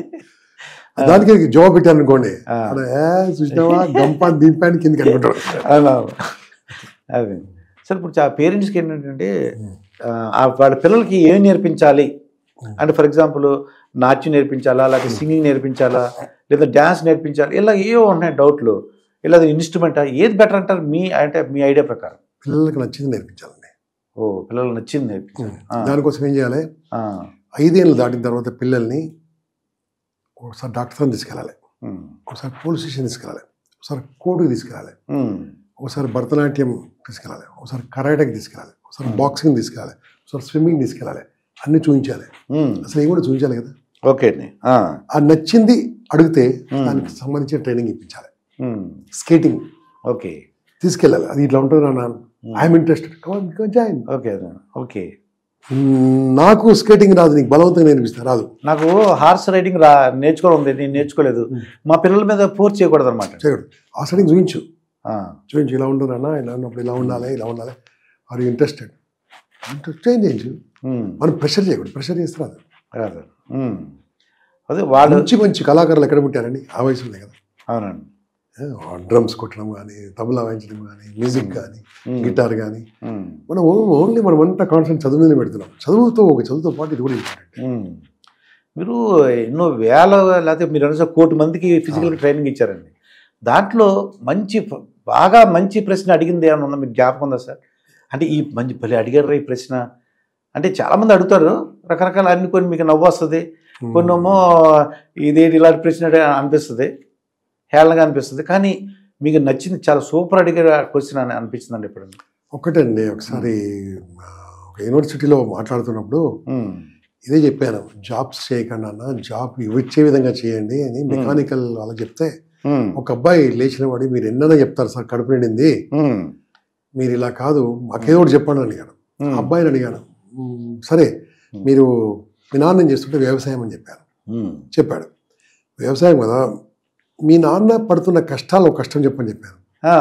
దానికి జవాబు పెట్టాను అనుకోండి ఆ. అక్కడ, ఏ చూసినావా గంప దింపాని కిందకి అనుకుంటాడు అవునవును అదే సార్ ఇప్పుడు చా పేరెంట్స్కి ఏంటంటే ఆ, ఆ వాళ్ళ పిల్లలకి ఏం నేర్పించాలి అంటే ఫర్ ఎగ్జాంపుల్ నాట్యం నేర్పించాలా లేకపోతే సింగింగ్ నేర్పించాలా లేదా డ్యాన్స్ నేర్పించాలి ఇలా ఏవో ఉన్నాయి డౌట్లు ఇలా ఇన్స్ట్రుమెంటా ఏది బెటర్ అంటారు మీ అంటే మీ ఐడియా ప్రకారం పిల్లలకు నచ్చింది నేర్పించాలండి ఓ పిల్లలు నచ్చింది నేర్పించాలి ఆ, దానికోసం ఏం చేయాలి ఆ, ఐదేళ్ళు దాటిన తర్వాత పిల్లల్ని ఒకసారి డాక్టర్ తీసుకెళ్ళాలి ఉమ్, ఒకసారి పోలీస్ స్టేషన్ తీసుకెళ్ళాలి ఒకసారి కోర్టుకి తీసుకెళ్ళాలి ఉమ్, ఒకసారి భరతనాట్యం తీసుకెళ్ళాలి ఒకసారి కరాటకి తీసుకెళ్ళాలి ఒకసారి బాక్సింగ్ తీసుకెళ్ళాలి ఒకసారి స్విమ్మింగ్ తీసుకెళ్ళాలి అన్ని చూపించాలి ఉమ్. అసలు ఏం కూడా చూపించాలి కదా ఓకే అండి ఆ, ఆ నచ్చింది అడిగితే Hmm. దానికి సంబంధించిన ట్రైనింగ్ ఇప్పించాలి ఉమ్, స్కేటింగ్ ఓకే తీసుకెళ్ళాలి అది ఇట్లా ఉంటుంది నాన్న I'm interested join okay okay నాకు స్కేటింగ్ రాదు నీకు బలవంతంగా నేర్పిస్తా రాదు నాకు హార్స్ రైడింగ్ రా నేర్చుకోవడం ఉంది నేను నేర్చుకోలేదు మా పిల్లల మీద ఫోర్స్ చేయకూడదు అనమాట చేయడు ఆ సెట్టింగ్ చూపించు చూపించు ఇలా ఉంటుంది అన్న ఇలా ఉన్నప్పుడు ఇలా ఉండాలి ఇలా ఉండాలి ఆర్ ఇంట్రెస్టెడ్ ఇంట్రెస్ట్ చేంజ్ చేయించు మనం ప్రెషర్ చేయకూడదు ప్రెషర్ చేస్తే రాదు అదే వాళ్ళు మంచి మంచి కళాకారులు ఎక్కడ పుట్టారండి ఆ వయసులో కదా అవునండి డ్రమ్స్ కొట్టడం కానీ తబలా వాయించడం కానీ మ్యూజిక్ కానీ Hmm. గిటార్ కానీ ఉమ్, మనం ఓన్లీ మనం అంతా కాన్సెంట్ చదువు మీద పెడుతున్నాం చదువుతో ఒక చదువుతో పాటు ఇది కూడా ఇంపార్టెంట్ ఉమ్. మీరు ఎన్నో వేల లేకపోతే మీరు అన్న కోటి మందికి ఫిజికల్ ట్రైనింగ్ ఇచ్చారండి దాంట్లో మంచి ప- బాగా మంచి ప్రశ్న అడిగింది ఏమైనా ఉందా మీకు జ్ఞాపకం ఉందా సార్ అంటే ఈ మంచి భలే అడిగారు ఈ ప్రశ్న అంటే చాలామంది అడుగుతారు రకరకాల అన్ని కొన్ని మీకు నవ్వు వస్తుంది కొన్నేమో ఇదేంటి ఇలాంటి ప్రశ్న అడిగా అనిపిస్తుంది హేళనగా అనిపిస్తుంది కానీ మీకు నచ్చింది చాలా సూపర్ అడిగే క్వశ్చన్ అని అనిపించిందండి ఇప్పుడు ఒక్కటండి ఒకసారి ఆ, ఒక యూనివర్సిటీలో మాట్లాడుతున్నప్పుడు ఇదే చెప్పాను జాబ్స్ చేయకుండా అన్న జాబ్ ఇచ్చే విధంగా చేయండి అని మెకానికల్ వాళ్ళకి చెప్తే ఒక అబ్బాయి లేచిన వాడి మీరు ఎన్నైనా చెప్తారు సార్ కడుపు నిండింది మీరు ఇలా కాదు మాకేదో ఒకటి చెప్పండి అని అడిగాను ఆ అబ్బాయిని అడిగాను "మ్మ్, సరే మీరు మీ నాన్న ఏం చేస్తుంటే వ్యవసాయం అని చెప్పాను చెప్పాడు వ్యవసాయం కదా మీ నాన్న పడుతున్న కష్టాలు ఒక కష్టం చెప్పని చెప్పాను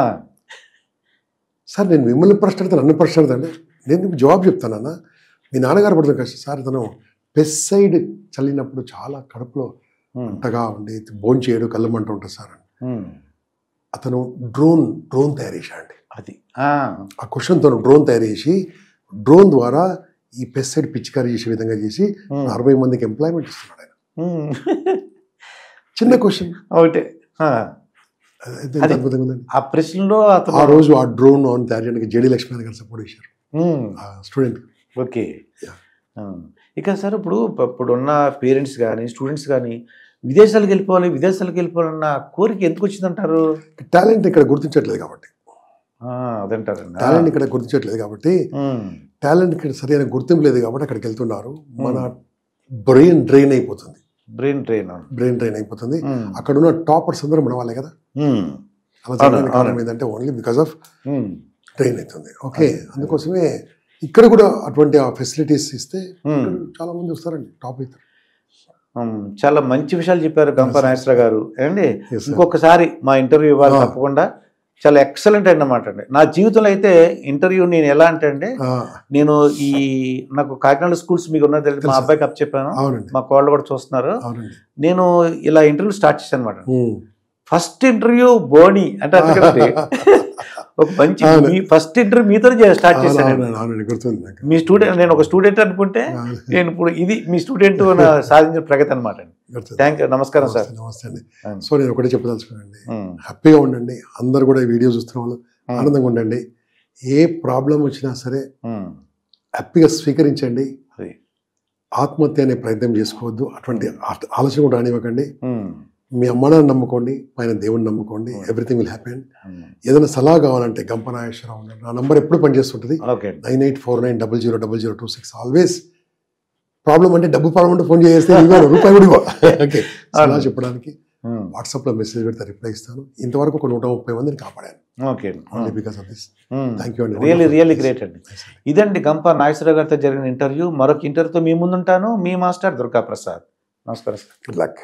సార్ నేను మిమ్మల్ని ప్రశ్న అడుగుతాను నన్ను ప్రశ్న అడుగుతాను నేను మీకు జవాబు చెప్తానన్నా మీ నాన్నగారు పడుతున్న కష్టం సార్ తను పెస్సైడ్ చల్లినప్పుడు చాలా కడుపులో అంతగా ఉండి భోంచేయడు చేయడు కళ్ళు మంట ఉంటుంది సార్ అని అతను డ్రోన్ డ్రోన్ తయారు చేశాడండి అది ఆ క్వశ్చన్తో డ్రోన్ తయారు చేసి డ్రోన్ ద్వారా ఈ పెస్సైడ్ పిచికారీ చేసే విధంగా చేసి అరవై మందికి ఎంప్లాయ్మెంట్ ఇస్తున్నాడు ఆయన చిన్న క్వశ్చన్ ఒకటే ఆ. అది- అద్భుతంగా ఉందండి ఆ ప్రశ్నలో ఆ అతను రోజు ఆ డ్రోన్ ఆన్ తయారు చేయడానికి జేడి లక్ష్మణ్ గారు సపోర్ట్ చేశారు ఉమ్, ఆ స్టూడెంట్ ఓకే Yeah. ఆ. ఇక సార్ ఇప్పుడు ఇప్పుడున్న పేరెంట్స్ కానీ స్టూడెంట్స్ కానీ విదేశాలకు వెళ్ళిపోవాలి విదేశాలకు వెళ్ళిపోవాలన్న కోరిక ఎందుకు వచ్చిందంటారు టాలెంట్ ఇక్కడ గుర్తించట్లేదు కాబట్టి ఆ, అదంటారండి ఆ. టాలెంట్ ఇక్కడ గుర్తించట్లేదు కాబట్టి ఉమ్, టాలెంట్ ఇక్కడ సరైన గుర్తింపు లేదు కాబట్టి అక్కడికి వెళ్తున్నారు మన బ్రెయిన్ డ్రైన్ అయిపోతుంది బ్రెయిన్ ట్రైన్ అవును. బ్రెయిన్ డ్రైన్ అయిపోతుంది ఉమ్, అక్కడ ఉన్న టాపర్స్ అందరూ మన వాళ్ళే కదా ఉమ్, అలా జరగడానికి అవును. కారణం ఏంటంటే only because of um, train అవుతుంది ఓకే అందుకోసమే ఇక్కడ కూడా అటువంటి ఆ ఫెసిలిటీస్ ఇస్తే ఉమ్. ఇక్కడ చాలా మంది వస్తారండి టాప్ అవుతారు ఉమ్, చాలా మంచి విషయాలు చెప్పారు గంప నాగేశ్వర గారు ఏమండి Yes, sir. ఇంకొకసారి మా ఇంటర్వ్యూ ఇవ్వాలి Ah. తప్పకుండా చాలా ఎక్సలెంట్ అన్నమాట అండి నా జీవితంలో అయితే ఇంటర్వ్యూ నేను ఎలా అంటే అండి ఆ, నేను ఈ నాకు కాకినాడ స్కూల్స్ మీకు ఉన్నది తెలియదు. మా తెలుసు. అబ్బాయికి అప్ చెప్పాను అవునండి మా కోళ్ళు కూడా చూస్తున్నారు అవునండి నేను ఇలా ఇంటర్వ్యూ స్టార్ట్ చేశాను అనమాట ఉమ్. ఫస్ట్ ఇంటర్వ్యూ బోని అంటే అందుకంటే ఒక మంచి అవును. మీ ఫస్ట్ ఇంటర్వ్యూ మీతో స్టార్ట్ అవును, చేశాను అవునండి అవునండి గుర్తుంది నాకు మీ స్టూడెంట్ నేను ఒక స్టూడెంట్ అనుకుంటే అవును. నేను ఇప్పుడు ఇది మీ స్టూడెంట్ సాధించిన ప్రగతి అనమాట గుర్తుంది. థ్యాంక్ యూ నమస్కారం సార్ నమస్తే, నమస్తే అండి అవును. సో నేను ఒకటే చెప్పదలుచుకున్నానండి ఉమ్, హ్యాపీగా ఉండండి అందరు కూడా ఈ వీడియో చూస్తున్న వాళ్ళు ఉమ్, ఆనందంగా ఉండండి ఏ ప్రాబ్లం వచ్చినా సరే ఉమ్, హ్యాపీగా స్వీకరించండి అది. ఆత్మహత్య అనే ప్రయత్నం చేసుకోవద్దు అటువంటి ఆ- ఆలోచన కూడా రానివ్వకండి ఉమ్, మీ అమ్మనాన్ని నమ్ముకోండి పైన దేవుని నమ్ముకోండి ఎవ్రీథింగ్ విల్ హ్యాపెన్ ఉమ్. ఏదైనా సలహా కావాలంటే గంపనాగేశ్వరరావు ఉన్నారు నా నంబర్ ఎప్పుడు పనిచేస్తుంటుంది ఓకే అండి nine eight four nine double zero double zero two six always problem అంటే డబ్బు ప్రాబ్లం అంటే ఫోన్ చేస్తే ఇవ్వను రూపాయి కూడా ఇవ్వ ఓకే సలహా చెప్పడానికి ఉమ్, వాట్సాప్లో మెసేజ్ పెడితే రిప్లై ఇస్తాను ఇంతవరకు ఒక నూట ముప్పై మందిని కాపాడాను ఓకే అండి only because of this um. Thank you అండి రియల్లీ రియల్లీ గ్రేట్ అండి ఇదండి గంప నాగేశ్వరరావు గారితో జరిగిన ఇంటర్వ్యూ మరొక ఇంటర్వ్యూతో మీ ముందుంటాను మీ మాస్టర్ దుర్గా ప్రసాద్ నమస్కారం సార్ గుడ్ లక్